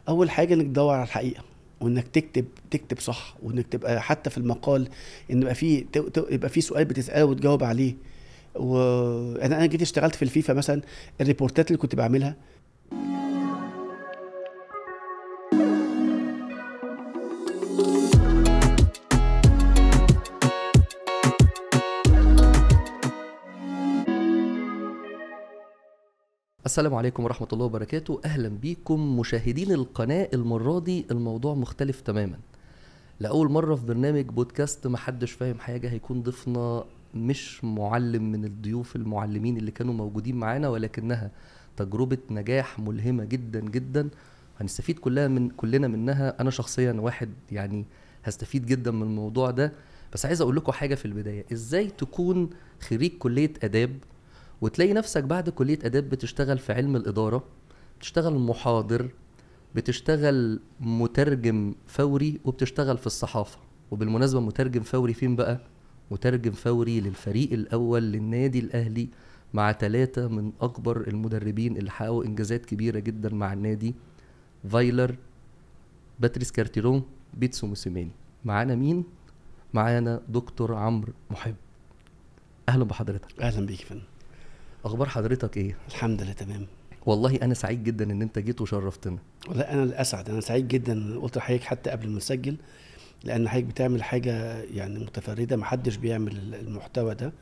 اول حاجه انك تدور على الحقيقه وانك تكتب تكتب صح وانك تبقى حتى في المقال ان يبقى في ت- ت- يبقى في سؤال بتساله وتجاوب عليه وانا انا جيت اشتغلت في الفيفا مثلا الريبورتات اللي كنت بعملها السلام عليكم ورحمة الله وبركاته أهلا بيكم مشاهدين القناة المرة دي الموضوع مختلف تماما لأول مرة في برنامج بودكاست محدش فاهم حاجة هيكون ضيفنا مش معلم من الضيوف المعلمين اللي كانوا موجودين معانا ولكنها تجربة نجاح ملهمة جدا جدا هنستفيد كلها من كلنا منها أنا شخصيا واحد يعني هستفيد جدا من الموضوع ده بس عايز أقول لكم حاجة في البداية إزاي تكون خريج كلية آداب وتلاقي نفسك بعد كلية آداب بتشتغل في علم الإدارة بتشتغل محاضر بتشتغل مترجم فوري وبتشتغل في الصحافة وبالمناسبة مترجم فوري فين بقى؟ مترجم فوري للفريق الأول للنادي الأهلي مع ثلاثة من أكبر المدربين اللي حققوا إنجازات كبيرة جدا مع النادي فايلر باتريس كارتيرون بيتسو موسيماني معانا مين؟ معانا دكتور عمرو محب أهلا بحضرتك اهلا بيك يا فندم اخبار حضرتك ايه الحمد لله تمام والله انا سعيد جدا ان انت جيت وشرفتنا والله انا الاسعد انا سعيد جدا قلت لحضرتك حتى قبل ما نسجل لان حضرتك بتعمل حاجه يعني متفرده محدش بيعمل المحتوى ده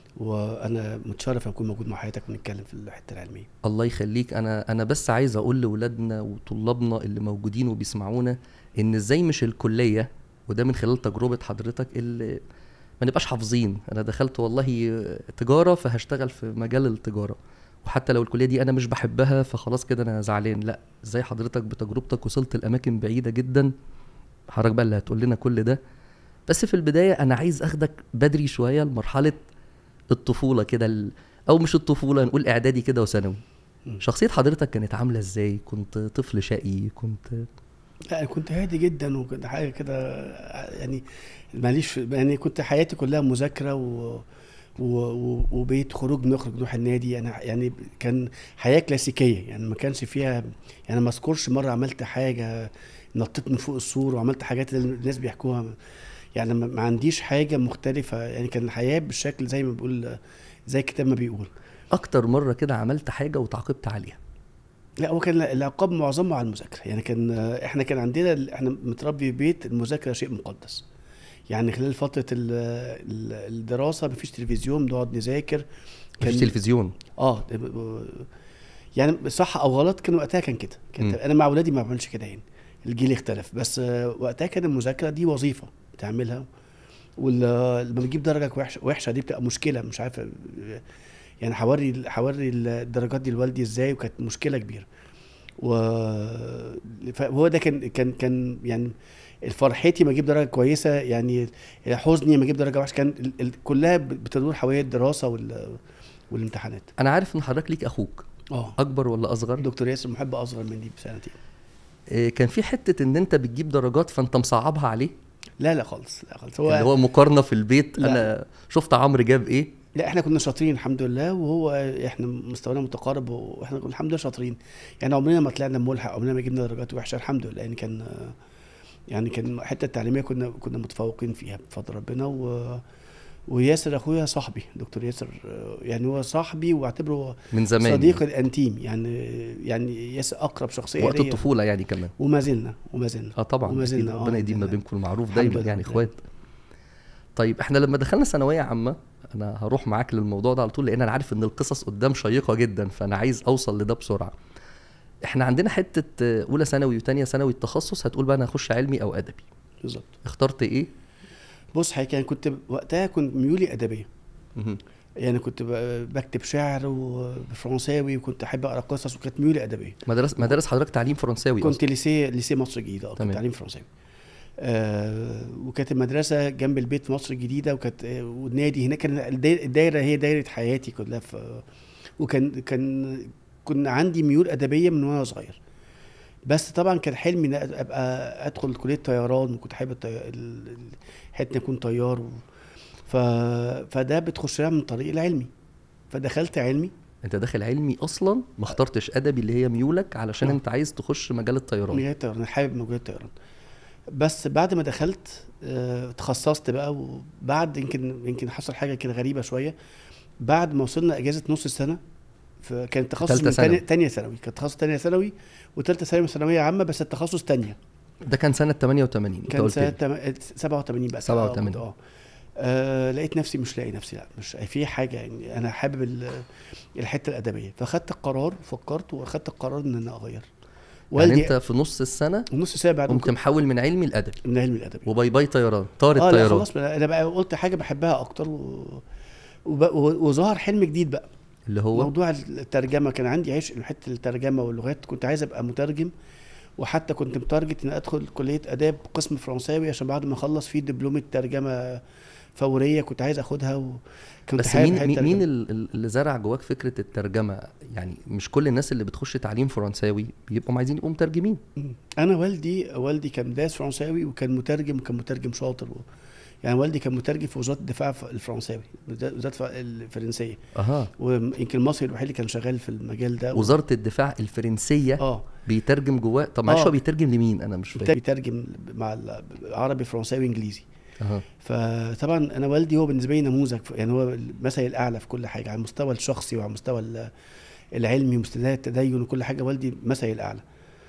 وانا متشرف اكون موجود مع حضرتك ونتكلم في الحته العلميه الله يخليك انا انا بس عايز اقول لاولادنا وطلابنا اللي موجودين وبيسمعونا ان ازاي مش الكليه وده من خلال تجربه حضرتك اللي ما نبقاش حافظين انا دخلت والله تجاره فهشتغل في مجال التجاره وحتى لو الكليه دي انا مش بحبها فخلاص كده انا زعلان لا ازاي حضرتك بتجربتك وصلت لاماكن بعيده جدا حضرتك بقى اللي هتقول لنا كل ده بس في البدايه انا عايز اخدك بدري شويه لمرحله الطفوله كده ال- او مش الطفوله نقول اعدادي كده وثانوي مم. شخصيه حضرتك كانت عامله ازاي كنت طفل شقي كنت لا انا كنت هادي جدا وكنت حاجه كده يعني ماليش في يعني كنت حياتي كلها مذاكره و و و وبيت خروج نخرج نروح النادي انا يعني كان حياه كلاسيكيه يعني ما كانش فيها يعني ما اذكرش مره عملت حاجه نطيت من فوق السور وعملت حاجات اللي الناس بيحكوها يعني ما ما عنديش حاجه مختلفه يعني كان الحياه بالشكل زي ما بيقول زي الكتاب ما بيقول اكتر مره كده عملت حاجه وتعاقبت عليها لا هو كان العقاب معظمه على المذاكره يعني كان احنا كان عندنا احنا متربي في بيت المذاكره شيء مقدس يعني خلال فتره ال- ال- الدراسه مفيش تلفزيون نقعد نذاكر مفيش تلفزيون اه يعني صح او غلط كان وقتها كان كده كان مم. انا مع اولادي ما بعملش كده يعني الجيل اختلف بس آه، وقتها كان المذاكره دي وظيفه بتعملها ولما بتجيب درجه وحشه وحشه دي بتبقى مشكله مش عارف آه، يعني حوري حوري الدرجات دي لوالدي ازاي وكانت مشكله كبيره و فهو ده كان كان كان يعني فرحتي ما اجيب درجه كويسه يعني حزني ما اجيب درجه وحشه كان ال- ال- كلها بتدور حوالين الدراسه وال والامتحانات انا عارف ان حضرتك ليك اخوك اه اكبر ولا اصغر دكتور ياسر محب اصغر مني بسنتين إيه، كان في حته ان انت بتجيب درجات فانت مصعبها عليه لا لا خالص لا خالص اللي هو هو مقارنه في البيت لا. انا شفت عمرو جاب ايه لا احنا كنا شاطرين الحمد لله وهو احنا مستوانا متقارب واحنا كنا الحمد لله شاطرين يعني عمرنا ما طلعنا ملحق عمرنا ما جبنا درجات وحشه الحمد لله يعني كان يعني كان الحته التعليميه كنا كنا متفوقين فيها بفضل ربنا و وياسر اخويا صاحبي دكتور ياسر يعني هو صاحبي واعتبره من زمان صديقي الانتيم يعني يعني ياسر اقرب شخصيه وقت ليا. الطفوله يعني كمان وما زلنا وما زلنا اه طبعا وما أكيد زلنا، آه، ربنا يديم ما الحمد بينكم المعروف الحمد دايما لله. يعني اخوات طيب احنا لما دخلنا ثانويه عامه انا هروح معاك للموضوع ده على طول لان انا عارف ان القصص قدام شيقه جدا فانا عايز اوصل لده بسرعه احنا عندنا حته آه، اولى ثانوي وثانيه ثانوي التخصص هتقول بقى انا هخش علمي او ادبي بالظبط اخترت ايه بص حضرتك يعني كنت وقتها كنت ميولي ادبيه مهم. يعني كنت ب- بكتب شعر وبفرنساوي وكنت احب اقرا قصص وكانت ميولي ادبيه مدرس مدارس حضرتك تعليم فرنساوي كنت أصلاً. ليسيه ليسيه مصر الجديده اه كنت تمام. تعليم فرنساوي آه وكانت المدرسه جنب البيت في مصر الجديده وكانت آه، والنادي هناك كان الداي- الدايره هي دايره حياتي كلها في وكان كان كنا عندي ميول ادبيه من وانا صغير بس طبعا كان حلمي ان ابقى ادخل كليه طيران وكنت حابب الطي... ال- ال- حته اكون طيار و... ف... فده بتخش لها من طريق العلمي فدخلت علمي انت داخل علمي اصلا ما اخترتش ادبي اللي هي ميولك علشان آه. انت عايز تخش مجال الطيران مجال الطيران انا حابب مجال الطيران بس بعد ما دخلت آه، اتخصصت بقى وبعد يمكن يمكن حصل حاجه كده غريبه شويه بعد ما وصلنا اجازه نص السنه فكان تخصص تالتة من ثانوي. تانية, تانية ثانوي كان تخصص تانية ثانوي وتالتة ثانوي ثانويه عامه بس التخصص تانية ده كان سنه 88 انت كان قلت سنه لي. تم- 87 بقى 87. اه آه، لقيت نفسي مش لاقي نفسي لا مش في حاجه يعني انا حابب ال- الحته الادبيه فاخدت القرار فكرت واخدت القرار ان انا اغير يعني والدي انت في نص السنه نص ساعه بعد قمت محول من علمي لادبي من علم الادبي وباي باي طيران طار اه لا الطيران خلاص انا بقى قلت حاجه بحبها اكتر و... وب... و- وظهر حلم جديد بقى اللي هو موضوع الترجمه كان عندي عشق لحته الترجمه واللغات كنت عايز ابقى مترجم وحتى كنت متارجت ان ادخل كليه اداب قسم فرنساوي عشان بعد ما اخلص فيه دبلومه ترجمه فوريه كنت عايز اخدها وكنت بس حابب مين حتة مين, مين الترجمة. ال- ال- اللي زرع جواك فكره الترجمه يعني مش كل الناس اللي بتخش تعليم فرنساوي بيبقوا عايزين يبقوا مترجمين مم. انا والدي والدي كان دارس فرنساوي وكان مترجم وكان مترجم شاطر و... يعني والدي كان مترجم في وزاره الدفاع الفرنساوي وزاره الدفاع الفرنسيه اها ويمكن المصري الوحيد اللي كان شغال في المجال ده وزاره الدفاع الفرنسيه اه بيترجم جواه طب معلش آه. هو بيترجم لمين انا مش فاهم بيترجم مع العربي فرنساوي انجليزي اها فطبعا انا والدي هو بالنسبه لي نموذج يعني هو المثل الاعلى في كل حاجه على المستوى الشخصي وعلى المستوى ال- العلمي ومستوى التدين وكل حاجه والدي مثل الاعلى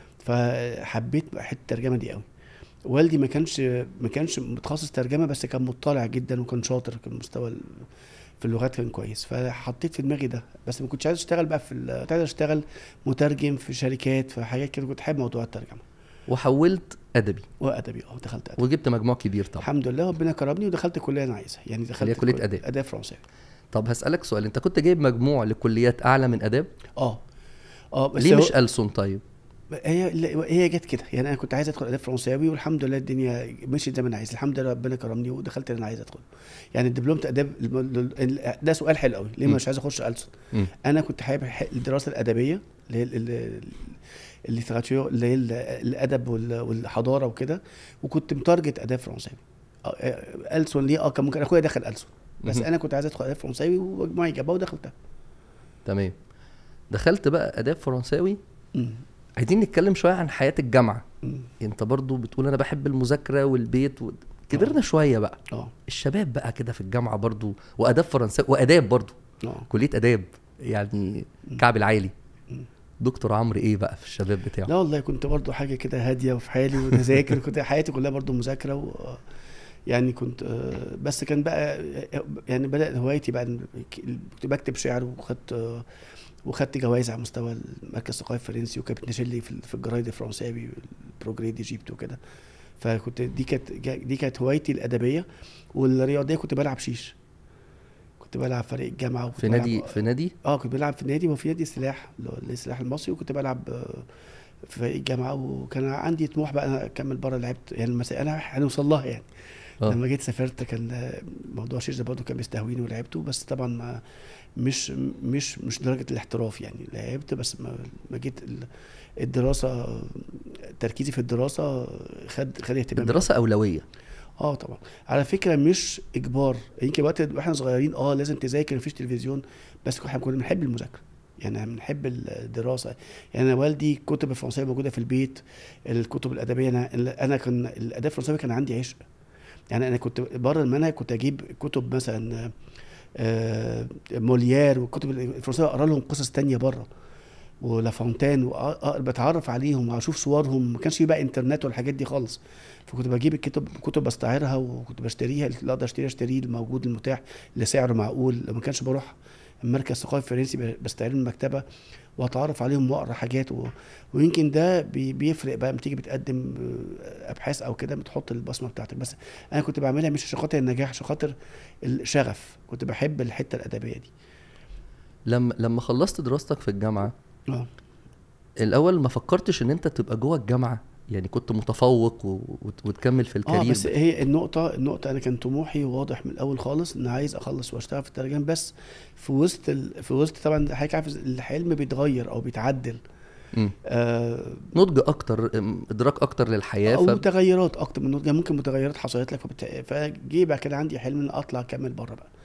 فحبيت حته الترجمه دي قوي والدي ما كانش ما كانش متخصص ترجمه بس كان مطلع جدا وكان شاطر كان مستوى ال- في اللغات كان كويس فحطيت في دماغي ده بس ما كنتش عايز اشتغل بقى في ال- كنت عايز اشتغل مترجم في شركات في حاجات كده كنت حابب موضوع الترجمه وحولت ادبي وادبي اه دخلت ادبي وجبت مجموع كبير طبعا الحمد لله ربنا كرمني ودخلت الكليه اللي انا عايزها يعني دخلت هي كلية كل- آداب. اداب فرنساوي طب هسالك سؤال انت كنت جايب مجموع لكليات اعلى من اداب اه اه بس ليه هو- مش ألسن طيب هي لا، هي جت كده يعني انا كنت عايز ادخل اداب فرنساوي والحمد لله الدنيا مشيت زي ما انا عايز الحمد لله ربنا كرمني ودخلت اللي انا عايز ادخله يعني دبلومه اداب الم- ال- ده سؤال حلو قوي ليه مم. مش عايز اخش ألسن مم. انا كنت حابب ح- الدراسه الادبيه اللي هي ال- ال- الليتراتور اللي هي ال- الادب وال- والحضاره وكده وكنت متارجت اداب فرنساوي آه، آه، ألسن ليه اه كان ممكن اخويا دخل ألسن بس مهم. انا كنت عايز ادخل اداب فرنساوي ومجموعي جابها ودخلتها تمام دخلت بقى اداب فرنساوي مم. عايزين نتكلم شويه عن حياه الجامعه مم. انت برضو بتقول انا بحب المذاكره والبيت و... كبرنا شويه بقى اه الشباب بقى كده في الجامعه برضو واداب فرنساوي واداب برضو اه كليه اداب يعني كعب العالي مم. دكتور عمرو ايه بقى في الشباب بتاعه لا والله كنت برضو حاجه كده هاديه وفي حالي وبذاكر كنت حياتي كلها برضو مذاكره و يعني كنت آه، بس كان بقى يعني بدات هوايتي بقى إن كنت بكتب شعر وخدت آه، وخدت جوائز على مستوى المركز الثقافي الفرنسي وكانت بتنشر لي في في الجرايد الفرنساوي البروجري دي جيبت وكده فكنت دي كانت دي كانت هوايتي الادبيه والرياضيه كنت بلعب شيش كنت بلعب فريق الجامعه وكنت في بلعب- نادي في نادي اه كنت بلعب في نادي وفي نادي السلاح اللي هو السلاح المصري وكنت بلعب آه، في فريق الجامعه وكان عندي طموح بقى انا اكمل بره لعبت يعني المسا... انا هنوصل لها يعني آه. لما جيت سافرت كان آه، موضوع شيش ده برضه كان بيستهويني ولعبته بس طبعا ما مش مش مش درجه الاحتراف يعني لعبت بس ما, ما جيت ال- الدراسه تركيزي في الدراسه خد خد اهتمام الدراسه اولويه اه طبعا على فكره مش اجبار يمكن وقت واحنا صغيرين اه لازم تذاكر مفيش تلفزيون بس احنا كنا بنحب المذاكره يعني احنا بنحب الدراسه يعني انا والدي الكتب الفرنسيه موجوده في البيت الكتب الادبيه انا انا كان الاداب الفرنساوي كان عندي عشق يعني انا كنت بره المنهج كنت اجيب كتب مثلا آه، موليير والكتب الفرنساويه اقرا لهم قصص تانية بره ولافونتان وأ- أ- بتعرف عليهم واشوف صورهم ما كانش في بقى انترنت والحاجات دي خالص فكنت بجيب الكتب كتب بستعيرها وكنت بشتريها اللي اقدر اشتريها اشتريه الموجود المتاح اللي سعره معقول ما كانش بروح المركز الثقافي الفرنسي ب- بستعير من المكتبه واتعرف عليهم واقرا حاجات و... ويمكن ده بي... بيفرق بقى لما تيجي بتقدم آه، ابحاث او كده بتحط البصمه بتاعتك بس انا كنت بعملها مش عشان خاطر النجاح عشان خاطر الشغف كنت بحب الحته الادبيه دي لما لما خلصت دراستك في الجامعه اه الاول ما فكرتش ان انت تبقى جوه الجامعه يعني كنت متفوق و... وت- وتكمل في اه الكارير بس هي النقطة النقطة أنا كان طموحي واضح من الأول خالص إن عايز أخلص وأشتغل في الترجمة بس في وسط ال... في وسط طبعا حضرتك عارف الحلم بيتغير أو بيتعدل مم. آه نضج اكتر ام، ادراك اكتر للحياه أو ف... تغيرات أكتر من يعني ممكن متغيرات حصلت لك فبت... فجي بقى كده عندي حلم إن أطلع أكمل بره بقى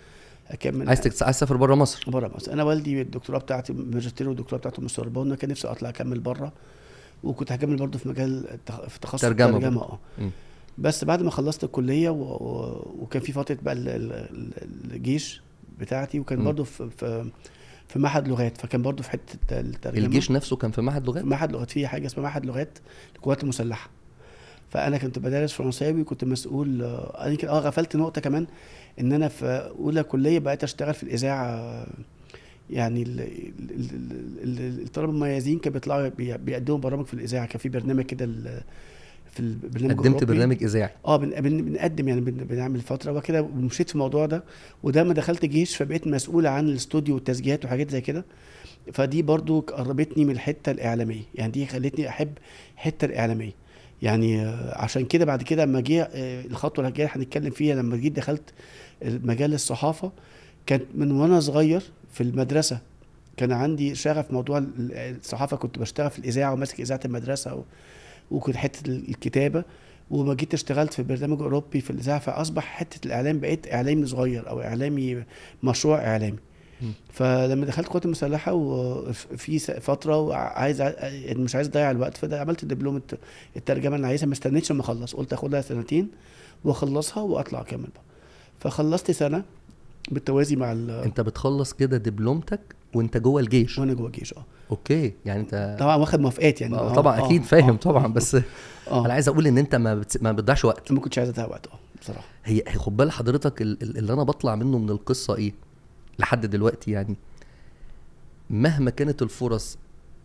اكمل عايز تكس... عايز تسافر بره مصر بره مصر انا والدي الدكتوراه بتاعتي ماجستير والدكتوراه بتاعته من السوربون كان نفسي اطلع اكمل بره وكنت هكمل برضه في مجال التخ- في تخصص ترجمة الترجمه برضه. اه مم. بس بعد ما خلصت الكليه و... و... وكان في فتره بقى ال- ال- ال- الجيش بتاعتي وكان مم. برضه في في في معهد لغات فكان برضه في حته الترجمه الجيش نفسه كان في معهد في لغات معهد لغات في حاجه اسمها معهد لغات القوات المسلحه فانا كنت بدرس فرنساوي وكنت مسؤول آه، انا يمكن اه غفلت نقطه كمان ان انا في اولى كليه بقيت اشتغل في الاذاعه آه، يعني ال- ال- ال- ال- الطلبه المميزين كانوا بيطلعوا بي- بيقدموا برامج في الاذاعه كان في برنامج كده ال- في البرنامج قدمت الأوروبي. برنامج اذاعي اه بن- بن- بنقدم يعني بن- بنعمل فتره وكده ومشيت في الموضوع ده وده ما دخلت جيش فبقيت مسؤول عن الاستوديو والتسجيلات وحاجات زي كده فدي برضو قربتني من الحته الاعلاميه يعني دي خلتني احب الحته الاعلاميه يعني آه، عشان كده بعد كده لما جه آه، الخطوه اللي جايه هنتكلم فيها لما جيت دخلت مجال الصحافه كانت من وانا صغير في المدرسه كان عندي شغف موضوع ال- الصحافه كنت بشتغل في الاذاعه وماسك اذاعه المدرسه و... وكنت حته الكتابه وما جيت اشتغلت في برنامج اوروبي في الاذاعه فاصبح حته الاعلام بقيت اعلامي صغير او اعلامي مشروع اعلامي مم. فلما دخلت القوات المسلحه وفي س- فتره وعايز ع- يعني مش عايز اضيع الوقت فده عملت دبلومه الترجمه اللي عايزها ما استنيتش لما اخلص قلت اخدها سنتين واخلصها واطلع اكمل بقى فخلصت سنه بالتوازي مع ال... انت بتخلص كده دبلومتك وانت جوه الجيش وانا جوه الجيش اه اوكي يعني انت طبعا واخد موافقات يعني آه، آه، طبعا آه، اكيد فاهم آه، طبعا آه، بس اه انا عايز اقول ان انت ما بتس... ما بتضيعش وقت ما كنتش عايز اضيع وقت اه بصراحه هي هي خد بال حضرتك ال- ال- اللي انا بطلع منه من القصه ايه لحد دلوقتي يعني مهما كانت الفرص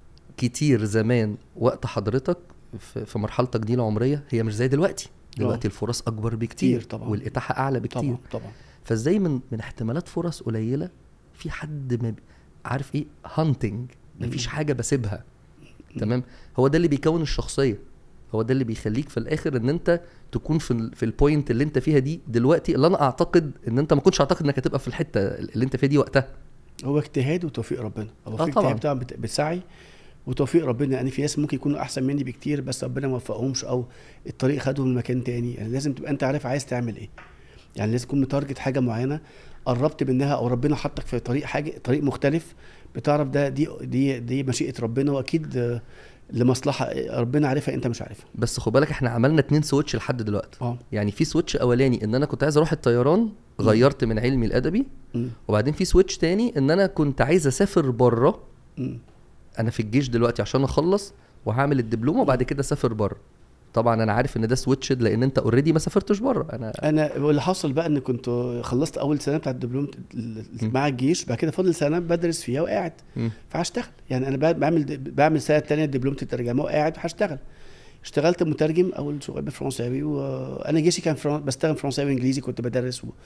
كتير زمان وقت حضرتك في في مرحلتك دي العمريه هي مش زي دلوقتي دلوقتي الفرص اكبر بكتير كتير طبعا. والاتاحه اعلى بكتير طبعا طبعا فازاي من من احتمالات فرص قليله في حد ما بي- عارف ايه هانتنج مفيش حاجه بسيبها تمام هو ده اللي بيكون الشخصيه هو ده اللي بيخليك في الاخر ان انت تكون في ال- في البوينت اللي انت فيها دي دلوقتي اللي انا اعتقد ان انت ما كنتش اعتقد انك هتبقى في الحته اللي انت فيها دي وقتها هو اجتهاد وتوفيق ربنا هو آه في طبعاً. اجتهاد طبعا بت- بتسعي وتوفيق ربنا يعني في ناس ممكن يكونوا احسن مني بكتير بس ربنا ما وفقهمش او الطريق خدهم لمكان تاني يعني لازم تبقى انت عارف عايز تعمل ايه يعني لازم تكون متارجت حاجه معينه قربت منها او ربنا حطك في طريق حاجه طريق مختلف بتعرف ده دي دي دي مشيئه ربنا واكيد آه، لمصلحه ربنا عارفها انت مش عارفها بس خد بالك احنا عملنا اتنين سويتش لحد دلوقتي اه يعني في سويتش اولاني ان انا كنت عايز اروح الطيران غيرت من علمي الادبي مم. وبعدين في سويتش تاني ان انا كنت عايز اسافر بره مم. انا في الجيش دلوقتي عشان اخلص وهعمل الدبلومه وبعد كده اسافر بره طبعا انا عارف ان ده سويتشد لان انت اوريدي ما سافرتش بره انا انا واللي حصل بقى ان كنت خلصت اول سنه بتاعت الدبلوم ال- ال- مع الجيش بعد كده فاضل سنه بدرس فيها وقاعد مم. فهشتغل يعني انا ب- بعمل بعمل سنه تانية دبلومه الترجمه وقاعد هشتغل اشتغلت مترجم اول شغل بالفرنساوي وانا جيشي كان فرن... بستخدم فرنساوي وانجليزي كنت بدرس و...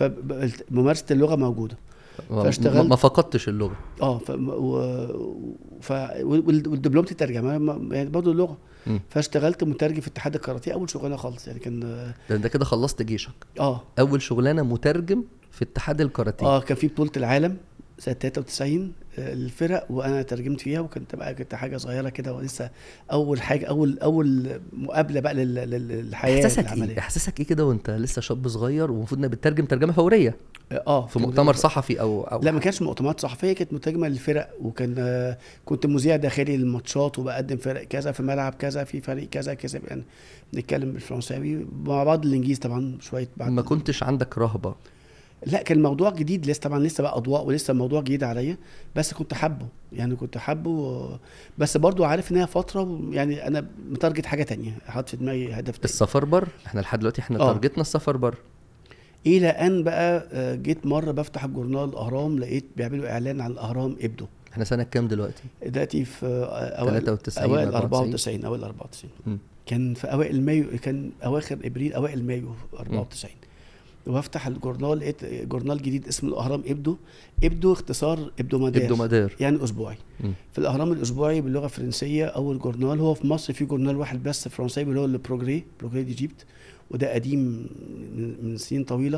فممارسه اللغه موجوده ما- فاشتغلت- ما- ما فقدتش اللغه اه ف... و... ف... وال- والدبلومه الترجمه ما- يعني برضه اللغه مم. فاشتغلت مترجم في اتحاد الكاراتيه اول شغلانه خالص يعني كان ده انت كده خلصت جيشك اه اول شغلانه مترجم في اتحاد الكاراتيه اه كان في بطولة العالم سنة 93 آه، الفرق وانا ترجمت فيها وكنت بقى كنت حاجة صغيرة كده ولسه اول حاجة اول اول مقابلة بقى لل- لل- للحياة احساسك ايه العملية احساسك ايه كده وانت لسه شاب صغير ومفروض انك بتترجم ترجمه فوريه اه في كان مؤتمر مترجم- صحفي او او لا ما كانش مؤتمرات صحفية كانت مترجمة للفرق وكان آه، كنت مذيع داخلي للماتشات وبقدم فرق كذا في ملعب كذا في فريق كذا كذا يعني بنتكلم بالفرنساوي مع بعض الانجليزي طبعا شوية بعد ما كنتش عندك رهبه لا كان الموضوع جديد لسه طبعا لسه بقى اضواء ولسه الموضوع جديد عليا بس كنت حابه يعني كنت حابه و- بس برضو عارف ان هي فتره و- يعني انا متارجت حاجه تانية حاطط في دماغي هدف تاني السفر بر احنا لحد دلوقتي احنا آه. تارجتنا السفر بر الى ان بقى آه، جيت مره بفتح الجورنال الاهرام لقيت بيعملوا اعلان عن الاهرام ابدو احنا سنه كام دلوقتي دلوقتي في آه، اوائل 93 اوائل 94. 94 اوائل 94 مم. كان في اوائل مايو كان اواخر ابريل اوائل مايو 94 وافتح الجورنال لقيت جورنال جديد اسمه الاهرام ابدو ابدو اختصار ابدو مدار ابدو مدار يعني اسبوعي مم. في الاهرام الاسبوعي باللغه الفرنسيه اول جورنال هو في مصر في جورنال واحد بس فرنساوي اللي هو البروجري بروجري ديجيبت وده قديم من- من سنين طويله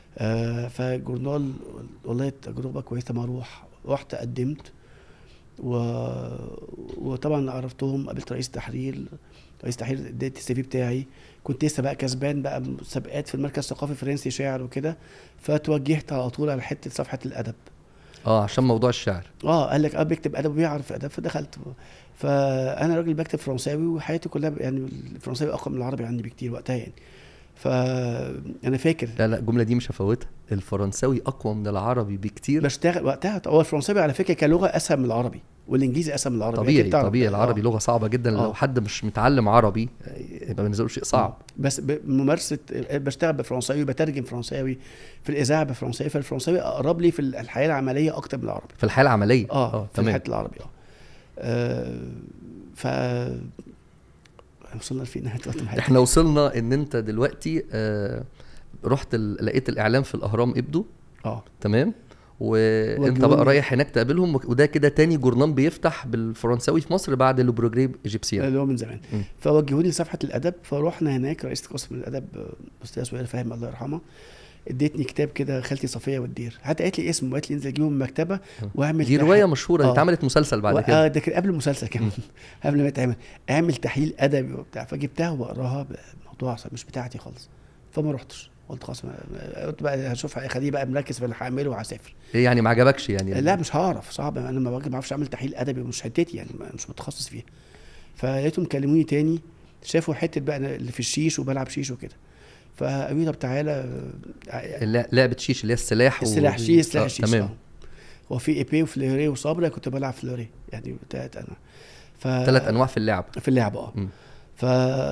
آه فجورنال والله تجربه كويسه ما اروح رحت قدمت و... وطبعا عرفتهم قابلت رئيس تحرير رئيس تحرير اديت السي في بتاعي كنت لسه بقى كسبان بقى مسابقات في المركز الثقافي الفرنسي شاعر وكده فتوجهت على طول على حته صفحه الادب اه عشان موضوع الشعر اه قال لك اه بيكتب ادب وبيعرف ادب فدخلت فانا راجل بكتب فرنساوي وحياتي كلها يعني الفرنساوي اقوى من العربي عندي بكتير وقتها يعني فانا فاكر لا لا الجمله دي مش هفوتها الفرنساوي اقوى من العربي بكتير بشتغل وقتها هو الفرنساوي على فكره كلغه اسهل من العربي والانجليزي اسهل من العربي طبيعي أكيد تعرف طبيعي ده. العربي آه. لغه صعبه جدا لو آه. حد مش متعلم عربي يبقى بالنسبه له شيء صعب بس بممارسه بشتغل بفرنساوي بترجم فرنساوي في الاذاعه بفرنساوي فالفرنساوي اقرب لي في الحياه العمليه اكتر من العربي في الحياه العمليه اه, في تمام الحته العربي اه, آه ف وصلنا لفين هات وقت معاك. احنا وصلنا ان انت دلوقتي آه رحت ال- لقيت الاعلام في الاهرام ابدو اه تمام وانت وجهوني. بقى رايح هناك تقابلهم وده كده تاني جورنان بيفتح بالفرنساوي في مصر بعد لو بروجريب ايجيبسيان اللي هو من زمان مم. فوجهوني لصفحه الادب فروحنا هناك رئيسه قسم الادب آه، استاذ سهير فاهم الله يرحمها ادتني كتاب كده خالتي صفيه والدير حتى قالت لي اسمه قالت لي انزل جيبه من المكتبه واعمل دي تح- روايه مشهوره دي آه. اتعملت مسلسل بعد كده اه ده كان قبل المسلسل كمان قبل ما يتعمل اعمل تحليل ادبي وبتاع فجبتها وبقراها موضوع مش بتاعتي خالص فما رحتش قلت خلاص ما- ما- قلت بقى هشوف خليه بقى مركز في اللي هعمله وهسافر ايه يعني ما عجبكش يعني لا مش هعرف صعب انا ما ما اعرفش اعمل تحليل ادبي مش حتتي يعني ما- مش متخصص فيها فلقيتهم كلموني تاني شافوا حته بقى أنا اللي في الشيش وبلعب شيش وكده فقالوا لي طب تعالى آه، لا- لعبه شيش اللي هي السلاح و- السلاح شيش سلاح آه، شيش تمام آه. هو في ايبي وفلوري وصبرا كنت بلعب فلوري يعني تلات انواع ف ثلاث انواع في اللعب في اللعب اه مم. ف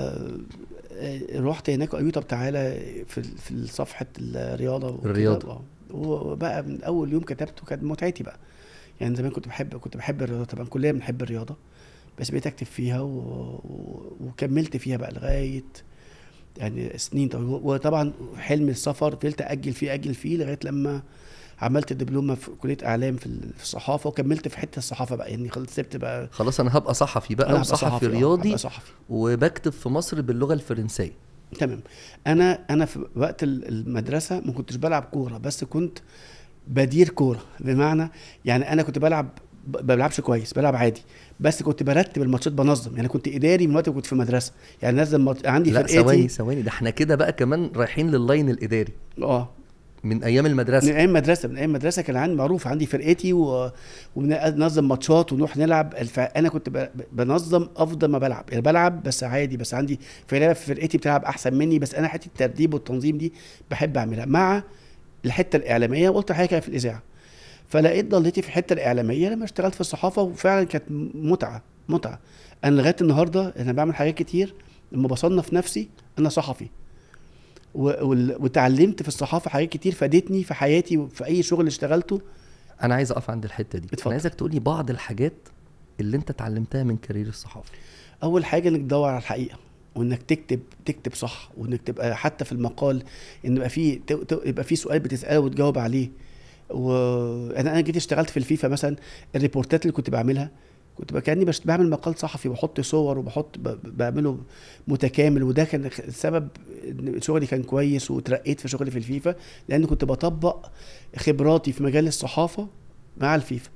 رحت هناك قالوا لي طب تعالى في في صفحه الرياضه وكده. الرياضة. آه. وبقى من اول يوم كتبت وكانت متعتي بقى يعني زمان كنت بحب كنت بحب الرياضه طبعا كلنا بنحب الرياضه بس بقيت اكتب فيها و... و... وكملت فيها بقى لغايه يعني سنين طبعا وطبعا حلم السفر فضلت اجل فيه اجل فيه لغايه لما عملت دبلومه في كليه اعلام في ال- في الصحافه وكملت في حته الصحافه بقى يعني خلاص سبت بقى خلاص انا هبقى صحفي بقى أنا هبقى وصحفي آه، رياضي هبقى صحفي وبكتب في مصر باللغه الفرنسيه تمام انا انا في وقت ال- المدرسه ما كنتش بلعب كوره بس كنت بدير كوره بمعنى يعني انا كنت بلعب ب- ما بلعبش كويس بلعب عادي بس كنت برتب الماتشات بنظم يعني كنت اداري من وقت ما كنت في مدرسه يعني نزل مات... عندي لا ثواني فرقتي ثواني ده احنا كده بقى كمان رايحين لللاين الاداري اه من ايام من المدرسه ايام مدرسه من ايام مدرسه كان عندي معروف عندي فرقتي و... وننظم ماتشات ونروح نلعب الف... انا كنت ب... بنظم افضل ما بلعب يعني بلعب بس عادي بس عندي في لعبه في فرقتي بتلعب احسن مني بس انا حته الترتيب والتنظيم دي بحب اعملها مع الحته الاعلاميه وقلت حاجه كده في الاذاعه فلقيت ضلتي في الحته الاعلاميه لما اشتغلت في الصحافه وفعلا كانت متعه متعه انا لغايه النهارده انا بعمل حاجات كتير لما بصنف نفسي انا صحفي و- وال- وتعلمت في الصحافه حاجات كتير فادتني في حياتي وفي اي شغل اشتغلته انا عايز اقف عند الحته دي اتفضل. انا عايزك تقولي بعض الحاجات اللي انت اتعلمتها من كارير الصحافه اول حاجه انك تدور على الحقيقه وانك تكتب تكتب صح وانك تبقى حتى في المقال ان يبقى في ت- ت- يبقى في سؤال بتساله وتجاوب عليه وانا انا جيت اشتغلت في الفيفا مثلا الريبورتات اللي كنت بعملها كنت بقى كاني بش- بعمل مقال صحفي وبحط صور وبحط ب- ب- بعمله متكامل وده كان خ- السبب ان شغلي كان كويس وترقيت في شغلي في الفيفا لان كنت بطبق خبراتي في مجال الصحافه مع الفيفا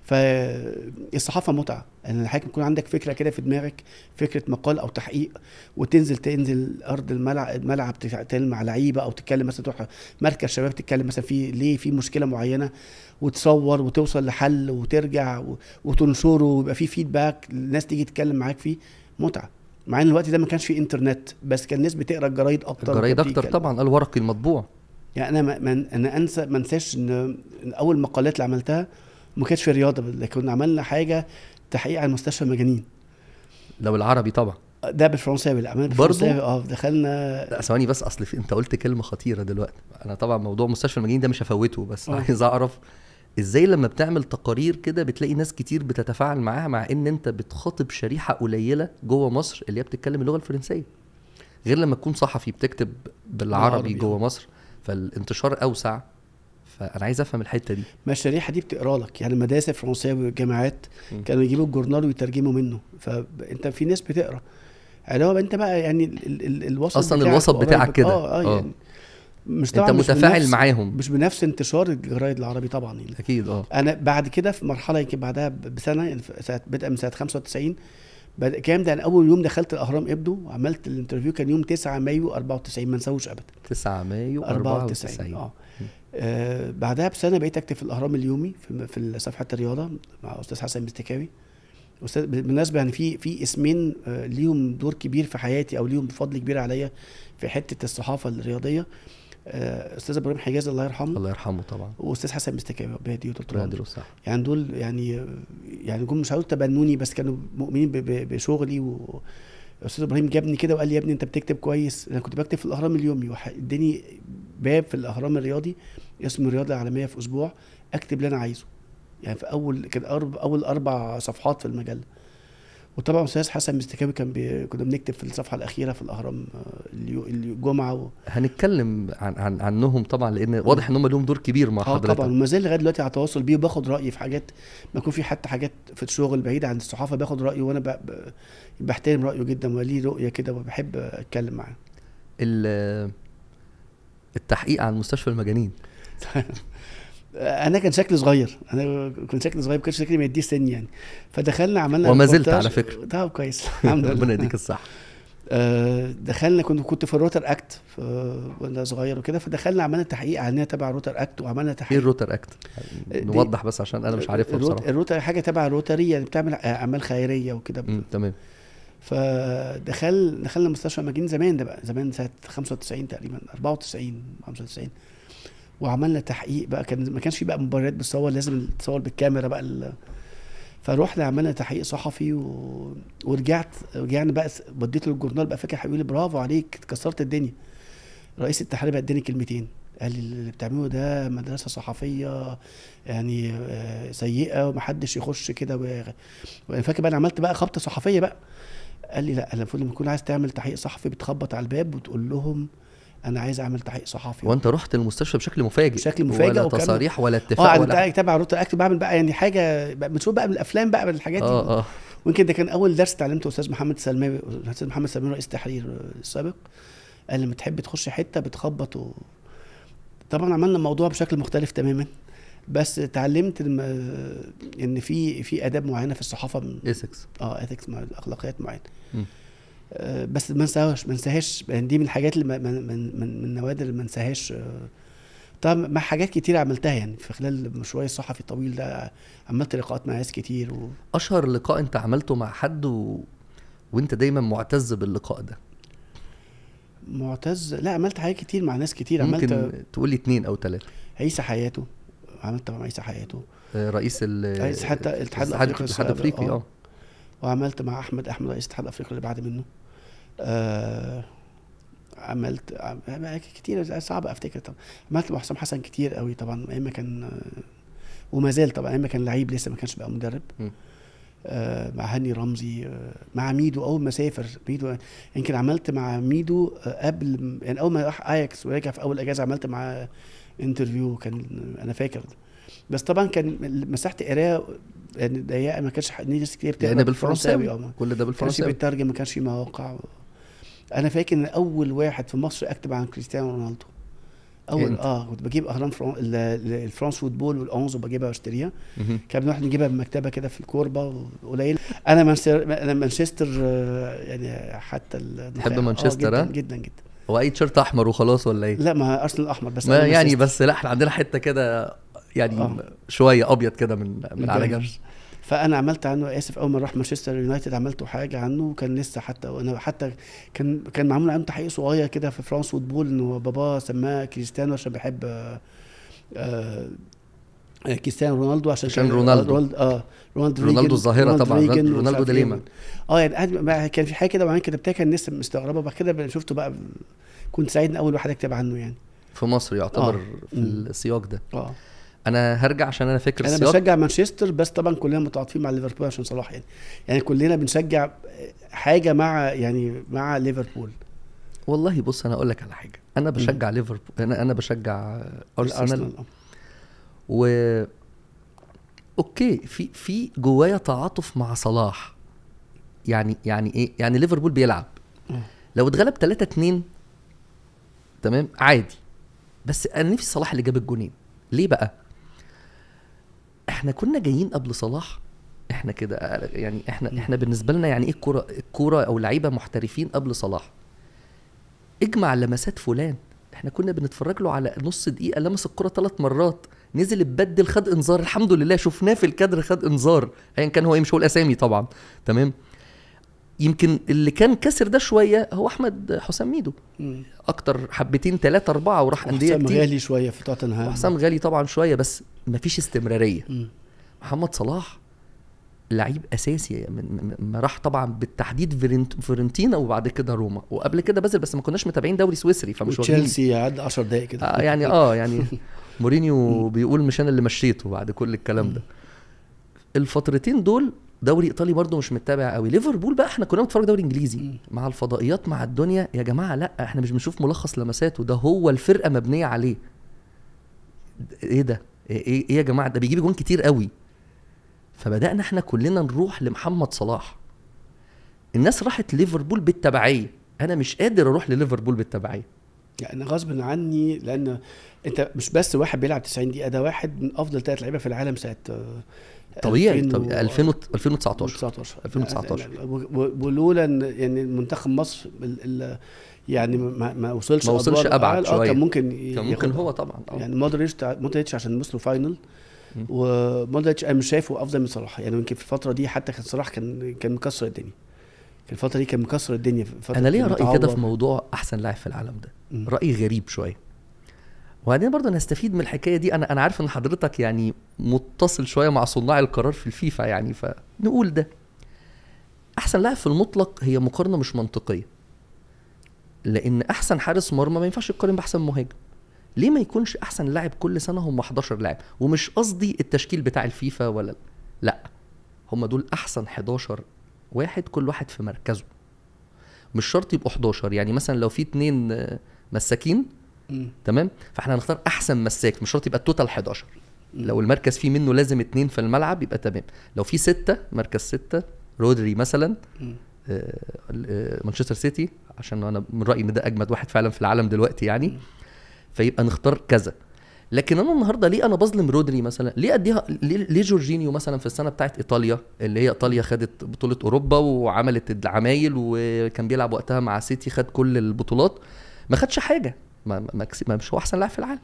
فالصحافه متعه ان الحاجه يكون عندك فكره كده في دماغك فكره مقال او تحقيق وتنزل تنزل ارض الملعب الملعب تتكلم مع لعيبه او تتكلم مثلا تروح مركز شباب تتكلم مثلا في ليه في مشكله معينه وتصور وتوصل لحل وترجع و- وتنشره ويبقى في فيدباك الناس تيجي تتكلم معاك فيه متعه مع ان الوقت ده ما كانش فيه انترنت بس كان الناس بتقرا الجرايد اكتر الجرايد وكان في اكتر كلام. طبعا الورقي المطبوع يعني انا ما ما- انا انسى ما انساش ان إن اول مقالات اللي عملتها ما كانتش في رياضه لكن عملنا حاجه تحقيق عن مستشفى المجانين لو العربي طبعا ده بالفرنساوي لا عملنا برضو؟ بالفرنساوي اه دخلنا لا ثواني بس اصل في انت قلت كلمه خطيره دلوقتي انا طبعا موضوع مستشفى المجانين ده مش هفوته بس آه. عايز اعرف ازاي لما بتعمل تقارير كده بتلاقي ناس كتير بتتفاعل معاها مع ان انت بتخاطب شريحه قليله جوه مصر اللي هي بتتكلم اللغه الفرنسيه غير لما تكون صحفي بتكتب بالعربي بالعربي، جوه آه. مصر فالانتشار اوسع فانا عايز افهم الحته دي ما الشريحه دي بتقرا لك يعني المدارس الفرنسيه والجامعات م. كانوا يجيبوا الجورنال ويترجموا منه فانت في ناس بتقرا يعني هو انت بقى يعني ال ال ال الوسط أصلاً بتاعك الوسط قريب بتاعك بك- كده. اه اه آه. يعني مش انت طبعا مش متفاعل بنفس- معاهم مش بنفس انتشار الجرايد العربي طبعا يعني اكيد اه انا بعد كده في مرحله يمكن بعدها ب- بسنه يعني في سنه بدءا من سنه 95 بعد الكلام ده انا اول يوم دخلت الاهرام ابدو وعملت الانترفيو كان يوم 9 مايو 94 ما نسوش ابدا 9 مايو 94 94 اه آه، بعدها بسنه بقيت اكتب في الاهرام اليومي في في صفحه الرياضه مع استاذ حسن مستكاوي استاذ بالمناسبه يعني في في اسمين آه، ليهم دور كبير في حياتي او ليهم فضل كبير عليا في حته الصحافه الرياضيه آه، استاذ ابراهيم حجاز الله يرحمه الله يرحمه طبعا واستاذ حسن مستكاوي ربنا يديه طول ربنا العمر يديله الصحة يعني دول يعني يعني جم مش هقول تبنوني بس كانوا مؤمنين ب- ب- بشغلي و استاذ ابراهيم جابني كده وقال لي يا ابني انت بتكتب كويس انا كنت بكتب في الاهرام اليومي وح- اداني باب في الاهرام الرياضي اسمه الرياضه العالميه في اسبوع اكتب اللي انا عايزه يعني في اول كان أرب اول اربع صفحات في المجله وطبعا استاذ حسن مستكاوي كان بي... كنا بنكتب في الصفحه الاخيره في الاهرام آه، اليو- الجمعه و... هنتكلم عن, عن عنهم طبعا لان واضح ان هم لهم دور كبير مع اه حضرتك طبعا وما زال لغايه دلوقتي على تواصل بيه وباخد رايي في حاجات ما يكون في حتى حاجات في الشغل بعيده عن الصحافه باخد رايه وانا ب... ب... بحترم رايه جدا وليه رؤيه كده وبحب اتكلم معاه ال- التحقيق عن مستشفى المجانين انا كان شكلي صغير انا كنت شكلي صغير ما كانش شكلي ما يديه سن يعني فدخلنا عملنا وما زلت ريبورتاج. على فكرة. طب كويس الحمد لله ربنا يديك الصحه آه، دخلنا كنت كنت في الروتر اكت ف- وانا صغير وكده فدخلنا عملنا تحقيق عننا تبع الروتر اكت وعملنا ايه تحقيق الروتر اكت دي- نوضح بس عشان انا مش عارفها الروت- بصراحه الروتر حاجه تبع الروتري يعني بتعمل اعمال خيريه وكده مم، تمام فدخل دخلنا مستشفى مجانين زمان ده بقى زمان سنه 95 تقريبا 94 95 وعملنا تحقيق بقى كان ما كانش في بقى مباريات بتصور لازم تصور بالكاميرا بقى ال... فروحنا عملنا تحقيق صحفي و... ورجعت رجعنا بقى س- وديته للجورنال بقى فاكر حبيبي برافو عليك كسرت الدنيا رئيس التحرير بقى اداني كلمتين قال لي اللي بتعمله ده مدرسه صحفيه يعني آه، سيئه ومحدش يخش كده و... وانا فاكر بقى انا عملت بقى خبطه صحفيه بقى قال لي لا انا المفروض لما تكون عايز تعمل تحقيق صحفي بتخبط على الباب وتقول لهم انا عايز اعمل تحقيق صحفي وانت رحت المستشفى بشكل مفاجئ بشكل مفاجئ ولا وكان- تصاريح ولا اه اتفاق انا ولا تبع- تبع روتر اكت بعمل بقى يعني حاجه بقى بنشوف بقى من الافلام بقى من الحاجات دي اه اه ويمكن ده كان اول درس اتعلمته استاذ محمد سلماوي استاذ محمد سلماوي رئيس التحرير السابق قال لما تحب تخش حته بتخبط و... طبعا عملنا الموضوع بشكل مختلف تماما بس اتعلمت الم... ان في في اداب معينه في الصحافه من... اسكس اه اثكس اخلاقيات معينه مم. آه، بس ما انساهاش ما انساهاش يعني دي من الحاجات اللي ما- من من من من النوادر اللي ما انساهاش آه، طبعا مع حاجات كتير عملتها يعني في خلال مشواري الصحفي الطويل ده عملت لقاءات مع ناس كتير و... اشهر لقاء انت عملته مع حد و... وانت دايما معتز باللقاء ده معتز لا عملت حاجات كتير مع ناس كتير عملت ممكن تقول لي اتنين او تلاته عيسى حياته عملت طبعا عيسى حياته آه، رئيس ال رئيس حتى الاتحاد الاتحاد الافريقي الاتحاد السابق، الافريقي آه. اه وعملت مع احمد احمد رئيس الاتحاد الافريقي اللي بعد منه آه عملت عم- كتير صعب افتكر طبعا عملت مع حسام حسن كتير قوي طبعا ايام ما كان آه، وما زال طبعا ايام ما كان لعيب لسه ما كانش بقى مدرب م. آه مع هاني رمزي آه مع ميدو اول ما سافر ميدو يمكن عملت مع ميدو آه قبل يعني اول ما راح اياكس ورجع في اول اجازه عملت معاه انترفيو كان انا فاكر ده. بس طبعا كان مساحه قرايه يعني ضيقه ما كانش ح- ناس كتير بتقرا لان بالفرنساوي اه ما كل ده كانش بالفرنساوي بيترجم ما كانش في مواقع انا فاكر ان اول واحد في مصر اكتب عن كريستيانو رونالدو اول أنت؟ اه كنت بجيب اهرام فران ال- ال- الفرانس فوتبول والاونز وبجيبها واشتريها مهم. كان بنروح نجيبها من مكتبه كده في الكوربه قليل انا مانشستر انا مانشستر آه، يعني حتى ال- تحب آه، مانشستر، جدا ها؟ جدا جدا هو اي تيشيرت احمر وخلاص ولا ايه لا ما ارسنال احمر بس ما أنا يعني مانشستر. بس لا احنا عندنا حته كده يعني آه. شويه ابيض كده من من على جنب الجايزر. فانا عملت عنه اسف اول ما راح مانشستر يونايتد عملته حاجه عنه وكان لسه حتى وانا حتى كان كان معمول عنه تحقيق صغير كده في فرانس فوتبول انه باباه سماه كريستيانو عشان بيحب آه، آه، آه، كريستيانو رونالدو عشان عشان كان- رونالدو. رونالدو اه رونالدو رونالدو ريجن- الظاهرة رونالدو طبعا، ريجن رونالدو ومش عارف دي إيه. ليما. اه يعني قاعد بقى كان في حاجه كده وبعدين كتبتها كان الناس مستغربه بعد كده شفته بقى كنت سعيد ان اول واحد اكتب عنه يعني في مصر يعتبر آه. في السياق ده اه انا هرجع عشان انا فاكر انا السياق بشجع مانشستر بس طبعا كلنا متعاطفين مع ليفربول عشان صلاح يعني يعني كلنا بنشجع حاجه مع يعني مع ليفربول والله بص انا اقول لك على حاجه انا بشجع ليفربول انا انا بشجع ارسنال الارسنال آه. و اوكي في في جوايا تعاطف مع صلاح يعني يعني ايه يعني ليفربول بيلعب آه. لو اتغلب 3 2 تمام عادي بس انا نفسي صلاح اللي جاب الجونين ليه بقى احنا كنا جايين قبل صلاح احنا كده يعني احنا احنا بالنسبه لنا يعني ايه الكوره الكوره او لعيبه محترفين قبل صلاح اجمع لمسات فلان احنا كنا بنتفرج له على نص دقيقه لمس الكره ثلاث مرات نزل اتبدل خد انذار الحمد لله شفناه في الكادر خد انذار ايا كان هو ايه مش هو الاسامي طبعا تمام يمكن اللي كان كسر ده شويه هو احمد حسام ميدو مم. اكتر حبتين ثلاثه اربعه وراح انديه حسام كتير غالي شويه في توتنهام وحسام غالي طبعا شويه بس مفيش استمراريه مم. محمد صلاح لعيب اساسي من من- ما راح طبعا بالتحديد فيرنت- فيورنتينا وبعد كده روما وقبل كده بازل بس ما كناش متابعين دوري سويسري فمش واخدين وتشيلسي عدى 10 دقايق كده آه يعني اه يعني مورينيو بيقول مش انا اللي مشيته بعد كل الكلام ده الفترتين دول دوري ايطالي برضه مش متابع قوي ليفربول بقى احنا كنا بنتفرج دوري انجليزي مع الفضائيات مع الدنيا يا جماعه لا احنا مش بنشوف ملخص لمساته ده هو الفرقه مبنيه عليه ايه ده ايه, إيه, إيه يا جماعه ده بيجيب جون كتير قوي فبدانا احنا كلنا نروح لمحمد صلاح الناس راحت ليفربول بالتبعيه انا مش قادر اروح لليفربول بالتبعيه يعني غصب عني لان انت مش بس واحد بيلعب 90 دقيقه ده واحد من افضل ثلاث لعيبه في العالم ساعه آه، طبيعي 2000 و- طبيعي 2000 و- 2019 2019 2019. و- و- ولولا ان يعني منتخب مصر ال ال يعني ما, ما وصلش ما وصلش أدوار أبعد أعلى، اه شوية. كان ممكن كان ممكن ياخدها. هو طبعا آه. يعني مودريتش تع- مودريتش عشان وصلوا فاينل مم. ومودريتش انا مش شايفه افضل من صلاح يعني يمكن في الفتره دي حتى كان صلاح كان كان مكسر الدنيا في الفتره دي كان مكسر الدنيا في فترة انا ليا كان راي كده متعور. في موضوع احسن لاعب في العالم ده مم. راي غريب شويه وبعدين برضه نستفيد من الحكايه دي انا انا عارف ان حضرتك يعني متصل شويه مع صناع القرار في الفيفا يعني فنقول ده احسن لاعب في المطلق هي مقارنه مش منطقيه لان احسن حارس مرمى ما ينفعش يقارن باحسن مهاجم ليه ما يكونش احسن لاعب كل سنه هم 11 لاعب ومش قصدي التشكيل بتاع الفيفا ولا لا هم دول احسن 11 واحد كل واحد في مركزه مش شرط يبقوا 11 يعني مثلا لو في اتنين آه، مساكين مم. تمام فاحنا هنختار احسن مساك مش شرط يبقى التوتال 11 لو المركز فيه منه لازم اتنين في الملعب يبقى تمام لو في ستة مركز ستة رودري مثلا مم. آه، آه، مانشستر سيتي عشان انا من رايي ان ده اجمد واحد فعلا في العالم دلوقتي يعني فيبقى نختار كذا لكن انا النهارده ليه انا بظلم رودري مثلا ليه اديها ليه, ليه جورجينيو مثلا في السنه بتاعت ايطاليا اللي هي ايطاليا خدت بطوله اوروبا وعملت العمايل وكان بيلعب وقتها مع سيتي خد كل البطولات ما خدش حاجه ما, ما, كسب- ما مش هو احسن لاعب في العالم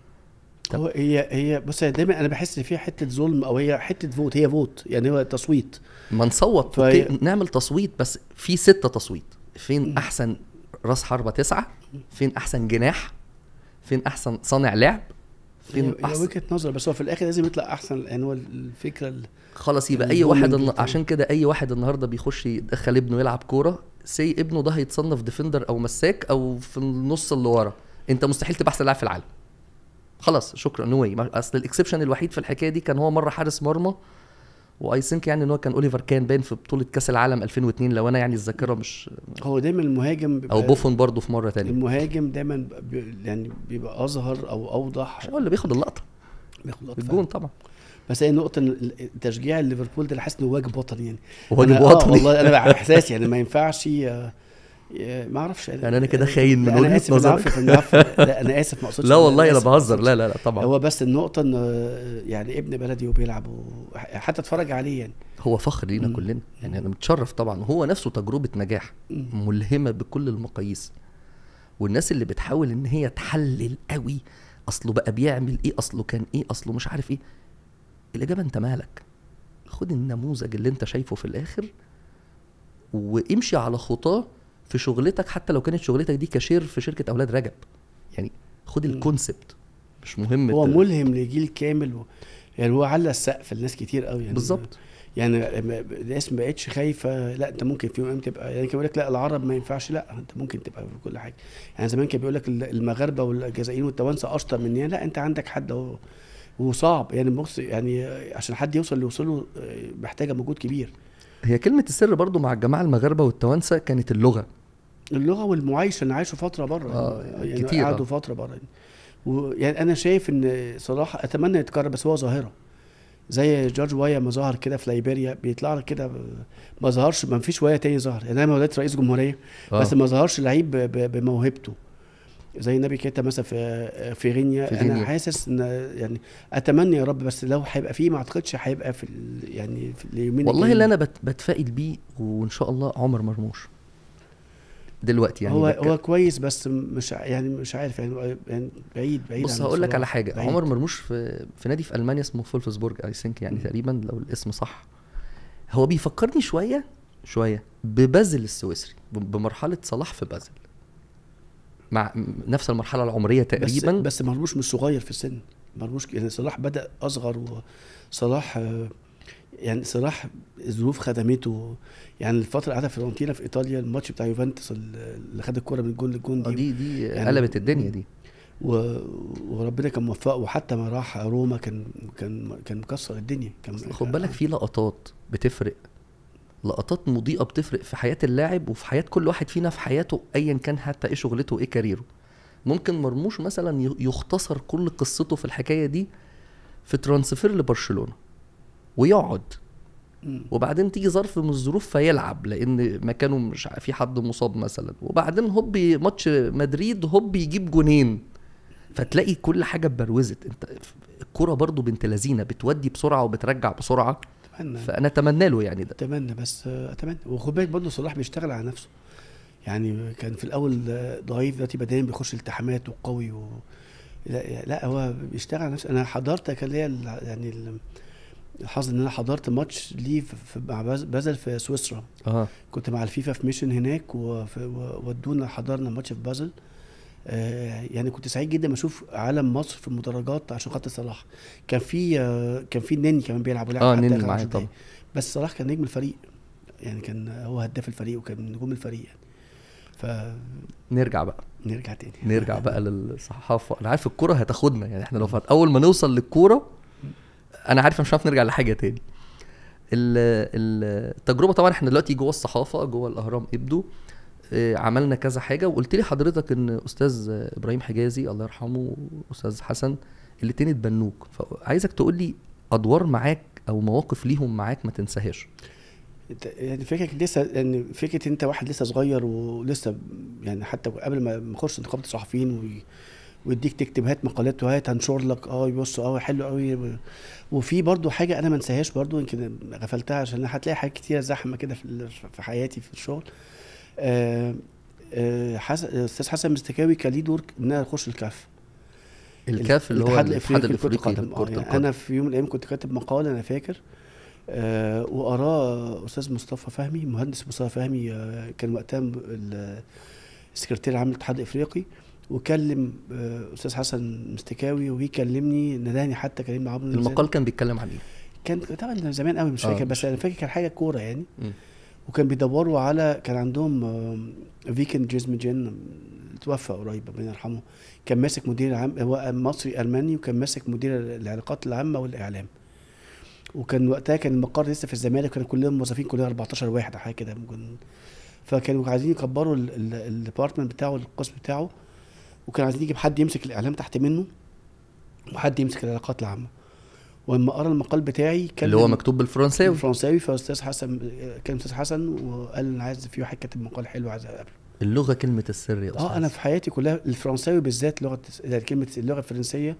طب. هو هي هي بص هي دايما انا بحس ان فيها حته ظلم او هي حته فوت هي فوت يعني هو تصويت ما نصوت فهي- اوكي نعمل تصويت بس في ستة تصويت فين مم. احسن راس حربة تسعة فين احسن جناح فين احسن صانع لعب فين هي هي احسن وجهه نظر بس هو في الاخر لازم يطلع احسن يعني هو الفكره ال- خلاص يبقى يعني اي هو واحد من الن- البيت. عشان كده اي واحد النهارده بيخش يدخل ابنه يلعب كوره سي ابنه ده هيتصنف ديفندر او مساك او في النص اللي ورا انت مستحيل تبقى احسن لاعب في العالم خلاص شكرا نو واي اصل الاكسبشن الوحيد في الحكايه دي كان هو مره حارس مرمى واي ثينك يعني ان هو كان اوليفر كان باين في بطوله كاس العالم 2002 لو انا يعني الذاكره مش هو دايما المهاجم بيبقى او بوفون برضه في مره تانية المهاجم دايما بي يعني بيبقى اظهر او اوضح عشان هو اللي بياخد اللقطه بياخد لقطة الجون طبعا بس هي نقطة إن تشجيع ليفربول ده أنا حاسس انه واجب وطني يعني واجب أنا- آه وطني. والله انا بقى احساسي يعني ما ينفعش ي- ي- ما اعرفش يعني أنا كده خاين من لا، انا وجهة اسف نظرك. العفو في العفو لا انا اسف ما اقصدش لا إن والله انا آسف، ما بهزر أقصدش. لا لا لا طبعا هو بس النقطة ان يعني ابن بلدي وبيلعب و- حتى اتفرج عليه يعني هو فخر لينا مم. كلنا يعني انا متشرف طبعا هو نفسه تجربه نجاح مم. ملهمه بكل المقاييس والناس اللي بتحاول ان هي تحلل قوي اصله بقى بيعمل ايه اصله كان ايه اصله مش عارف ايه الاجابه انت مالك خد النموذج اللي انت شايفه في الاخر وامشي على خطاه في شغلتك حتى لو كانت شغلتك دي كاشير في شركه اولاد رجب يعني خد مم. الكونسبت مش مهم هو ت- ملهم لجيل كامل و... يعني هو على السقف لناس كتير قوي يعني بالظبط يعني ما- الناس ما بقتش خايفه لا انت ممكن في يوم تبقى يعني كان بيقول لك لا العرب ما ينفعش لا انت ممكن تبقى في كل حاجه يعني زمان كان بيقول لك المغاربه والجزائريين والتوانسه اشطر مننا لا انت عندك حد اهو وصعب يعني بص يعني عشان حد يوصل اللي يوصله آه، محتاجه مجهود كبير هي كلمه السر برضو مع الجماعه المغاربه والتوانسه كانت اللغه اللغه والمعايشه انا عايشوا فتره بره آه، يعني كتير، قعدوا آه. فتره بره يعني. ويعني انا شايف ان صلاح اتمنى يتكرر بس هو ظاهره زي جورج وايا ما ظهر كده في ليبيريا بيطلع لك كده ب- ما ظهرش ما فيش وايا تاني ظهر يعني انا ما ولدت رئيس جمهوريه آه. بس ما ظهرش لعيب ب- ب- بموهبته زي نبي كيتا مثلا في في غينيا في انا غينيا. حاسس ان يعني اتمنى يا رب بس لو هيبقى فيه ما اعتقدش هيبقى في ال- يعني في اليومين والله الجايين. اللي انا بت بتفائل بيه وان شاء الله عمر مرموش دلوقتي يعني هو بك- هو كويس بس مش ع- يعني مش عارف يعني, يعني بعيد بعيد بص عن هقول لك صلاح. على حاجه بعيد. عمر مرموش في في نادي في المانيا اسمه فولفسبورج اي ثينك يعني مم. تقريبا لو الاسم صح هو بيفكرني شويه شويه ببازل السويسري ب- بمرحله صلاح في بازل مع م- نفس المرحله العمريه بس تقريبا بس مرموش مش صغير في السن مرموش يعني صلاح بدا اصغر وصلاح آه، يعني صلاح الظروف خدمته يعني الفتره اللي قعدها في فيورنتينا في ايطاليا الماتش بتاع يوفنتوس اللي خد الكوره من جون لجون آه، دي دي دي يعني- قلبت الدنيا دي و... وربنا كان موفقه وحتى ما راح روما كان كان كان مكسر الدنيا كان أصل خد بالك في لقطات بتفرق لقطات مضيئه بتفرق في حياه اللاعب وفي حياه كل واحد فينا في حياته ايا كان حتى ايه شغلته وايه كاريره ممكن مرموش مثلا ي- يختصر كل قصته في الحكايه دي في ترانسفير لبرشلونه ويقعد مم. وبعدين تيجي ظرف من الظروف فيلعب لان مكانه مش ع- في حد مصاب مثلا وبعدين هوب ماتش مدريد هوب يجيب جونين فتلاقي كل حاجه اتبروزت انت الكوره برضو بنت لذينه بتودي بسرعه وبترجع بسرعه اتمنى فانا اتمنى له يعني ده اتمنى بس آه، اتمنى وخد بالك برضه صلاح بيشتغل على نفسه يعني كان في الاول آه، ضعيف دلوقتي بدنيا بيخش التحامات وقوي و... لا, لا هو بيشتغل على نفسه انا حضرت كان ليا ال- يعني ال- الحظ ان انا حضرت ماتش ليه في- في- مع باز- بازل في سويسرا اه كنت مع الفيفا في ميشن هناك وف- وودونا حضرنا ماتش في بازل آه، يعني كنت سعيد جدا لما اشوف علم مصر في المدرجات عشان خاطر صلاح كان في آه، كان في النني كمان بيلعب ولعب اه حتى نني آخر معايا عشر طبعا دقايق. بس صلاح كان نجم الفريق يعني كان هو هداف الفريق وكان من نجوم الفريق يعني نرجع بقى فنرجع تاني نرجع بقى للصحافه انا عارف الكوره هتاخدنا يعني احنا لو فات اول ما نوصل للكوره انا عارف مش هنعرف نرجع لحاجه تاني ال- ال- التجربه طبعا احنا دلوقتي جوه الصحافه جوه الاهرام ابدو آه، عملنا كذا حاجه وقلت لي حضرتك ان استاذ ابراهيم حجازي الله يرحمه واستاذ حسن الاتنين اتبنوك فعايزك تقول لي ادوار معاك او مواقف ليهم معاك ما تنساهاش انت يعني فكرك لسه يعني فكره انت واحد لسه صغير ولسه يعني حتى قبل ما ما اخش نقابه الصحفيين وي- ويديك تكتب هات مقالات وهات هنشر لك اه بص اه حلو قوي وفي برضو حاجه انا ما انساهاش برضو يمكن غفلتها عشان هتلاقي حاجات كتيره زحمه كده في ال- في حياتي في الشغل آه آه حسن استاذ حسن مستكاوي كان ليه دور ان انا اخش الكاف الكاف اللي هو الاتحاد الاتحاد الافريقي لكره الافريقي القدم آه، لكره يعني القدم انا في يوم من الايام كنت كاتب مقال انا فاكر آه وقراه استاذ مصطفى فهمي مهندس مصطفى فهمي آه كان وقتها م- ال- السكرتير العام للاتحاد الافريقي وكلم آه استاذ حسن مستكاوي وجي كلمني نداني حتى كلمني عمرو نزال. المقال كان بيتكلم عن ايه كان طبعا زمان قوي مش آه، فاكر مش بس انا فاكر كان حاجه كوره يعني مم. وكان بيدوروا على كان عندهم آم، فيكن جيزمجين توفى قريب ربنا يرحمه كان ماسك مدير العام هو مصري الماني وكان ماسك مدير العلاقات العامه والاعلام وكان وقتها كان المقر لسه في الزمالك كانوا كلهم موظفين كلنا 14 واحد أو حاجه كده ممكن فكانوا عايزين يكبروا الديبارتمنت بتاعه القسم بتاعه وكان عايزين يجيب حد يمسك الاعلام تحت منه وحد يمسك العلاقات العامه ولما قرا المقال بتاعي كان اللي هو مكتوب بالفرنساوي فرنساوي فاستاذ حسن كان استاذ حسن وقال انا عايز في واحد كاتب مقال حلو عايز اقابله اللغه كلمه السر يا استاذ اه انا في حياتي كلها الفرنساوي بالذات لغه يعني كلمه اللغه الفرنسيه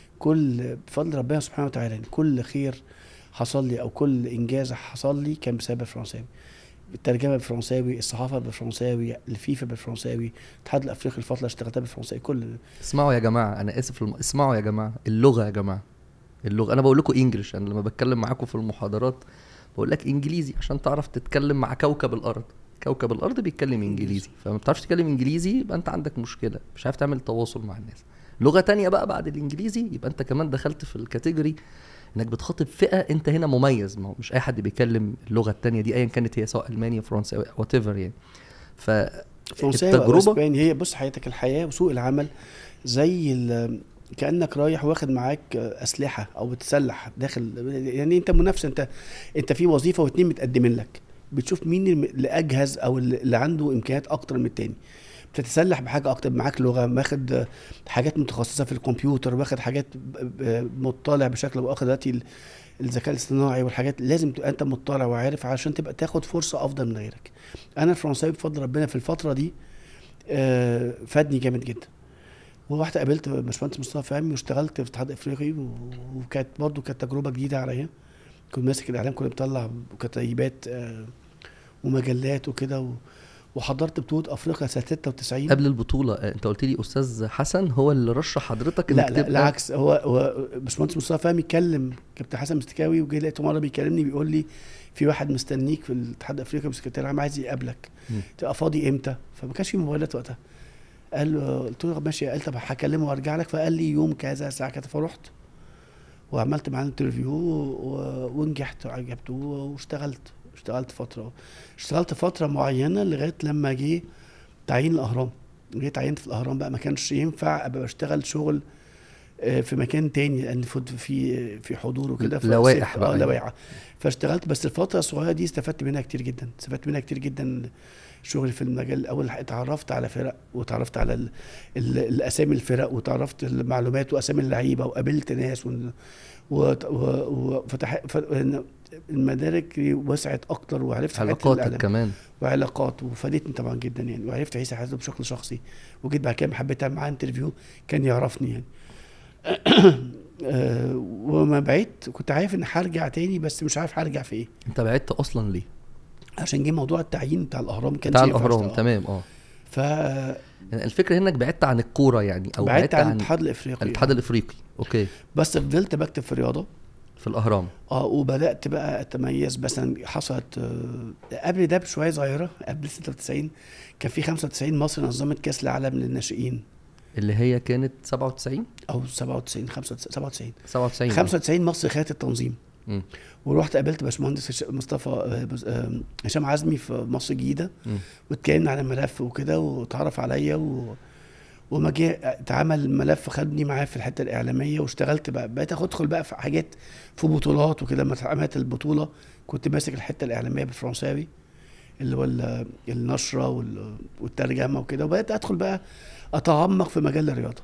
كل بفضل ربنا سبحانه وتعالى يعني كل خير حصل لي او كل انجاز حصل لي كان بسبب الفرنساوي الترجمه بالفرنساوي الصحافه بالفرنساوي الفيفا بالفرنساوي الاتحاد الافريقي الفتره اللي اشتغلتها بالفرنساوي كل اسمعوا يا جماعه انا اسف الم... اسمعوا يا جماعه اللغه يا جماعه اللغه انا بقول لكم انجلش انا لما بتكلم معاكم في المحاضرات بقول لك انجليزي عشان تعرف تتكلم مع كوكب الارض كوكب الارض بيتكلم انجليزي فما بتعرفش تتكلم انجليزي يبقى انت عندك مشكله مش عارف تعمل تواصل مع الناس لغه تانية بقى بعد الانجليزي يبقى انت كمان دخلت في الكاتيجوري انك بتخاطب فئه انت هنا مميز ما هو مش اي حد بيتكلم اللغه التانية دي ايا كانت هي سواء المانيا فرنساوي وات ايفر يعني ف فرنساوي او التجربة- اسباني هي بص حياتك الحياه وسوق العمل زي ال- كانك رايح واخد معاك اسلحه او بتسلح داخل يعني انت منافسه انت انت في وظيفه واتنين متقدمين لك بتشوف مين الم- اللي اجهز او اللي اللي عنده امكانيات اكتر من التاني بتتسلح بحاجه اكتر معاك لغه واخد حاجات متخصصه في الكمبيوتر واخد حاجات ب- ب- مطلع بشكل او باخر دلوقتي ال- الذكاء الاصطناعي والحاجات لازم تبقى انت مطلع وعارف عشان تبقى تاخد فرصه افضل من غيرك انا الفرنساوي بفضل ربنا في الفتره دي آه، فادني جامد جدا ورحت قابلت باشمهندس مصطفى فهمي واشتغلت في الاتحاد الافريقي و- وكانت برضه كانت تجربه جديده عليا كنت ماسك الاعلام كنا بنطلع كتيبات آه، ومجلات وكده و- وحضرت بطوله افريقيا سنه 96 قبل البطوله آه، انت قلت لي استاذ حسن هو اللي رشح حضرتك لا انك لا تبقى- العكس هو هو باشمهندس مصطفى فهمي كلم كابتن حسن مستكاوي وجه لقيته مره بيكلمني بيقول لي في واحد مستنيك في الاتحاد الافريقي بالسكرتير العام عايز يقابلك مم. تبقى فاضي امتى فما كانش في موبايلات وقتها قال له قلت له ماشي قال طب هكلمه وارجع لك فقال لي يوم كذا الساعه كذا فرحت وعملت معاه انترفيو و- ونجحت وعجبته واشتغلت اشتغلت فتره اشتغلت فتره معينه لغايه لما جه تعيين الاهرام جيت عينت في الاهرام بقى ما كانش ينفع ابقى بشتغل شغل آه، في مكان تاني لان فوت- في في حضور وكده فسبت- لوائح بقى اه يعني. لوائح فاشتغلت بس الفتره الصغيره دي استفدت منها كتير جدا استفدت منها كتير جدا شغلي في المجال الاول اتعرفت على فرق وتعرفت على ال... ال... الاسامي الفرق وتعرفت المعلومات واسامي اللعيبه وقابلت ناس و... و... و... وفتح ف... المدارك وسعت اكتر وعرفت حاجات علاقاتك الإعلام. كمان وعلاقات وفادتني طبعا جدا يعني وعرفت عيسى حياته بشكل شخصي وجيت بعد كده حبيت اعمل معاه انترفيو كان يعرفني يعني آه، وما بعدت كنت عارف ان هرجع تاني بس مش عارف هرجع في ايه انت بعدت اصلا ليه عشان جه موضوع التعيين بتاع الاهرام كان بتاع الاهرام تمام اه ف يعني الفكره هنا انك بعدت عن الكوره يعني او بعدت عن عن الاتحاد الافريقي الاتحاد الافريقي اوكي بس فضلت بكتب في الرياضه في الاهرام اه وبدات بقى اتميز مثلا حصلت آه، قبل ده بشويه صغيره قبل 96 كان في 95 مصر نظمت كاس العالم للناشئين اللي هي كانت 97 او 97 95 97 97 95 مصر خدت التنظيم مم. ورحت قابلت باشمهندس هش- مصطفى آه، بز- آه، هشام عزمي في مصر الجديده مم. واتكلمنا عن الملف وكده واتعرف عليا و... وما جه اتعمل ملف خدني معاه في الحته الاعلاميه واشتغلت بقى بقيت ادخل بقى في حاجات في بطولات وكده لما اتعملت البطوله كنت ماسك الحته الاعلاميه بالفرنساوي اللي هو ال- النشره وال- والترجمه وكده وبقيت ادخل بقى اتعمق في مجال الرياضه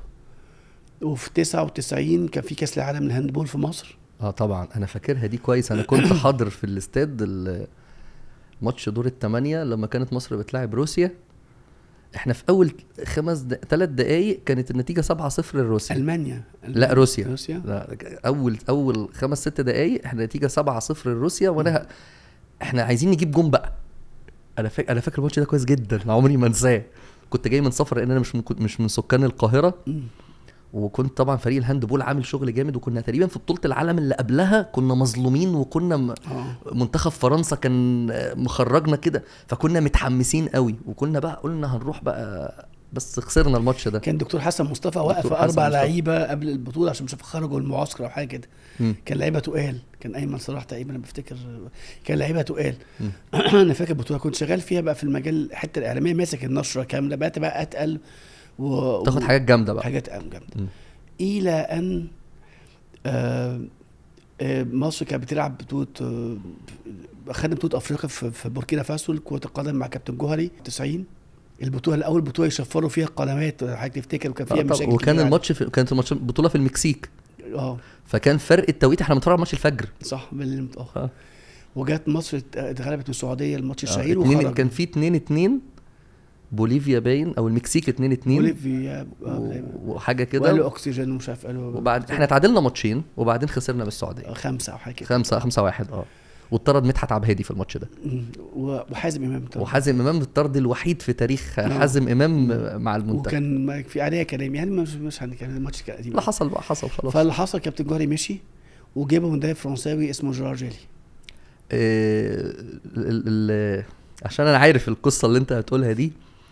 وفي 99 كان في كاس العالم للهاندبول في مصر اه طبعا انا فاكرها دي كويس انا كنت حاضر في الاستاد ال- ماتش دور الثمانية لما كانت مصر بتلاعب روسيا احنا في اول خمس د... ثلاث دقايق كانت النتيجه 7-0 لروسيا المانيا لا روسيا روسيا لا اول اول خمس ست دقايق احنا نتيجه 7-0 لروسيا وانا ه- احنا عايزين نجيب جون بقى انا فاكر انا فاكر الماتش ده كويس جدا عمري ما انساه كنت جاي من سفر لان انا مش من... كنت مش من سكان القاهره مم. وكنت طبعا فريق الهاندبول عامل شغل جامد وكنا تقريبا في بطوله العالم اللي قبلها كنا مظلومين وكنا م... اه منتخب فرنسا كان آه، مخرجنا كده فكنا متحمسين قوي وكنا بقى قلنا هنروح بقى بس خسرنا الماتش ده كان دكتور حسن مصطفى وقف دكتور حسن اربع مصطفى. لعيبه قبل البطوله عشان مش عارف خرجوا المعسكر او حاجه كده مم. كان لعيبه تقال كان ايمن صلاح تقريبا انا بفتكر كان لعيبه تقال مم. انا فاكر البطوله كنت شغال فيها بقى في المجال الحته الاعلاميه ماسك النشره كامله بقيت بقى اتقل و... تاخد و- حاجات جامده بقى حاجات جامده مم. الى ان آه آه مصر كانت بتلعب بطوله آه خدنا بطوله افريقيا في, في بوركينا فاسو كره القدم مع كابتن جوهري 90 البطوله الاول بطوله يشفروا فيها القنوات حضرتك تفتكر وكان فيها آه، طب- مشاكل وكان كتير الماتش في... كانت الماتش بطوله في المكسيك اه فكان فرق التوقيت احنا بنتفرج على ماتش الفجر صح بالليل متاخر آه. وجات مصر ات- اتغلبت من السعوديه الماتش آه، الشهير اتنين وخرج كان في 2 2 بوليفيا باين او المكسيك 2 2 بوليفيا و... آه، وحاجه وقالوا كده اكسجين ومش عارف قالوا وبعد احنا تعادلنا ماتشين وبعدين خسرنا من السعوديه خمسه او حاجه كده خمسة خمسة واحد اه واتطرد مدحت عبد الهادي في الماتش ده مم. و- وحازم امام طبعا. وحازم امام الطرد الوحيد في تاريخ نعم. حازم امام مع المنتخب وكان ما- في عليها كلام يعني مش مش هنتكلم الماتش كان قديم اللي حصل بقى حصل خلاص فاللي حصل كابتن جوهري مشي وجابوا مدرب فرنساوي اسمه جيرار جيلي آه، ال- ال- عشان انا عارف القصه اللي انت هتقولها دي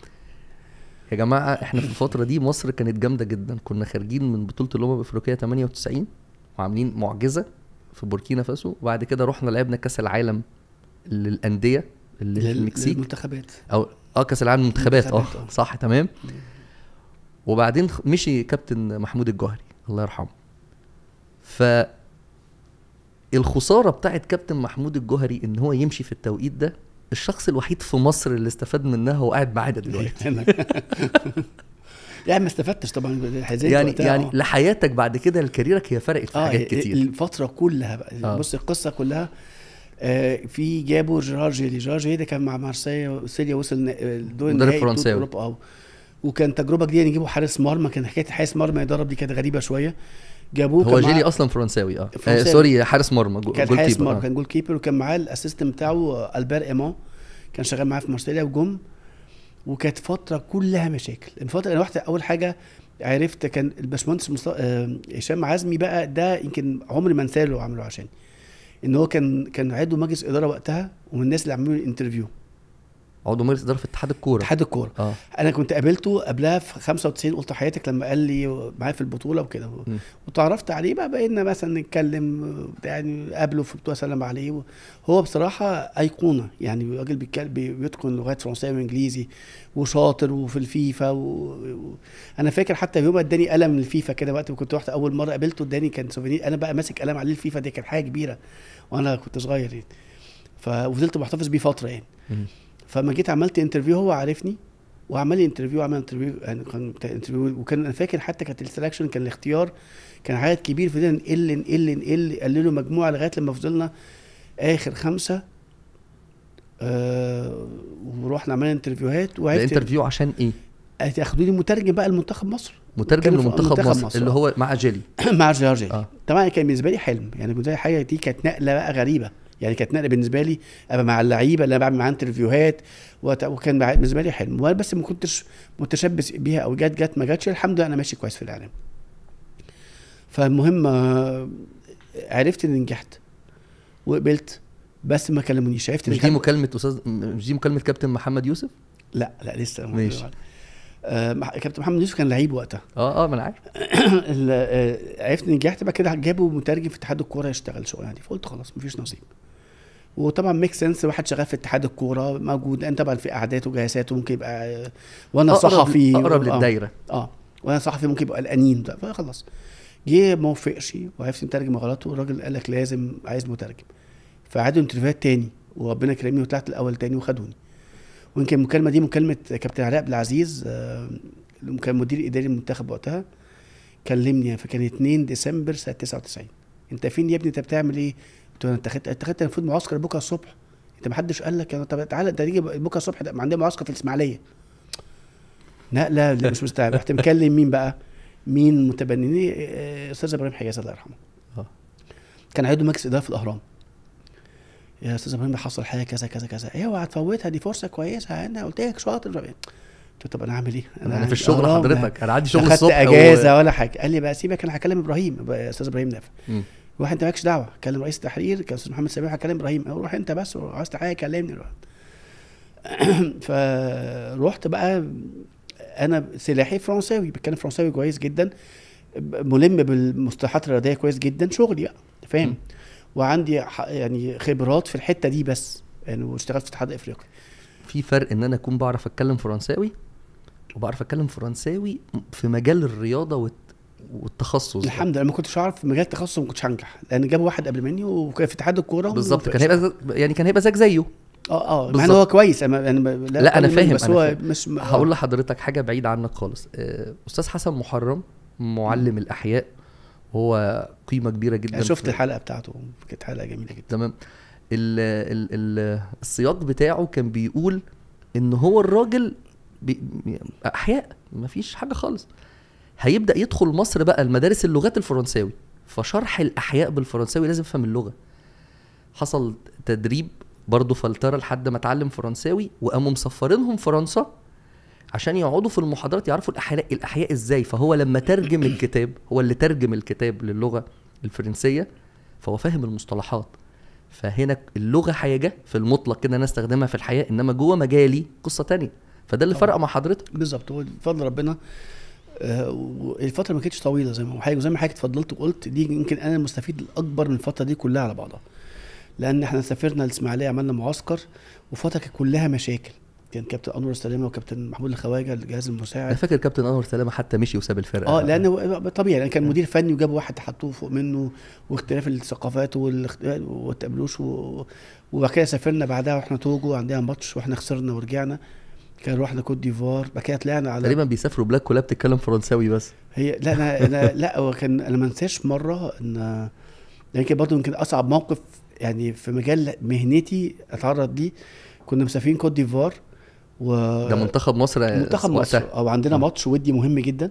يا جماعه احنا في الفتره دي مصر كانت جامده جدا كنا خارجين من بطوله الامم الافريقيه 98 وعاملين معجزه في بوركينا فاسو وبعد كده رحنا لعبنا كاس العالم للانديه اللي في لل- المكسيك للمنتخبات او اه كاس العالم للمنتخبات اه المنتخبات، آه. صح تمام وبعدين خ- مشي كابتن محمود الجوهري الله يرحمه ف الخساره بتاعت كابتن محمود الجوهري ان هو يمشي في التوقيت ده الشخص الوحيد في مصر اللي استفاد منها هو قاعد معانا دلوقتي يعني ما استفدتش طبعا حزنت يعني وقتها، يعني آه. لحياتك بعد كده لكاريرك هي فرقت في اه حاجات كتير الفتره كلها بقى آه. بص القصه كلها آه في جابوا جيرار جيلي جيرار جيلي ده كان مع مارسيليا سيليا وصل ن- الدور مدرب النهائي بطولة فرنساوي. اوروبا اه وكان تجربه جديده نجيبوا حارس مرمى كان حكايه حارس مرمى يدرب دي كانت غريبه شويه جابوه هو كان معاه- جيلي اصلا فرنساوي اه, آه فرنساوي. سوري حارس مرمى جو- كان جول حارس كيبر، مرمى آه. كان جول كيبر وكان معاه الاسيستنت بتاعه البير ايمون كان شغال معاه في مارسيليا وجم وكانت فتره كلها مشاكل الفتره انا رحت اول حاجه عرفت كان الباشمهندس مصط- آه، هشام عزمي بقى ده يمكن عمري ما انساه له عمله عشان ان هو كان كان عضو مجلس اداره وقتها ومن الناس اللي عملوا لي انترفيو عضو مجلس اداره في اتحاد الكوره اتحاد الكوره اه انا كنت قابلته قبلها في 95 قلت حياتك لما قال لي معايا في البطوله وكده م. وتعرفت عليه بقى بقينا مثلا نتكلم يعني قابله في بطوله سلم عليه هو بصراحه ايقونه يعني راجل بيتكلم بي- بيتقن لغات فرنسيه وانجليزي وشاطر وفي الفيفا و... و... انا فاكر حتى يوم اداني قلم من الفيفا كده وقت ما كنت رحت اول مره قابلته اداني كان سوفينير انا بقى ماسك قلم عليه الفيفا دي كانت حاجه كبيره وانا كنت صغير يعني ففضلت محتفظ بيه فتره يعني مم. فما جيت عملت انترفيو هو عارفني وعمل لي انترفيو عمل انترفيو يعني كان بتاع انترفيو وكان انا فاكر حتى كانت السلكشن كان الاختيار كان عدد كبير فضلنا نقل نقل نقل قللوا مجموعه لغايه لما فضلنا اخر خمسه آه ورحنا عملنا انترفيوهات ده وعرفت انترفيو عشان ايه هتاخدوا لي مترجم بقى لمنتخب مصر مترجم كان في لمنتخب منتخب مصر, مصر، اللي آه. هو مع جيلي مع جورجيا آه. آه. طبعا كان بالنسبه لي حلم يعني بالنسبه لي حاجه دي كانت نقله بقى غريبه يعني كانت نقله بالنسبه لي ابقى مع اللعيبه اللي انا بعمل معاها انترفيوهات وت- وكان بع- بالنسبه لي حلم وانا بس ما كنتش متشبث بيها او جت جت ما جاتش الحمد لله انا ماشي كويس في الاعلام فالمهم آه، عرفت اني نجحت وقبلت بس ما كلمونيش عرفت مش إن دي كان- مكالمه استاذ مش دي مكالمه كابتن محمد يوسف لا لا لسه ماشي. آه مح- كابتن محمد يوسف كان لعيب وقتها اه اه ما انا عارف ال- آه، عرفت اني نجحت بعد كده جابوا مترجم في اتحاد الكوره يشتغل الشغلانه دي فقلت خلاص مفيش نصيب وطبعا ميك سنس واحد شغال في اتحاد الكوره موجود انت طبعا في قعدات وجلسات وممكن يبقى آه، وانا أقرب- صحفي اقرب آه، للدايره اه وانا صحفي ممكن يبقى قلقانين ده فخلاص جه ما وفقش وعرفت مترجم غلط والراجل قال لك لازم عايز مترجم فعادوا انترفيوهات تاني وربنا كرمني وطلعت الاول تاني وخدوني ويمكن المكالمه دي مكالمه كابتن علاء عبد العزيز آه، اللي كان مدير اداري المنتخب وقتها كلمني فكان 2 ديسمبر سنه 99 انت فين يا ابني انت بتعمل ايه؟ قلت له انت خدت انت خدت المفروض معسكر بكره الصبح انت ما حدش قال لك طب تعالى انت تيجي بكره الصبح ده عندنا معسكر في الاسماعيليه لا لا لا مش مستوعب رحت مكلم مين بقى؟ مين متبنيني آه، استاذ ابراهيم حجاز الله يرحمه آه. كان عضو مجلس اداره في الاهرام يا استاذ ابراهيم ده حصل حاجه كذا كذا كذا اوعى هتفوتها دي فرصه كويسه انا قلت لك شاطر قلت له طب انا اعمل ايه؟ انا في عندي الشغل أهرام، حضرتك انا عندي شغل اخدت الصبح اجازه ولا حاجه قال لي بقى سيبك انا هكلم ابراهيم بقى استاذ ابراهيم نافع مم. روح انت مالكش دعوه كلم رئيس التحرير كان استاذ محمد سميح هكلم ابراهيم روح انت بس عاوز حاجه كلمني روح. فروحت بقى انا سلاحي فرنساوي بتكلم فرنساوي كويس جدا ملم بالمصطلحات الرياضيه كويس جدا شغلي بقى مم. فاهم وعندي ح- يعني خبرات في الحته دي بس يعني واشتغلت في اتحاد افريقيا في فرق ان انا اكون بعرف اتكلم فرنساوي وبعرف اتكلم فرنساوي في مجال الرياضه والت... والتخصص ده. الحمد لله ما كنتش اعرف في مجال التخصص ما كنتش هنجح لان جابوا واحد قبل مني وكان في اتحاد الكوره بالظبط وما كان هيبقى يعني كان هيبقى زيك زيه اه اه مع ان بالظبط. هو كويس انا انا ب- لا، أنا أقل منه، فاهم، بس أنا هو فاهم. مش م- هقول آه. لحضرتك حاجه بعيده عنك خالص آه، استاذ حسن محرم معلم الاحياء وهو قيمه كبيره جدا انا شفت في- الحلقه بتاعته كانت حلقه جميله جدا تمام ال ال ال السياق بتاعه كان بيقول ان هو الراجل بي احياء مفيش حاجه خالص هيبدا يدخل مصر بقى المدارس اللغات الفرنساوي فشرح الاحياء بالفرنساوي لازم يفهم اللغه حصل تدريب برضه فلتره لحد ما اتعلم فرنساوي وقاموا مسفرينهم فرنسا عشان يقعدوا في المحاضرات يعرفوا الاحياء الاحياء ازاي فهو لما ترجم الكتاب هو اللي ترجم الكتاب للغه الفرنسيه فهو فاهم المصطلحات فهنا اللغه حاجه في المطلق كده انا استخدمها في الحياه انما جوه مجالي قصه تانية فده اللي طبعا. فرق مع حضرتك بالظبط هو بفضل ربنا آه، والفتره ما كانتش طويله زي ما هو حاجه زي ما حضرتك اتفضلت وقلت دي يمكن انا المستفيد الاكبر من الفتره دي كلها على بعضها لان احنا سافرنا الاسماعيليه عملنا معسكر وفتره كانت كلها مشاكل كان كابتن انور السلامه وكابتن محمود الخواجه الجهاز انا المساعد فاكر كابتن انور سلامه حتى مشي وساب الفرقه اه لان هو طبيعي لان كان مدير فني وجابوا واحد حطوه فوق منه واختلاف الثقافات والاخت- والتقابلوش و- وبعد كده سافرنا بعدها واحنا توجو عندنا ماتش واحنا خسرنا ورجعنا كان رحنا كوت ديفوار بعد كده طلعنا على تقريبا بيسافروا بلاك كلها بتتكلم فرنساوي بس هي لا انا انا لا هو كان انا ما انساش مره ان يمكن برضه يمكن اصعب موقف يعني في مجال مهنتي اتعرض ليه كنا مسافرين كوت ديفوار و ده منتخب مصر منتخب وقتها. مصر او عندنا آه. ماتش ودي مهم جدا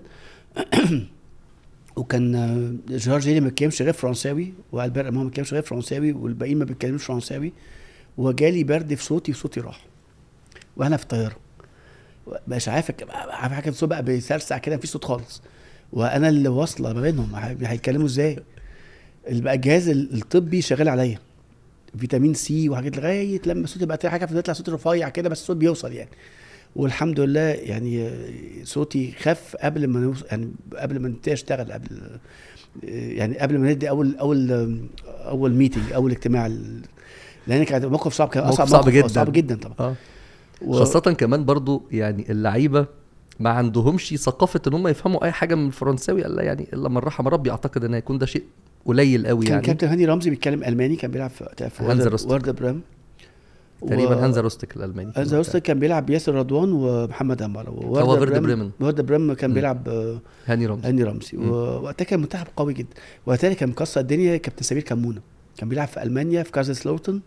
وكان آه، جورج جيلي ما بيتكلمش غير فرنساوي والبير ما بيتكلمش غير فرنساوي والباقيين ما بيتكلموش فرنساوي وجالي برد في صوتي وصوتي راح وانا في الطياره مش عارف أك- عارف حاجه الصوت بقى بيسرسع كده مفيش صوت خالص وانا اللي واصله ما بينهم هي- هيتكلموا ازاي اللي بقى الجهاز الطبي شغال عليا فيتامين سي وحاجات لغايه لما صوتي بقى حاجه بيطلع صوت رفيع كده بس الصوت بيوصل يعني والحمد لله يعني صوتي خف قبل ما نوصل يعني قبل ما نبتدي اشتغل قبل يعني قبل ما ندي اول اول اول ميتنج اول اجتماع لان كان موقف صعب كان موقف اصعب صعب موقف جدا. صعب جدا طبعا اه و- خاصة كمان برضو يعني اللعيبة ما عندهمش ثقافة ان هم يفهموا اي حاجة من الفرنساوي الا يعني الا من رحم ربي اعتقد ان هيكون ده شيء قليل قوي كان يعني كابتن هاني رمزي بيتكلم الماني كان بيلعب في في هانز ورد- روستك. ورد برام تقريبا هانزا روستك الالماني هانزا روستك كان بيلعب ياسر رضوان ومحمد عمارة هو ورد بريمن. ورد بريم كان مم. بيلعب آه، هاني رمزي هاني رمزي مم. ووقتها كان منتخب قوي جدا وقتها كان مكسر الدنيا كابتن سمير كمونه كان بيلعب في المانيا في كازلسلوتن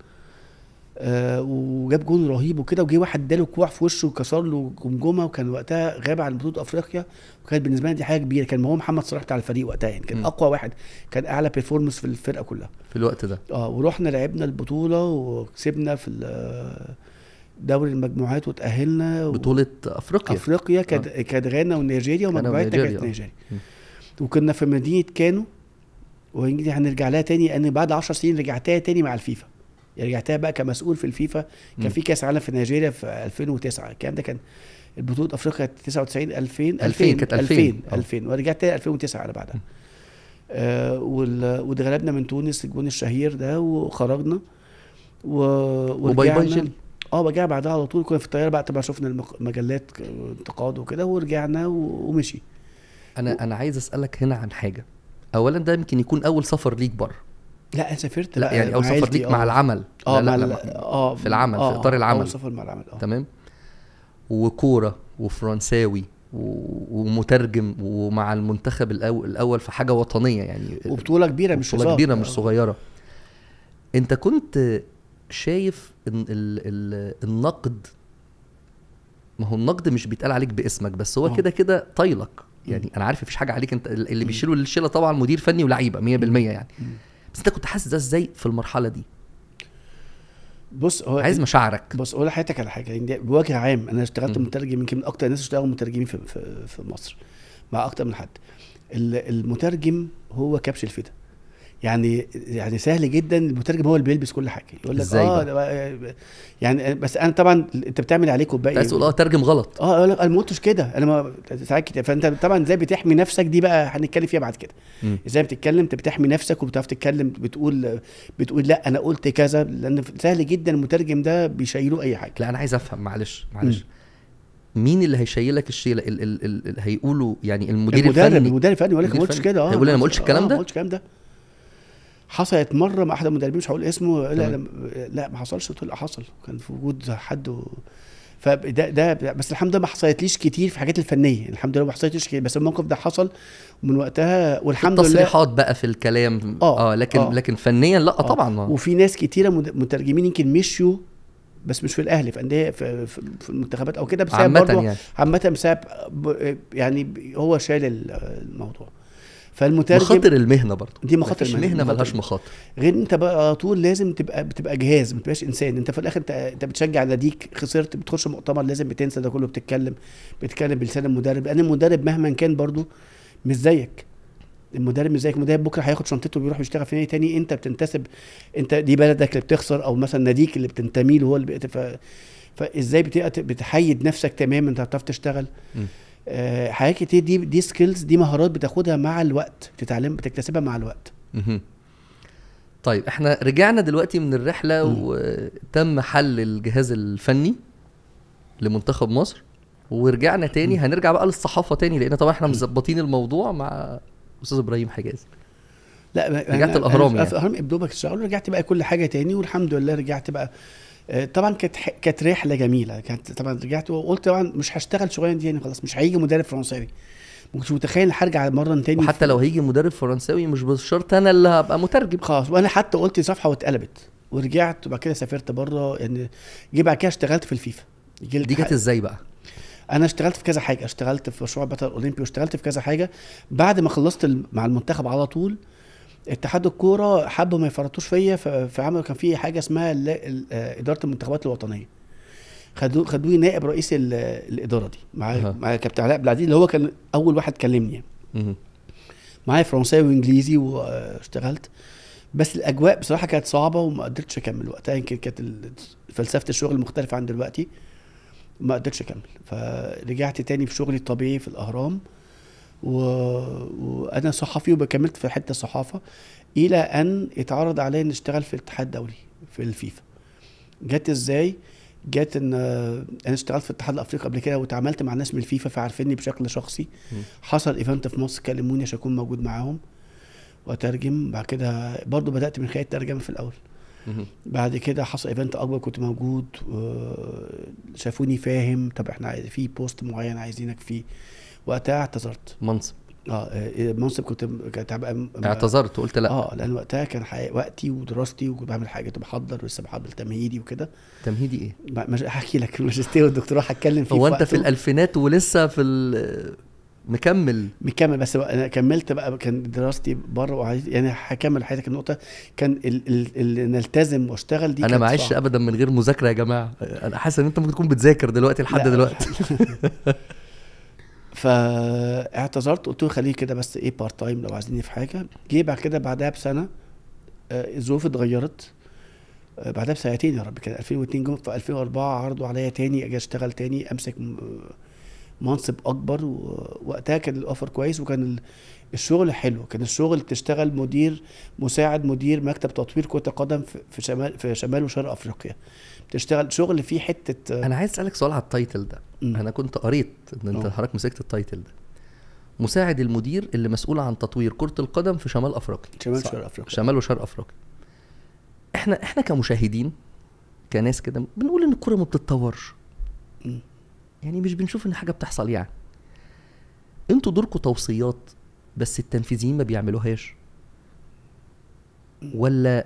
آه وجاب جون رهيب وكده وجه واحد اداله كوع في وشه وكسر له جمجمه وكان وقتها غاب عن بطوله افريقيا وكانت بالنسبه لي دي حاجه كبيره كان هو محمد صلاح بتاع الفريق وقتها يعني كان مم. اقوى واحد كان اعلى بيرفورمانس في الفرقه كلها في الوقت ده اه ورحنا لعبنا البطوله وكسبنا في ال- دوري المجموعات وتاهلنا و- بطولة افريقيا افريقيا كانت كانت غانا ونيجيريا غانا ومجموعتنا كانت ونيجيريا، آه. نيجيريا مم. وكنا في مدينه كانو ودي هنرجع لها تاني لان بعد 10 سنين رجعتها تاني مع الفيفا يعني رجعتها بقى كمسؤول في الفيفا كان مم. في كاس عالم في نيجيريا في 2009 الكلام ده كان البطوله افريقيا 99 2000 2000 كانت 2000 2000 آه. 2000 ورجعت تاني 2009 على بعدها آه وال- واتغلبنا من تونس الجون الشهير ده وخرجنا و... وباي باي ورجعنا جيل اه رجع بعدها على طول كنا في الطياره بقى طبعا شفنا المق- المجلات انتقاد وكده ورجعنا و- ومشي انا انا عايز اسالك هنا عن حاجة اولا ده يمكن يكون اول سفر ليك بره لا انا سافرت لا بقى يعني اول مع سفر عيلتي، ليك آه. مع العمل اه لا مع لا ال- لا اه في العمل، في آه، إطار العمل. اول سفر مع العمل اه تمام وكورة وفرنساوي و- ومترجم ومع المنتخب الأول, الاول في حاجه وطنيه يعني وبطوله كبيره مش بطولة هزار. كبيره مش آه. صغيره انت كنت شايف ان ال ال النقد ما هو النقد مش بيتقال عليك باسمك بس هو آه. كده كده طايلك يعني انا عارف مفيش حاجه عليك انت اللي بيشيلوا الشيله طبعا مدير فني ولاعيبه 100% يعني مم. بس انت كنت حاسس ده ازاي في المرحله دي بص هو عايز مشاعرك بص اقول لحضرتك على حاجه يعني ده بوجه عام انا اشتغلت مم. مترجم يمكن من اكتر الناس اشتغلوا مترجمين في, في, في مصر مع اكتر من حد ال- المترجم هو كبش الفدا يعني يعني سهل جدا المترجم هو اللي بيلبس كل حاجه يقول لك إزاي اه بقى؟ ده بقى- يعني بس انا طبعا انت بتعمل عليك انت وباقي عايز تقول اه ترجم غلط اه اقول لك انا ما قلتش كده انا ما ساعات كتير فانت طبعا ازاي بتحمي نفسك دي بقى هنتكلم فيها بعد كده مم. ازاي بتتكلم انت بتحمي نفسك وبتعرف تتكلم بتقول بتقول لا انا قلت كذا لان سهل جدا المترجم ده بيشيلوه اي حاجه لا انا عايز افهم معلش معلش مين اللي هيشيلك الشيله ال ال ال ال هيقولوا يعني المدير المدرب الفني المدرب الفني يقول لك ما المدير قلتش الفني. كده اه هيقول أنا ما قلتش الكلام آه، ده؟ ما قلتش الكلام ده حصلت مره مع احد المدربين مش هقول اسمه لا تمام. لا, لا ما حصلش قلت له لا حصل كان في وجود حد و... فده ده بس الحمد لله ما حصلتليش كتير في الحاجات الفنيه الحمد لله ما حصلتليش كتير بس الموقف ده حصل ومن وقتها والحمد لله التصريحات بقى في الكلام آه، اه لكن آه. لكن فنيا لا آه. طبعا ما. وفي ناس كتيره مد- مترجمين يمكن مشيوا بس مش في الاهلي في انديه في, في, في المنتخبات او كده بسبب عامة برضه يعني عامه بسبب ب- يعني ب- هو شايل ال- الموضوع فالمترجم مخاطر المهنه برضه دي مخاطر مفيش المهنة، مهنه مخاطر ملهاش المهنة. مخاطر غير انت بقى على طول لازم تبقى بتبقى جهاز ما تبقاش انسان انت في الاخر انت انت بتشجع ناديك خسرت بتخش مؤتمر لازم بتنسى ده كله بتتكلم بتتكلم بلسان المدرب لان المدرب مهما كان برضه مش زيك المدرب مش زيك المدرب بكره هياخد شنطته ويروح يشتغل في نادي تاني انت بتنتسب انت دي بلدك اللي بتخسر او مثلا ناديك اللي بتنتمي له هو اللي بيقت- ف... فازاي بتبقى بتحيد نفسك تماما انت هتعرف تشتغل مم. آه حاجات كتير دي دي سكيلز دي مهارات بتاخدها مع الوقت بتتعلم بتكتسبها مع الوقت مهم. طيب احنا رجعنا دلوقتي من الرحله مم. وتم حل الجهاز الفني لمنتخب مصر ورجعنا تاني مم. هنرجع بقى للصحافه تاني لان طبعا احنا مظبطين الموضوع مع استاذ ابراهيم حجازي لا ما- رجعت أنا- الأهرام أنا يعني. في الاهرام ابدوبك اشتغل رجعت بقى كل حاجه تاني والحمد لله رجعت بقى آه، طبعا كانت ح- كانت رحله جميله كانت طبعا رجعت وقلت طبعا مش هشتغل شغلانه دي يعني خلاص مش هيجي مدرب فرنساوي ما كنتش متخيل ان هرجع مره تاني وحتى لو هيجي مدرب فرنساوي مش بالشرط انا اللي هبقى مترجم خلاص وانا حتى قلت صفحه واتقلبت ورجعت وبعد كده سافرت بره يعني جه بعد كده اشتغلت في الفيفا يجي دي جت ازاي بقى انا اشتغلت في كذا حاجه اشتغلت في مشروع بطل الاولمبي واشتغلت في كذا حاجه بعد ما خلصت ال- مع المنتخب على طول اتحاد الكوره حبوا ما يفرطوش فيا ف- فعملوا كان في حاجه اسمها ال- ال- آه، اداره المنتخبات الوطنيه خدوا خدوني نائب رئيس ال- الاداره دي مع أها. مع كابتن علاء بالعزيز اللي هو كان اول واحد كلمني مهم. معايا فرنساوي وانجليزي واشتغلت بس الاجواء بصراحه كانت صعبه وما قدرتش اكمل وقتها يمكن كانت ال- فلسفه الشغل مختلفه عن دلوقتي ما قدرتش اكمل فرجعت تاني في شغلي الطبيعي في الاهرام و... وانا صحفي وكملت في حته الصحافه الى ان اتعرض عليا ان اشتغل في الاتحاد الدولي في الفيفا جت ازاي جت ان انا اشتغلت في الاتحاد الافريقي قبل كده واتعاملت مع ناس من الفيفا فعارفيني بشكل شخصي مم. حصل ايفنت في مصر كلموني عشان اكون موجود معاهم واترجم بعد كده برضو بدات من خلال الترجمه في الاول مهم. بعد كده حصل ايفنت اكبر كنت موجود و- شافوني فاهم طب احنا عايز في بوست معين عايزينك فيه وقتها اعتذرت منصب اه آه، منصب كنت كنت هبقى م- اعتذرت قلت لا اه لان وقتها كان حي... وقتي ودراستي وكنت بعمل حاجه كنت بحضر لسه بحضر تمهيدي وكده تمهيدي ايه ما- مش هحكي لك الماجستير والدكتوراه هتكلم فيه هو انت في وقته. الالفينات ولسه في ال- مكمل مكمل بس بقى انا كملت بقى كان دراستي بره وعايز يعني هكمل حياتك النقطه كان ال... ال... ال... نلتزم واشتغل دي انا كانت معيش صعبة. ابدا من غير مذاكره يا جماعه انا حاسس ان انت ممكن تكون بتذاكر دلوقتي لحد لا. دلوقتي فاعتذرت قلت له خليه كده بس ايه بارت تايم لو عايزيني في حاجه جه بعد كده بعدها بسنه آه، الظروف اتغيرت آه، بعدها بسنتين يا رب كان 2002 جم في 2004 عرضوا عليا تاني اجي اشتغل تاني امسك م- منصب اكبر ووقتها كان الاوفر كويس وكان ال- الشغل حلو كان الشغل تشتغل مدير مساعد مدير مكتب تطوير كرة قدم في- في شمال في شمال وشرق افريقيا تشتغل شغل فيه حته آه، انا عايز اسالك سؤال على التايتل ده مم. انا كنت قريت ان انت اه. حضرتك مسكت التايتل ده مساعد المدير اللي مسؤول عن تطوير كرة القدم في شمال افريقيا شمال صح. شرق افريقيا شمال وشرق افريقيا احنا احنا كمشاهدين كناس كده بنقول ان الكرة ما بتتطورش مم. يعني مش بنشوف ان حاجة بتحصل يعني انتوا دوركم توصيات بس التنفيذيين ما بيعملوهاش ولا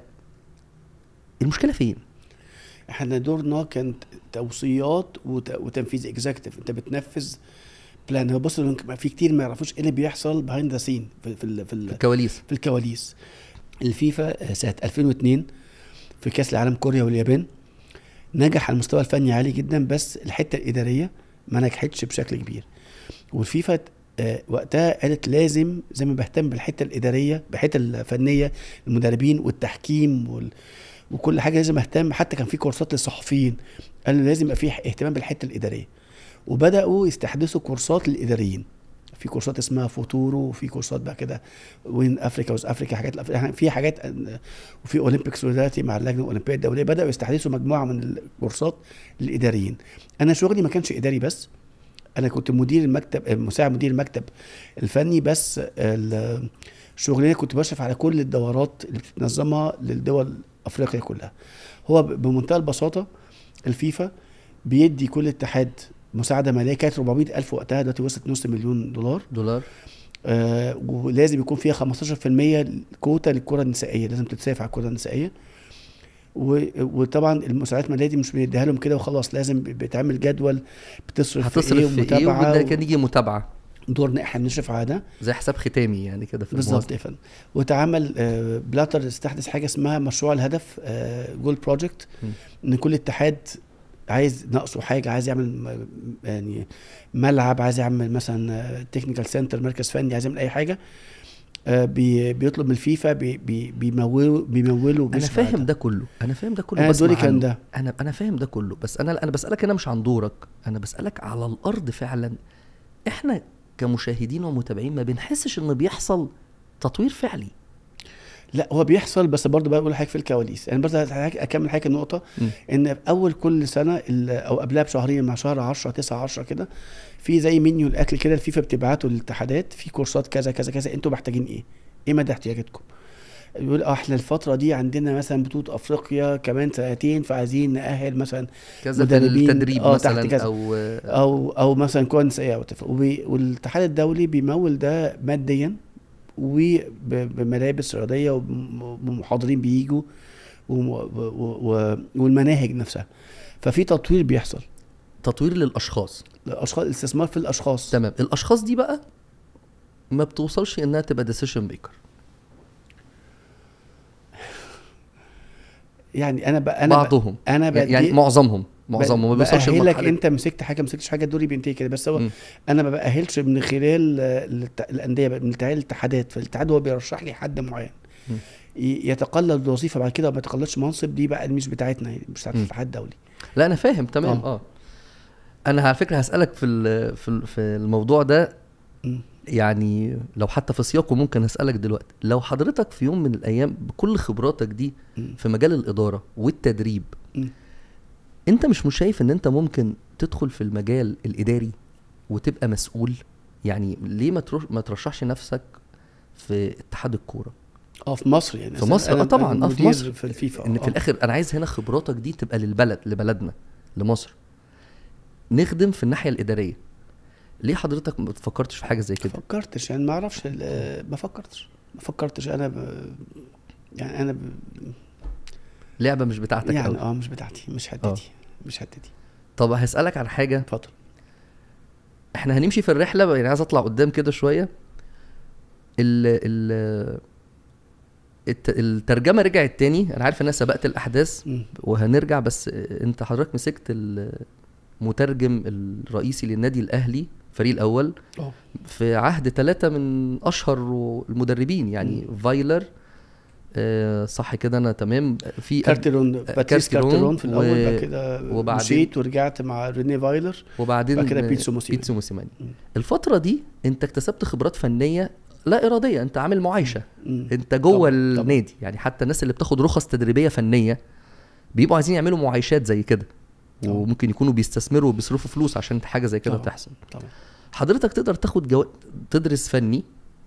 المشكلة فين؟ احنا دورنا كان توصيات وت- وتنفيذ اكزاكتيف انت بتنفذ بلان هو بص ممكن في كتير ما يعرفوش ايه اللي بيحصل بيهايند ذا سين في في ال- في, ال- الكواليس في الكواليس الفيفا آه، سنه 2002 في كاس العالم كوريا واليابان نجح على المستوى الفني عالي جدا بس الحته الاداريه ما نجحتش بشكل كبير والفيفا آه، وقتها قالت لازم زي ما بهتم بالحته الاداريه بالحته الفنيه المدربين والتحكيم وال وكل حاجه لازم اهتم حتى كان في كورسات للصحفيين قالوا لازم يبقى في اهتمام بالحته الاداريه وبداوا يستحدثوا كورسات للاداريين في كورسات اسمها فوتورو وفي كورسات بقى كده وين افريكا وز افريكا حاجات الأف- يعني في حاجات وفي اولمبيك سوليداريتي مع اللجنه الاولمبيه الدوليه بداوا يستحدثوا مجموعه من الكورسات للاداريين انا شغلي ما كانش اداري بس انا كنت مدير المكتب مساعد مدير المكتب الفني بس ال- شغلي كنت بشرف على كل الدورات اللي بتنظمها للدول افريقيا كلها هو ب- بمنتهى البساطه الفيفا بيدي كل اتحاد مساعده ماليه كانت 400 الف وقتها دلوقتي وصلت نص مليون دولار دولار آه ولازم يكون فيها 15% كوتا للكره النسائيه لازم تتسافر على الكره النسائيه و- وطبعا المساعدات الماليه دي مش بنديها لهم كده وخلاص لازم ب- بتعمل جدول بتصرف في ايه هتصرف في ايه ومتابعه وبدنا كان يجي متابعه دورنا احنا بنشرف على ده زي حساب ختامي يعني كده في بالظبط المواصلة. يا فندم وتعمل آه، بلاتر استحدث حاجه اسمها مشروع الهدف جول بروجكت م. ان كل اتحاد عايز ناقصه حاجه عايز يعمل م- يعني ملعب عايز يعمل مثلا تكنيكال سنتر مركز فني عايز يعمل اي حاجه آه، بي بيطلب من الفيفا بي بي بيمولوا بيمولوا انا وبيشرف على فاهم ده كله انا فاهم ده كله انا بسمع دوري كان عنه. ده انا انا فاهم ده كله بس انا انا بسالك انا مش عن دورك انا بسالك على الارض فعلا احنا كمشاهدين ومتابعين ما بنحسش ان بيحصل تطوير فعلي لا هو بيحصل بس برضه بقول حاجه في الكواليس انا برضه هحكي- اكمل حاجه النقطه م. ان في اول كل سنه ال- او قبلها بشهرين مع شهر 10 9 10 كده في زي منيو الاكل كده الفيفا بتبعته للاتحادات في كورسات كذا كذا كذا انتوا محتاجين ايه؟ ايه مدى احتياجاتكم؟ يقول اه احنا الفتره دي عندنا مثلا بطوله افريقيا كمان سنتين فعايزين نأهل مثلا كذا في مدربين، التدريب آه، تحت مثلا كذا. او او او مثلا كوره نسائيه او تف- وبي- والاتحاد الدولي بيمول ده ماديا وبملابس رياضيه ومحاضرين بيجوا وم- و- و- والمناهج نفسها ففي تطوير بيحصل تطوير للاشخاص الاشخاص الاستثمار في الاشخاص تمام الاشخاص دي بقى ما بتوصلش انها تبقى ديسيشن ميكر يعني انا بقى انا بعضهم انا بدي يعني معظمهم معظمهم ما بيوصلش بأهلك لمرحله انت مسكت حاجه مسكتش حاجه دوري بينتهي كده بس هو مم. انا ما بأهلش من خلال آه، الت- الانديه بقى، من خلال الاتحادات فالاتحاد هو بيرشح لي حد معين مم. ي- يتقلد الوظيفه بعد كده وما يتقلدش منصب دي بقى مش بتاعتنا يعني مش بتاعت مم. الاتحاد الدولي لا انا فاهم تمام آه. اه, انا على فكره هسالك في ال- في ال- في الموضوع ده مم. يعني لو حتى في سياقه ممكن اسالك دلوقتي لو حضرتك في يوم من الايام بكل خبراتك دي مم. في مجال الاداره والتدريب مم. انت مش مش شايف ان انت ممكن تدخل في المجال الاداري وتبقى مسؤول يعني ليه ما تروح ما ترشحش نفسك في اتحاد الكوره اه في مصر يعني في أصل مصر، أنا- آه طبعاً، أنا آه في مدير مصر. في الفيفا ان آه. في الاخر انا عايز هنا خبراتك دي تبقى للبلد لبلدنا لمصر نخدم في الناحيه الاداريه ليه حضرتك ما فكرتش في حاجه زي ما كده فكرتش يعني ما اعرفش ال- آه، ما فكرتش ما فكرتش انا ب... يعني انا ب... لعبه مش بتاعتك يعني قوي اه مش بتاعتي مش حتتي مش حتتي طب هسالك عن حاجه اتفضل احنا هنمشي في الرحله يعني عايز اطلع قدام كده شويه ال ال الت- الترجمه رجعت تاني انا عارف ان انا سبقت الاحداث مم. وهنرجع بس انت حضرتك مسكت المترجم الرئيسي للنادي الاهلي الفريق الاول اه في عهد ثلاثة من أشهر المدربين يعني فايلر آه صح كده أنا تمام في كارتيرون باتريس كارتيرون كارتيرون في الاول و- بعد كده وبعدين- مشيت ورجعت مع ريني فايلر وبعدين بعد كده آه، بيتسو موسيماني. بيتسو موسيماني مم. الفترة دي أنت اكتسبت خبرات فنية لا إرادية أنت عامل معايشة مم. أنت جوه طبعاً، النادي يعني حتى الناس اللي بتاخد رخص تدريبية فنية بيبقوا عايزين يعملوا معايشات زي كده طبعاً. وممكن يكونوا بيستثمروا وبيصرفوا فلوس عشان حاجة زي كده طبعاً. تحصل طبعا حضرتك تقدر تاخد جو... تدرس فني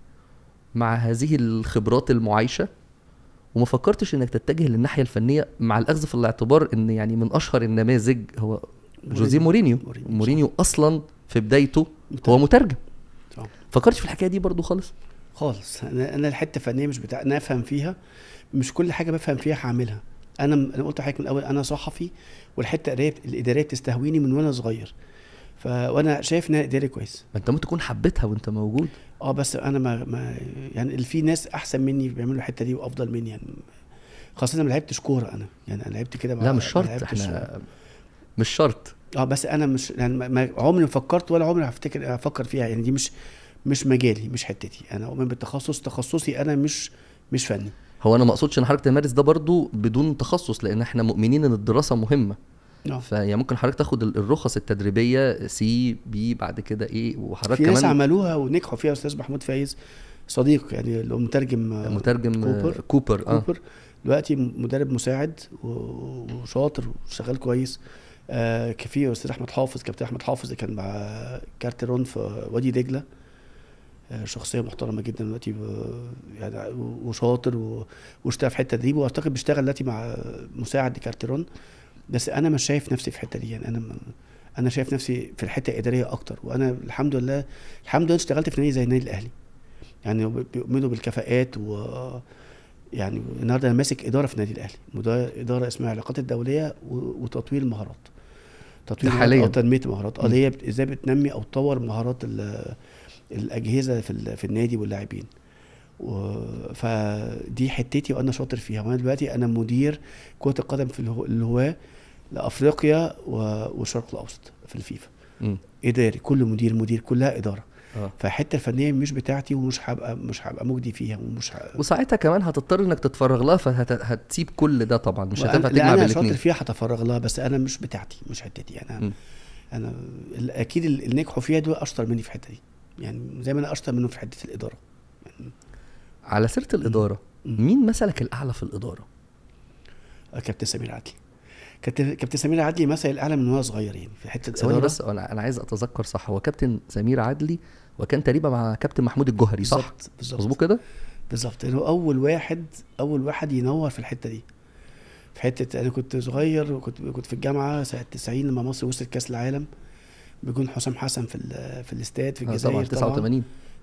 مع هذه الخبرات المعايشه وما فكرتش انك تتجه للناحيه الفنيه مع الاخذ في الاعتبار ان يعني من اشهر النماذج هو جوزيه مورينيو مورينيو، مورينيو اصلا في بدايته مترجم. هو مترجم طبعاً. فكرتش في الحكايه دي برضو خالص خالص انا انا الحته الفنيه مش بتاع انا افهم فيها مش كل حاجه بفهم فيها هعملها انا انا قلت لحضرتك من الاول انا صحفي والحته الاداريه الاداريه بتستهويني من وانا صغير ف وانا شايف ان انا اداري كويس ما انت ممكن تكون حبيتها وانت موجود اه بس انا ما, ما يعني اللي في ناس احسن مني بيعملوا الحته دي وافضل مني يعني خاصه انا ما لعبتش كوره انا يعني انا لعبت كده مع- لا مش ما شرط لعبتش- احنا مش شرط اه بس انا مش يعني ما- ما عمري ما فكرت ولا عمري هفتكر افكر فيها يعني دي مش مش مجالي مش حتتي انا اؤمن بالتخصص تخصصي انا مش مش فني هو انا ما اقصدش ان حضرتك تمارس ده برضو بدون تخصص لان احنا مؤمنين ان الدراسه مهمه اه فيعني ممكن حضرتك تاخد ال- الرخص التدريبيه سي بي بعد كده ايه وحضرتك في ناس كمان عملوها ونجحوا فيها استاذ محمود فايز صديق يعني اللي هو مترجم آه، مترجم كوبر كوبر, كوبر اه كوبر دلوقتي مدرب مساعد و- وشاطر وشغال كويس آه كان في استاذ احمد حافظ كابتن احمد حافظ اللي كان مع كارتيرون في وادي دجله آه شخصيه محترمه جدا دلوقتي ب- يعني وشاطر و- واشتغل في حته تدريب واعتقد بيشتغل دلوقتي مع مساعد كارتيرون بس انا مش شايف نفسي في الحته دي يعني انا م- انا شايف نفسي في الحته الاداريه اكتر وانا الحمد لله الحمد لله اشتغلت في نادي زي النادي الاهلي يعني بيؤمنوا بالكفاءات و يعني النهارده انا ماسك اداره في النادي الاهلي وده اداره اسمها العلاقات الدوليه و- وتطوير المهارات تطوير ده المهارات حالياً. او تنميه المهارات اه مم. اللي هي بت- ازاي بتنمي او تطور مهارات ال- الاجهزه في ال- في النادي واللاعبين و- فدي حتتي وانا شاطر فيها وانا دلوقتي انا مدير كره القدم في الهو- الهواه لافريقيا و- والشرق الاوسط في الفيفا مم. اداري كل مدير مدير كلها اداره اه فالحته الفنيه مش بتاعتي ومش هبقى مش هبقى مجدي فيها ومش ه... وساعتها كمان هتضطر انك تتفرغ لها فهتسيب كل ده طبعا مش وأنا- هتنفع لا، تجمع انا بين شاطر الاثنين فيها هتفرغ لها بس انا مش بتاعتي مش حتتي انا مم. انا ال- اكيد ال- اللي نجحوا فيها دول اشطر مني في الحته دي يعني زي ما انا اشطر منهم في حته الاداره على سيره الاداره مم. مين مثلك الاعلى في الاداره آه، كابتن سمير عدلي كابتن كابتن سمير عدلي مثل الاعلى من وانا صغير يعني في حته ثواني الاداره بس انا انا عايز اتذكر صح هو كابتن سمير عدلي وكان تقريبا مع كابتن محمود الجوهري صح بالظبط بالظبط مظبوط كده بالظبط انه اول واحد اول واحد ينور في الحته دي في حته انا كنت صغير وكنت كنت في الجامعه سنه 90 لما مصر وصلت كاس العالم بجون حسام حسن في ال- في الاستاد في آه، الجزائر طبعا 89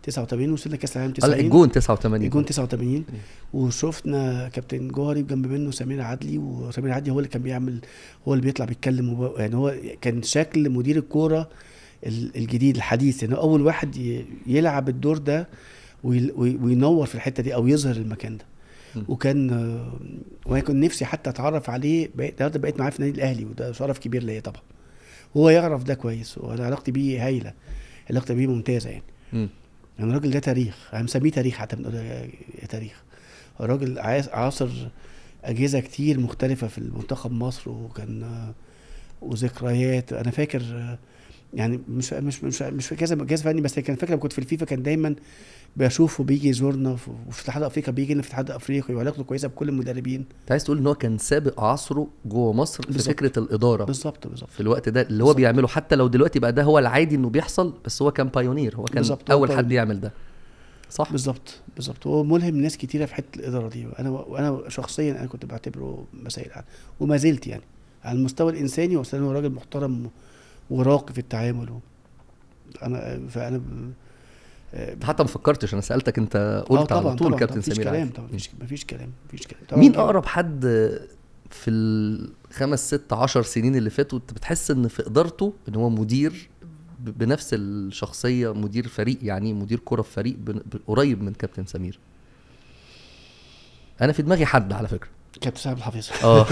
89 وصلنا كاس العالم لا 90 الجون 89 الجون 89 وشفنا كابتن جوهري جنب منه سمير عدلي وسمير عدلي هو اللي كان بيعمل هو اللي بيطلع بيتكلم وب... يعني هو كان شكل مدير الكوره ال- الجديد الحديث يعني هو اول واحد ي- يلعب الدور ده وي- وي- وينور في الحته دي او يظهر المكان ده م. وكان آه، وانا كنت نفسي حتى اتعرف عليه بقيت النهارده بقيت معاه في النادي الاهلي وده شرف كبير ليا طبعا وهو يعرف ده كويس وانا علاقتي بيه هايله علاقتي بيه ممتازه يعني مم. يعني الراجل ده تاريخ انا مسميه تاريخ حتى بنقول يا يا تاريخ الراجل عاص- عاصر اجهزه كتير مختلفه في المنتخب مصر وكان آه، وذكريات انا فاكر آه، يعني مش مش مش مش في كذا جهاز فني بس كان فاكر لما كنت في الفيفا كان دايما بشوفه بيجي يزورنا في- وفي الاتحاد الافريقي بيجي لنا في الاتحاد الافريقي وعلاقته كويسه بكل المدربين انت عايز تقول ان هو كان سابق عصره جوه مصر في بالظبط. فكره الاداره بالظبط بالظبط في الوقت ده اللي هو بالظبط. بيعمله حتى لو دلوقتي بقى ده هو العادي انه بيحصل بس هو كان بايونير هو كان بالظبط، هو اول حد بايونير. يعمل ده صح بالظبط بالظبط هو ملهم ناس كتيره في حته الاداره دي وانا وانا شخصيا انا كنت بعتبره مسائل عنه. وما زلت يعني على المستوى الانساني وأصل هو راجل محترم وراقي في التعامل و... انا فانا ب... آه، انت حتى ما فكرتش انا سالتك انت آه قلت طبعا على طول طبعا كابتن مفيش سمير كلام عادل. طبعا مفيش مفيش كلام مفيش كلام طبعا مين كده. اقرب حد في الخمس ست عشر سنين اللي فاتوا انت بتحس ان في ادارته ان هو مدير ب- بنفس الشخصيه مدير فريق يعني مدير كره في فريق بن- ب- قريب من كابتن سمير انا في دماغي حد على فكره كابتن سعد الحفيظ اه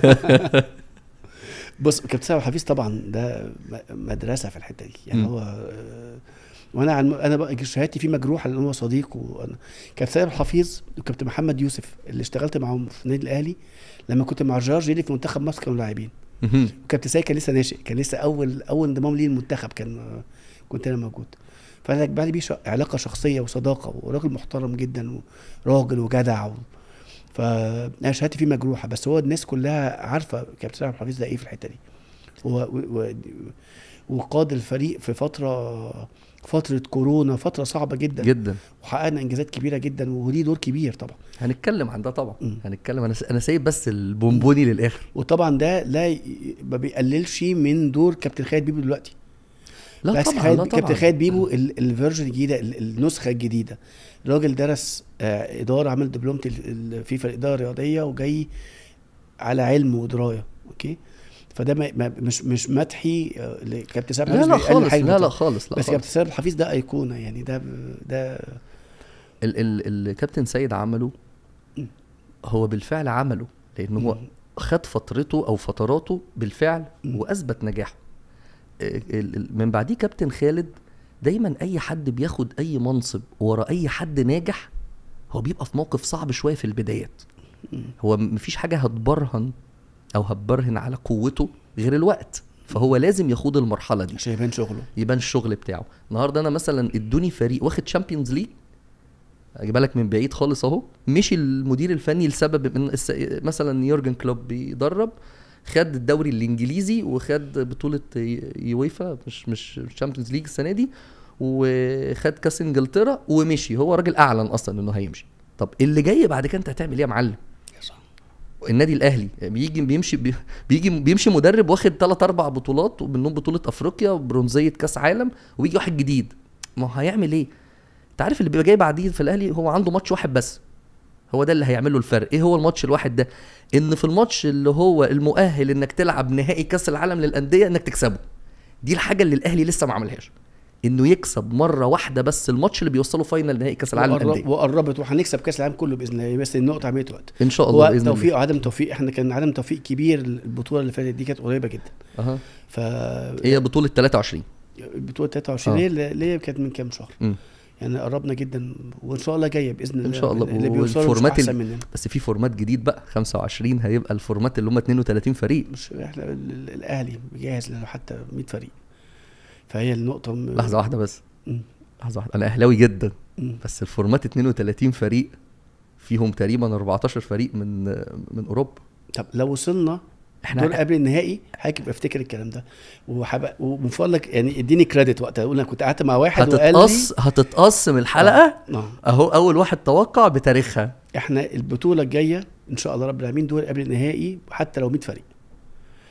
بص كابتن سعد الحفيظ طبعا ده م- مدرسه في الحته دي يعني مم. هو آه، وانا عن انا بقى شهادتي فيه مجروحه لان هو صديق وانا كابتن سعد الحفيظ وكابتن محمد يوسف اللي اشتغلت معاهم في النادي الاهلي لما كنت مع جورج جيلي في منتخب مصر كانوا لاعبين مهم. وكابتن سيد كان لسه ناشئ كان لسه اول اول انضمام ليه المنتخب كان آه، كنت انا موجود فانا بقى لي بيه ش- علاقه شخصيه وصداقه وراجل محترم جدا وراجل وجدع و... فانا شهادتي فيه مجروحه بس هو الناس كلها عارفه كابتن سعد الحفيظ ده ايه في الحته دي و... و... و... وقاد الفريق في فتره فتره كورونا فتره صعبه جدا جدا وحققنا انجازات كبيره جدا وليه دور كبير طبعا هنتكلم عن ده طبعا مم. هنتكلم انا س- انا سايب بس البونبوني للاخر وطبعا ده لا ي- ما بيقللش من دور كابتن خالد بيبو دلوقتي لا بس طبعا خالد لا كابتن طبعا خالد بيبو ال- الفيرجن الجديده ال- النسخه الجديده الراجل درس آه، اداره عمل دبلومه ال- الفيفا الاداره الرياضيه وجاي على علم ودرايه اوكي فده ما ما مش مش مدحي آه، لكابتن سامح لا مش لا بيقلل خالص حاجة لا من لا ده. خالص لا بس خالص. كابتن سامح الحفيظ ده ايقونه يعني ده ده ال- ال- الكابتن سيد عمله مم. هو بالفعل عمله لان هو مم. خد فترته او فتراته بالفعل مم. واثبت نجاحه ال- ال- من بعديه كابتن خالد دايما اي حد بياخد اي منصب ورا اي حد ناجح هو بيبقى في موقف صعب شويه في البدايات مم. هو م- مفيش حاجه هتبرهن او هتبرهن على قوته غير الوقت فهو لازم يخوض المرحله دي عشان يبان شغله يبان الشغل بتاعه النهارده انا مثلا ادوني فريق واخد تشامبيونز ليج اجيبها لك من بعيد خالص اهو مشي المدير الفني لسبب من الس... مثلا يورجن كلوب بيدرب خد الدوري الانجليزي وخد بطوله ي- يويفا مش مش تشامبيونز ليج السنه دي وخد كاس انجلترا ومشي هو راجل اعلن اصلا انه هيمشي طب اللي جاي بعد كده انت هتعمل ايه يا معلم النادي الاهلي بيجي بيمشي بي- بيجي بيمشي مدرب واخد ثلاث اربع بطولات ومنهم بطوله افريقيا وبرونزيه كاس عالم ويجي واحد جديد ما هو هيعمل ايه انت عارف اللي بيبقى جاي بعديه في الاهلي هو عنده ماتش واحد بس هو ده اللي هيعمل له الفرق ايه هو الماتش الواحد ده ان في الماتش اللي هو المؤهل انك تلعب نهائي كاس العالم للانديه انك تكسبه دي الحاجه اللي الاهلي لسه ما عملهاش انه يكسب مره واحده بس الماتش اللي بيوصله فاينل نهائي كاس العالم وقرب- للانديه وقربت وهنكسب كاس العالم كله باذن الله بس النقطه عمليه وقت ان شاء الله هو باذن توفيق الله وعدم توفيق احنا كان عدم توفيق كبير البطوله اللي فاتت دي كانت قريبه جدا اها ف هي بطوله 23 بطوله 23 آه. هي اللي اللي هي كانت من كام شهر مم. يعني قربنا جدا وان شاء الله جايه باذن الله شاء الله. اللي بيوصلوا مش والفورمات احسن ال- مننا بس في فورمات جديد بقى 25 هيبقى الفورمات اللي هم 32 فريق مش احنا ال- ال- الاهلي بيجهز لنا حتى 100 فريق فهي النقطه م... لحظه واحده بس مم. لحظه واحده انا اهلاوي جدا مم. بس الفورمات 32 فريق فيهم تقريبا 14 فريق من من اوروبا طب لو وصلنا دور احنا قبل النهائي حضرتك يبقى افتكر الكلام ده وحب... ومن فضلك يعني اديني كريدت وقتها اقول انا كنت قعدت مع واحد وقال لي هتتقص هتتقص من الحلقه آه. اهو اول واحد توقع بتاريخها احنا البطوله الجايه ان شاء الله رب العالمين دور قبل النهائي حتى لو 100 فريق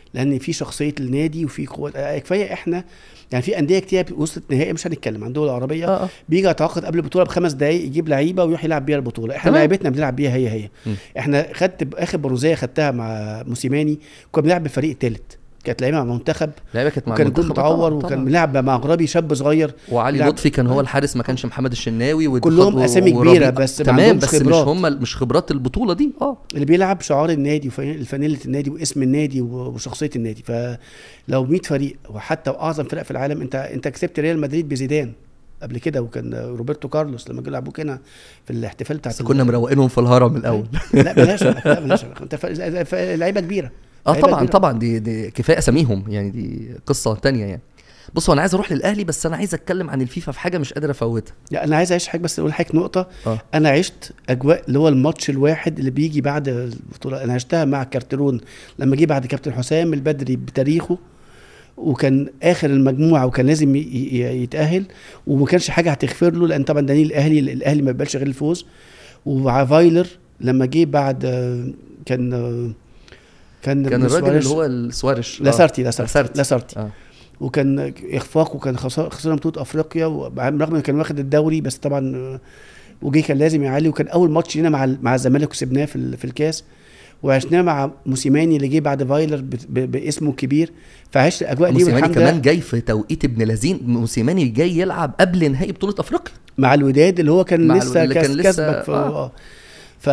لان في شخصيه النادي وفي قوه آه، كفايه احنا يعني في انديه كتير وصلت نهائي مش هنتكلم عن الدول العربيه اه اه بيجي يتعاقد قبل البطوله بخمس دقائق يجيب لعيبه ويروح يلعب بيها البطوله احنا تمام. لعيبتنا بنلعب بيها هي هي م. احنا خدت اخر برونزيه خدتها مع موسيماني كنا بنلعب بالفريق الثالث كانت لعيبه مع المنتخب لعيبه كانت مع وكان الجول المنتخب متعور طبعاً، وكان طبعاً. بنلعب مع غرابي شاب صغير وعلي لعب- لطفي كان هو الحارس ما كانش محمد الشناوي والخ- كلهم أسامي وربيع. كبيرة بس ما تمام عندهمش بس مش خبرات. هم مش خبرات البطوله دي اه اللي بيلعب شعار النادي وفانيله النادي واسم النادي و- وشخصيه النادي فلو 100 فريق وحتى اعظم فرق في العالم انت انت كسبت ريال مدريد بزيدان قبل كده وكان روبرتو كارلوس لما جه يلعبوك هنا في الاحتفال بتاع بس كنا مروقينهم في الهرم الاول لا بلاش لا بلاش انت ف- ف- لعيبه كبيره اه لعيبة طبعا كبيرة. طبعا دي, دي كفايه اساميهم يعني دي قصه تانية يعني بص هو انا عايز اروح للاهلي بس انا عايز اتكلم عن الفيفا في حاجه مش قادر افوتها لا انا عايز اعيش حاجه بس اقول حاجه نقطه اه انا عشت اجواء اللي هو الماتش الواحد اللي بيجي بعد البطوله انا عشتها مع كارترون لما جه بعد كابتن حسام البدري بتاريخه وكان اخر المجموعه وكان لازم ي- ي- يتاهل وما كانش حاجه هتغفر له لان طبعا دليل الاهلي الاهلي ما بيقبلش غير الفوز ومع فايلر لما جه بعد آه، كان آه، كان كان الراجل سواريز- اللي هو السوارش آه. لاسارتي لاسارتي لاسارتي. لاسارتي اه وكان اخفاق وكان خسر- خسرنا بطوله افريقيا رغم انه كان واخد الدوري بس طبعا آه، وجه كان لازم يعلي وكان اول ماتش لينا مع ال- مع الزمالك وكسبناه في ال- في الكاس وعشناه مع موسيماني اللي جه بعد فايلر ب- ب- باسمه الكبير فعشت الاجواء دي موسيماني والحمد كمان لله جاي في توقيت ابن لذين موسيماني جاي يلعب قبل نهائي بطوله افريقيا مع الوداد اللي هو كان مع ال- لسه اللي كاس كان لسه- كسبك ف... آه. آه. ف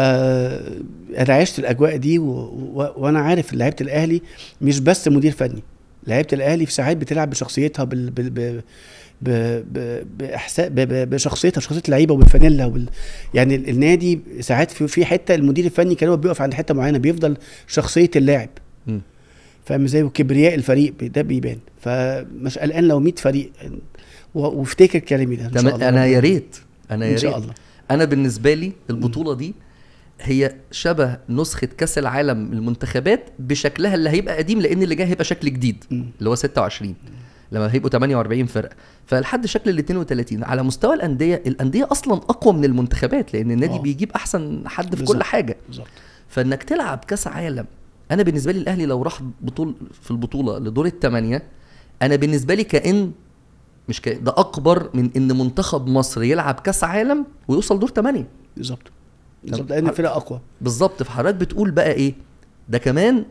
انا عشت الاجواء دي و... و... وانا عارف لعيبه الاهلي مش بس مدير فني لعيبه الاهلي في ساعات بتلعب بشخصيتها بال... بال... ب... ب... ب... بإحساس ب... ب... بشخصيتها شخصيه اللعيبه وبالفانيلا وبال... يعني ال- النادي ساعات في في حته المدير الفني كان هو بيقف عند حته معينه بيفضل شخصيه اللاعب مم. فاهم ازاي وكبرياء الفريق ده بيبان فمش قلقان لو 100 فريق و... وافتكر كلامي ده ان شاء تمام الله انا يا ريت انا يا ان شاء ريت الله انا بالنسبه لي البطوله دي هي شبه نسخه كاس العالم المنتخبات بشكلها اللي هيبقى قديم لان اللي جاي هيبقى شكل جديد مم. اللي هو 26 لما هيبقوا 48 فرقه فلحد شكل ال 32 على مستوى الانديه الانديه اصلا اقوى من المنتخبات لان النادي آه. بيجيب احسن حد في بالظبط. كل حاجه بالظبط فانك تلعب كاس عالم انا بالنسبه لي الاهلي لو راح بطول في البطوله لدور الثمانيه انا بالنسبه لي كان مش كأن ده اكبر من ان منتخب مصر يلعب كاس عالم ويوصل دور ثمانيه بالظبط بالظبط لان الفرق اقوى بالظبط فحضرتك بتقول بقى ايه ده كمان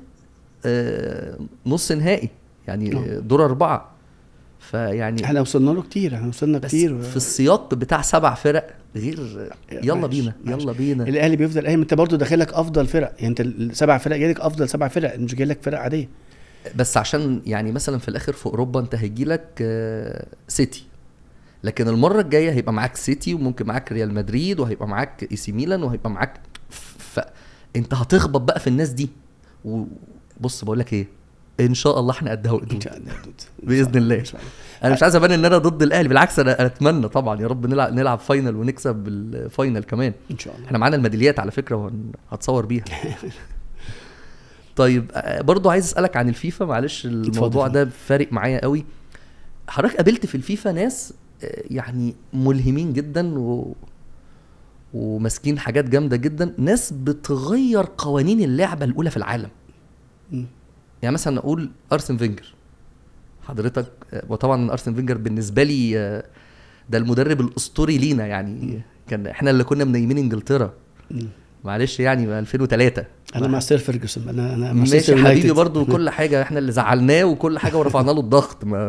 آه نص نهائي يعني آه. دور اربعه فيعني احنا وصلنا له كتير احنا وصلنا بس كتير في السياق بتاع سبع فرق غير يلا معلش، بينا معلش. يلا بينا الاهلي بيفضل قايم انت برضه داخلك افضل فرق يعني انت السبع فرق جايلك افضل سبع فرق مش جايلك فرق عاديه بس عشان يعني مثلا في الاخر في اوروبا انت هيجيلك آه، سيتي لكن المره الجايه هيبقى معاك سيتي وممكن معاك ريال مدريد وهيبقى معاك اي سي ميلان وهيبقى معاك فانت هتخبط بقى في الناس دي وبص بقول لك ايه ان شاء الله احنا قدها ان وقدود شاء الله يا دود. إن بإذن شاء الله. الله. إن شاء الله. انا مش عايز ابان ان انا ضد الاهلي بالعكس انا أنا اتمنى طبعا يا رب نلعب نلعب فاينل ونكسب الفاينل كمان ان شاء الله احنا معانا الميداليات على فكره وهتصور بيها طيب آه، برضو عايز اسالك عن الفيفا معلش الموضوع اتفضل. ده فارق معايا قوي حضرتك قابلت في الفيفا ناس آه، يعني ملهمين جدا و... وماسكين حاجات جامده جدا ناس بتغير قوانين اللعبه الاولى في العالم مم. يعني مثلا اقول ارسن فينجر حضرتك آه، وطبعا ارسن فينجر بالنسبه لي آه، ده المدرب الاسطوري لينا يعني كان احنا اللي كنا منيمين انجلترا مم. معلش يعني 2003 انا مع سير فيرجسون انا انا مع ماشي مانشستر حبيبي يونايتد. برضو كل حاجه احنا اللي زعلناه وكل حاجه ورفعنا له الضغط ما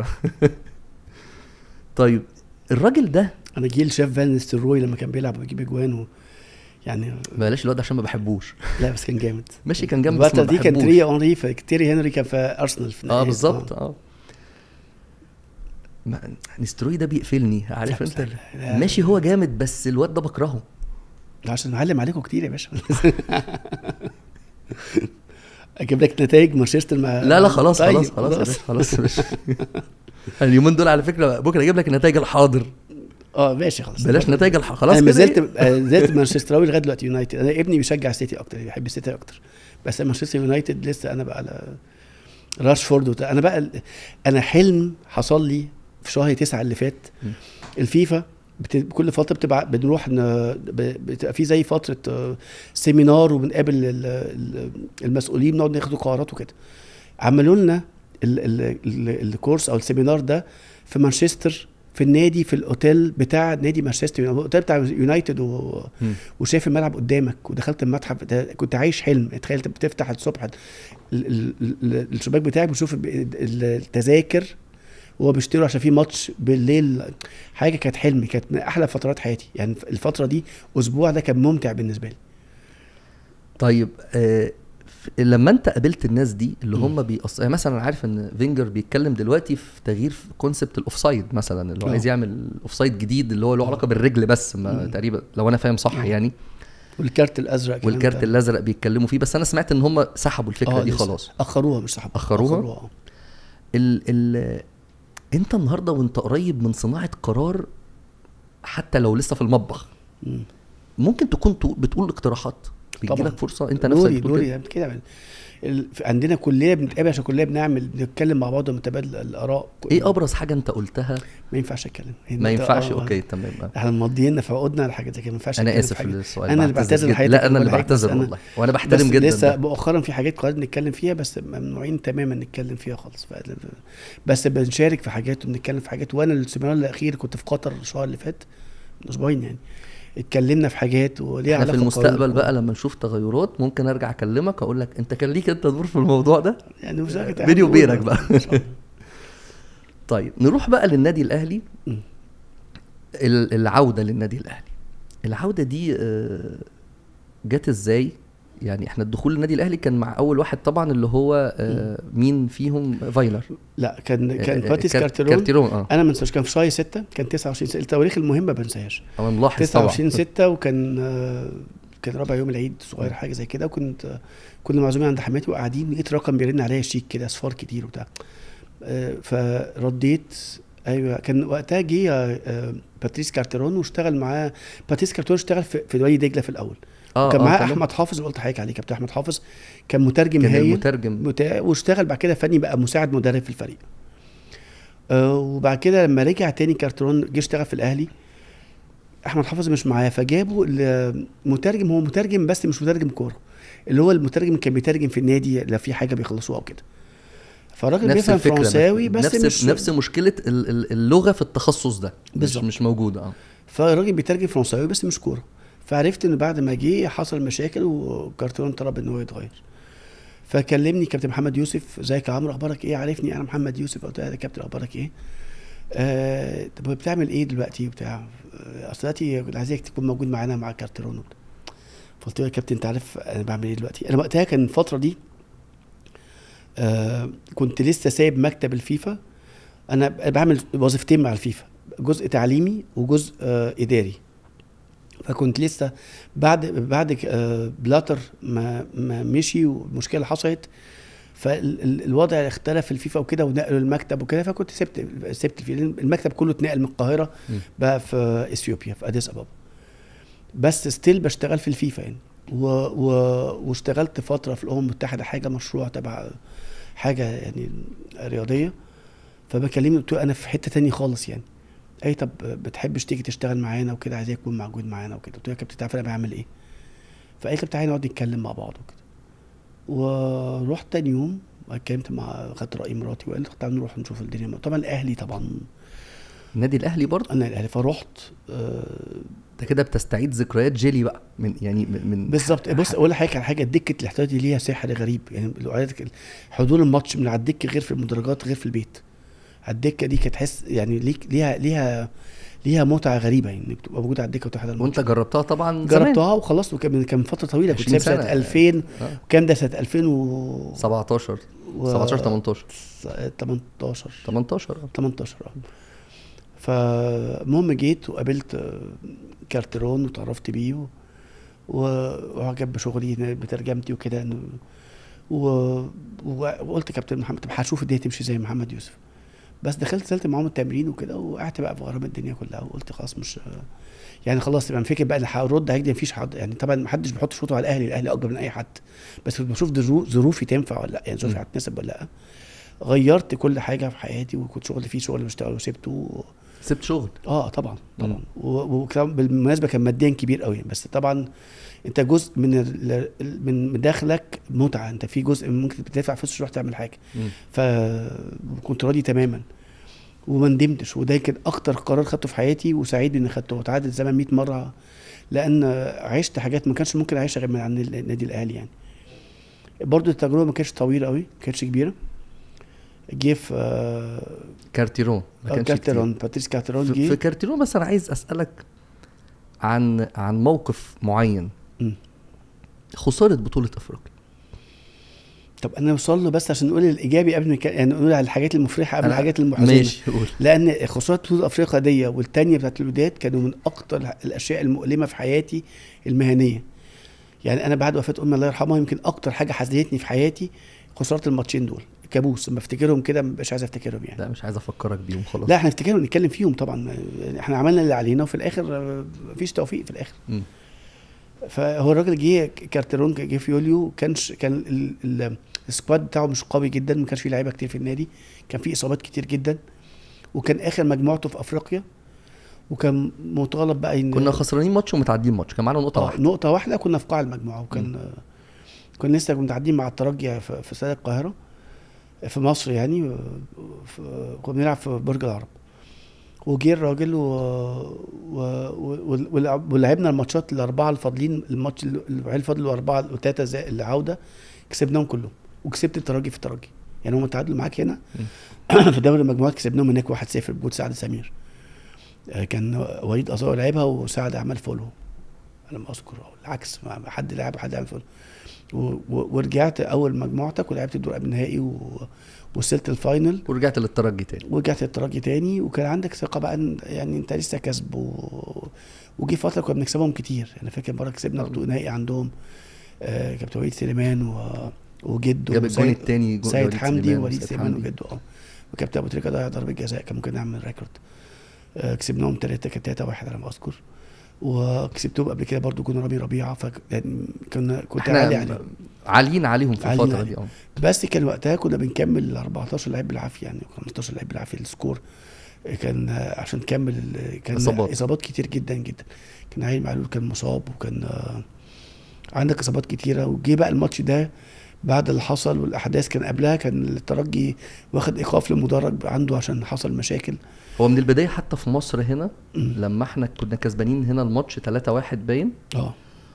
طيب الراجل ده انا جيل شاف فان نيستلروي لما كان بيلعب ويجيب اجوان و... يعني بلاش الواد عشان ما بحبوش لا بس كان جامد ماشي كان جنب بس الفترة ما دي كان بحبوش. تري اونري في تيري هنري كان في ارسنال في اه النهاية. بالظبط اه ما- نستروي ده بيقفلني عارف لا، انت لا، لا. ماشي هو جامد بس الواد ده بكرهه عشان نعلم عليكم كتير يا باشا اجيب لك نتائج مانشستر مع لا لا خلاص طيب، خلاص خلاص يا باشا، خلاص يا باشا. اليومين دول على فكره بكره اجيب لك النتائج الحاضر اه ماشي خلاص بلاش نتائج الح... خلاص انا ما كده زلت إيه؟ آه، زلت مانشستراوي لغايه دلوقتي يونايتد انا ابني بيشجع السيتي اكتر بيحب السيتي اكتر بس مانشستر يونايتد لسه انا بقى على راشفورد وت... انا بقى انا حلم حصل لي في شهر تسعة اللي فات م. الفيفا بت... كل فتره بتبقى بنروح ن... ب... بتبقى في زي فتره آه، سيمينار وبنقابل ال... ال- المسؤولين بنقعد ناخد قرارات وكده عملوا لنا ال- ال- ال- الكورس او السيمينار ده في مانشستر في النادي في الاوتيل بتاع نادي مانشستر الاوتيل بتاع يونايتد و... مم. وشايف الملعب قدامك ودخلت المتحف ده كنت عايش حلم تخيل انت بتفتح الصبح ال- ال- ال- الشباك بتاعك بتشوف ال- ال- التذاكر وهو بيشتروا عشان في ماتش بالليل حاجه كانت حلم كانت من احلى فترات حياتي يعني الفتره دي اسبوع ده كان ممتع بالنسبه لي طيب آه ف- لما انت قابلت الناس دي اللي هم بيقص... يعني مثلا عارف ان فينجر بيتكلم دلوقتي في تغيير في كونسبت الاوفسايد مثلا اللي هو آه. عايز يعمل اوفسايد جديد اللي هو له علاقه بالرجل بس ما مم. تقريبا لو انا فاهم صح آه. يعني والكارت الازرق كمان والكارت بتاع- الازرق بيتكلموا فيه بس انا سمعت ان هم سحبوا الفكره آه، دي لسه. خلاص اخروها مش صح أخروها؟ آه. ال ال انت النهارده وانت قريب من صناعه قرار حتى لو لسه في المطبخ مم. ممكن تكون تو- بتقول اقتراحات بيجي طبعاً. لك فرصه انت نفسك نوري بتقول نوري كده يعني كده يعني ال- في- عندنا كلنا بنتقابل عشان كلنا بنعمل بنتكلم مع بعض ونتبادل الاراء ايه ابرز حاجه انت قلتها ما ينفعش اتكلم ما ينفعش آه، اوكي تمام آه. احنا مضينا في عقودنا على حاجه زي كده ما ينفعش انا أتكلم في اسف حاجة. للسؤال انا اللي بعتذر بعتذر جداً. لحضرتك لا انا اللي وبقول لحضرتك، بس بعتذر أنا- والله وانا بس بحترم جدا لسه ده. مؤخرا في حاجات قررنا نتكلم فيها بس ممنوعين تماما نتكلم فيها خالص ف- بس بنشارك في حاجات وبنتكلم في حاجات وانا السيمينار الاخير كنت في قطر الشهر اللي فات من اسبوعين يعني اتكلمنا في حاجات وليها احنا في علاقه المستقبل بقانون- بقى لما نشوف تغيرات ممكن ارجع اكلمك اقول لك انت كان ليك انت دور في الموضوع ده يعني مش عارف بيني وبينك بقى. إن شاء الله. طيب نروح بقى للنادي الاهلي مم. ال- العوده للنادي الاهلي العوده دي آه، جت ازاي يعني احنا الدخول للنادي الاهلي كان مع اول واحد طبعا اللي هو آه، مين فيهم فايلر لا كان كان آه، باتيس كار- كارتيرون كارتيرون اه انا ما انساش كان في شهر 6 كان 29 6 التواريخ المهمه ما بنساهاش انا ملاحظ طبعا 29 6 وكان آه، كان رابع يوم العيد صغير حاجه زي كده وكنت آه، كنا معزومين عند حماتي وقاعدين لقيت رقم بيرن عليا شيك كده اصفار كتير وبتاع آه، فرديت ايوه كان وقتها جه آه، آه، باتريس كارتيرون واشتغل معاه باتريس كارتيرون اشتغل في, في وادي دجله في الاول اه كان آه، معاه كلام- احمد حافظ اللي قلت حضرتك عليه كابتن احمد حافظ كان مترجم كان هايل المترجم متا... واشتغل بعد كده فني بقى مساعد مدرب في الفريق أه وبعد كده لما رجع تاني كارترون جه اشتغل في الاهلي احمد حافظ مش معاه فجابوا المترجم هو مترجم بس مش مترجم كوره اللي هو المترجم اللي كان بيترجم في النادي لو في حاجه بيخلصوها او كده فالراجل نفس بيفهم الفكره فرنساوي بس نفس مش نفس مشكله ال- ال- اللغه في التخصص ده مش بالظبط. مش موجوده اه فالراجل بيترجم فرنساوي بس مش كوره فعرفت ان بعد ما جه حصل مشاكل وكارتون طلب ان هو يتغير فكلمني كابتن محمد يوسف ازيك يا عمرو اخبارك ايه عارفني انا محمد يوسف قلت له يا كابتن اخبارك ايه آه طب بتعمل ايه دلوقتي وبتاع آه، اصل دلوقتي كنت عايزك تكون موجود معانا مع كارتيرون وبتاع. فقلت له يا كابتن انت عارف انا بعمل ايه دلوقتي انا وقتها كان الفتره دي آه كنت لسه سايب مكتب الفيفا انا بعمل وظيفتين مع الفيفا جزء تعليمي وجزء آه اداري فكنت لسه بعد بعد آه بلاتر ما ما مشي والمشكله اللي حصلت فالوضع اختلف في الفيفا وكده ونقلوا المكتب وكده فكنت سبت سبت الفيفا لأن المكتب كله اتنقل من القاهره مم. بقى في اثيوبيا في اديس ابابا بس ستيل بشتغل في الفيفا يعني و... و... واشتغلت فتره في الامم المتحده حاجه مشروع تبع حاجه يعني رياضيه فبكلمني قلت له انا في حته تانية خالص يعني اي طب بتحبش تيجي تشتغل معانا وكده عايزك تكون موجود معانا وكده قلت له يا كابتن تعرف انا بعمل ايه فقالت لي تعالى نقعد نتكلم مع بعض وكده ورحت تاني يوم اتكلمت مع خدت راي مراتي وقال لي تعالى نروح نشوف الدنيا طبعا الاهلي طبعا النادي الاهلي برضه انا الاهلي فرحت آه انت كده بتستعيد ذكريات جيلي بقى من يعني من, من بالظبط بص اقول لحضرتك على حاجه دكه الاحتياطي ليها سحر غريب يعني لو قعدت- حضور الماتش من على الدكه غير في المدرجات غير في البيت على الدكه دي كانت تحس يعني ليك ليها ليها ليها متعه غريبه يعني انك تبقى موجود على الدكه وتحضر الماتش وانت جربتها طبعا زمان جربتها وخلصت وكان كان فتره طويله كنت 20 سايب سنه سنة. 2000 آه. وكان ده سنه 2000 و 17 و- 17 18 18 18 آه. 18 اه فالمهم جيت وقابلت آه، كارترون وتعرفت بيه و- و- وعجب بشغلي بترجمتي وكده إنه- و- وقلت كابتن محمد طب هشوف الدنيا تمشي زي محمد يوسف بس دخلت نزلت معاهم التمرين وكده وقعدت بقى في غرام الدنيا كلها وقلت خلاص مش يعني خلاص يبقى فكره بقى اللي هرد هيجي مفيش حد يعني طبعا ما حدش بيحط شروطه على الاهلي الاهلي اكبر من اي حد بس كنت بشوف ظرو- ظروفي تنفع ولا لا يعني ظروفي م. هتناسب ولا لا غيرت كل حاجه في حياتي وكنت شغل فيه شغل بشتغل وسبته سبت شغل اه طبعا طبعا مم. و- وكان بالمناسبه كان ماديا كبير قوي بس طبعا انت جزء من ال- ال- من من داخلك متعه انت في جزء ممكن بتدفع فلوس تروح تعمل حاجه مم. فكنت راضي تماما وما ندمتش وده كان اكتر قرار خدته في حياتي وسعيد اني خدته وتعادل الزمن 100 مره لان عشت حاجات ما كانش ممكن اعيشها غير من عن النادي الاهلي يعني برضو التجربه ما كانتش طويله قوي ما كانتش كبيره جه في آه، كارتيرون ما كانش كارتيرون باتريس كارتيرون كتير. في, في جه كارتيرون بس انا عايز اسالك عن عن موقف معين مم. خساره بطوله افريقيا طب انا اوصل له بس عشان نقول الايجابي قبل ما نك- يعني نقول على الحاجات المفرحه قبل أنا- الحاجات المحزنه ماشي قول لان خساره بطوله افريقيا دي والتانيه بتاعت الوداد كانوا من اكتر الاشياء المؤلمه في حياتي المهنيه يعني انا بعد وفاه امي الله يرحمها يمكن اكتر حاجه حزنتني في حياتي خساره الماتشين دول كابوس لما افتكرهم كده مش عايز افتكرهم يعني لا مش عايز افكرك بيهم خلاص لا احنا نفتكرهم نتكلم فيهم طبعا احنا عملنا اللي علينا وفي الاخر آه، مفيش توفيق في الاخر مم. فهو الراجل جه كارتيرون جه في يوليو كانش كان ال- ال- السكواد بتاعه مش قوي جدا ما كانش فيه لعيبه كتير في النادي كان فيه اصابات كتير جدا وكان اخر مجموعته في افريقيا وكان مطالب بقى ان كنا خسرانين ماتش ومتعادلين ماتش كان معانا نقطه آه، واحده نقطه واحده كنا في قاع المجموعه وكان آه، كنا لسه متعادلين مع الترجي في في استاد القاهره في مصر يعني آه، في- كنا بنلعب في برج العرب وجه الراجل و... و... و... ولعب- ولعبنا الماتشات الاربعه الفاضلين الماتش اللي اللي فاضل اربعه وثلاثه زي العوده كسبناهم كلهم وكسبت الترجي في الترجي يعني هم تعادلوا معاك هنا في دوري المجموعات كسبناهم هناك 1-0 بجول سعد سمير آه، كان وليد ازار لعبها وسعد عمل فولو على ما اذكر أو العكس ما ما حد لعب حد عمل فولو و... و... ورجعت اول مجموعتك ولعبت الدور قبل النهائي و... وصلت الفاينل ورجعت للترجي تاني ورجعت الترجي تاني وكان عندك ثقه بقى إن يعني انت لسه كسب و... وجي فتره كنا بنكسبهم كتير انا فاكر مره كسبنا طبعا. بطوله نهائي عندهم آه كابتن وليد سليمان و... وجده جاب الجون وسيد- التاني جو- سيد وليد حمدي سليمان ووليد وسيد سليمان حمدي. وجده اه وكابتن ابو تريكه ضيع ضربه جزاء كان ممكن نعمل ريكورد آه كسبناهم ثلاثه كانت 3 1 على ما اذكر وكسبتهم قبل كده برضو كنا رامي ربيعه فكان كنا كنت عالي احنا عليهم عاليين عليهم في عاليين الفتره دي عليهم. اه بس كان وقتها كنا بنكمل 14 لعيب بالعافيه يعني 15 لعيب بالعافيه السكور كان آه، عشان نكمل ال- كان إصابات. اصابات كتير جدا جدا كان عيل معلول كان مصاب وكان آه، عندك اصابات كتيره وجه بقى الماتش ده بعد اللي حصل والاحداث كان قبلها كان الترجي واخد ايقاف للمدرج عنده عشان حصل مشاكل هو من البدايه حتى في مصر هنا مم. لما احنا كنا كسبانين هنا الماتش 3-1 باين اه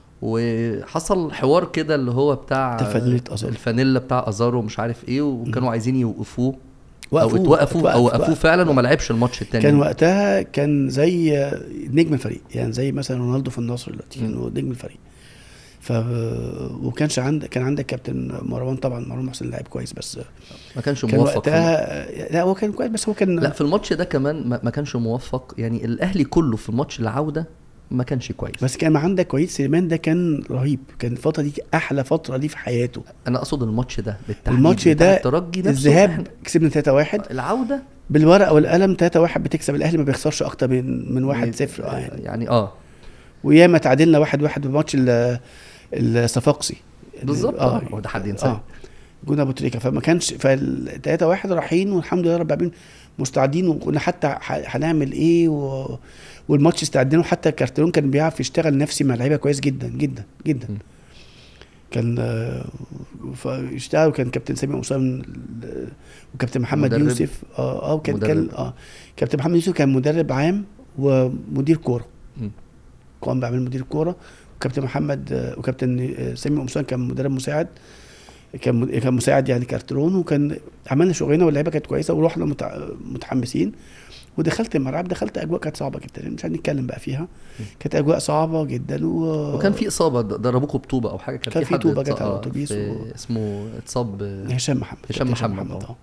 وحصل حوار كده اللي هو بتاع تفنيلة أزارو. الفانيلا بتاع ازارو ومش عارف ايه وكانوا عايزين يوقفوه او وقفوه، اتوقفوا او اتوقف وقفوه بقى. فعلا وما لعبش الماتش التاني كان وقتها كان زي آه، نجم الفريق يعني زي مثلا رونالدو في النصر دلوقتي مم. كان هو نجم الفريق ف وكانش عندك كان عندك كابتن مروان طبعا مروان محسن لاعب كويس بس ما كانش كان موفق في الم- وقتها لا هو كان كويس بس هو كان لا في الماتش ده كمان ما ما كانش موفق يعني الاهلي كله في ماتش العوده ما كانش كويس بس كان عندك وليد سليمان ده كان رهيب كان الفتره دي احلى فتره ليه في حياته انا اقصد الماتش ده بالتحديد الماتش بتاع ده الترجي نفسه الذهاب إحنا- كسبنا 3 1 العوده بالورقه والقلم 3 1 بتكسب الاهلي ما بيخسرش اكتر من من 1 0 اه يعني, يعني يعني اه وياما تعادلنا 1 1 بماتش ال- الصفاقسي بالظبط اه اه هو ده حد ينساه اه جون ابو تريكه فما كانش فال 3 1 رايحين والحمد لله رب العالمين مستعدين وكنا حتى ح- هنعمل ايه و... والماتش استعدينا حتى كارتيرون كان بيعرف يشتغل نفسي مع اللعيبه كويس جدا جدا جدا م. كان آه، فاشتغل وكان كابتن سامي اسامه ال- وكابتن محمد مدرب. يوسف اه اه وكان مدرب. كان اه كابتن محمد يوسف كان مدرب عام ومدير كوره م. قام بعمل مدير كوره وكابتن محمد آه، وكابتن آه، سامي قمصان كان مدرب مساعد كان مد- كان مساعد يعني كارترون وكان عملنا شغلنا واللعيبه كانت كويسه ورحنا متع- متحمسين ودخلت الملعب دخلت اجواء كانت صعبه جدا مش هنتكلم بقى فيها كانت اجواء صعبه جدا و... وكان في اصابه ض- ضربوكوا بطوبه او حاجه كان, كان في في حد طوبة اتص- جت على آه، الأتوبيس في- و- اسمه اتصاب آه، هشام محمد هشام كابتن محمد، آه. اه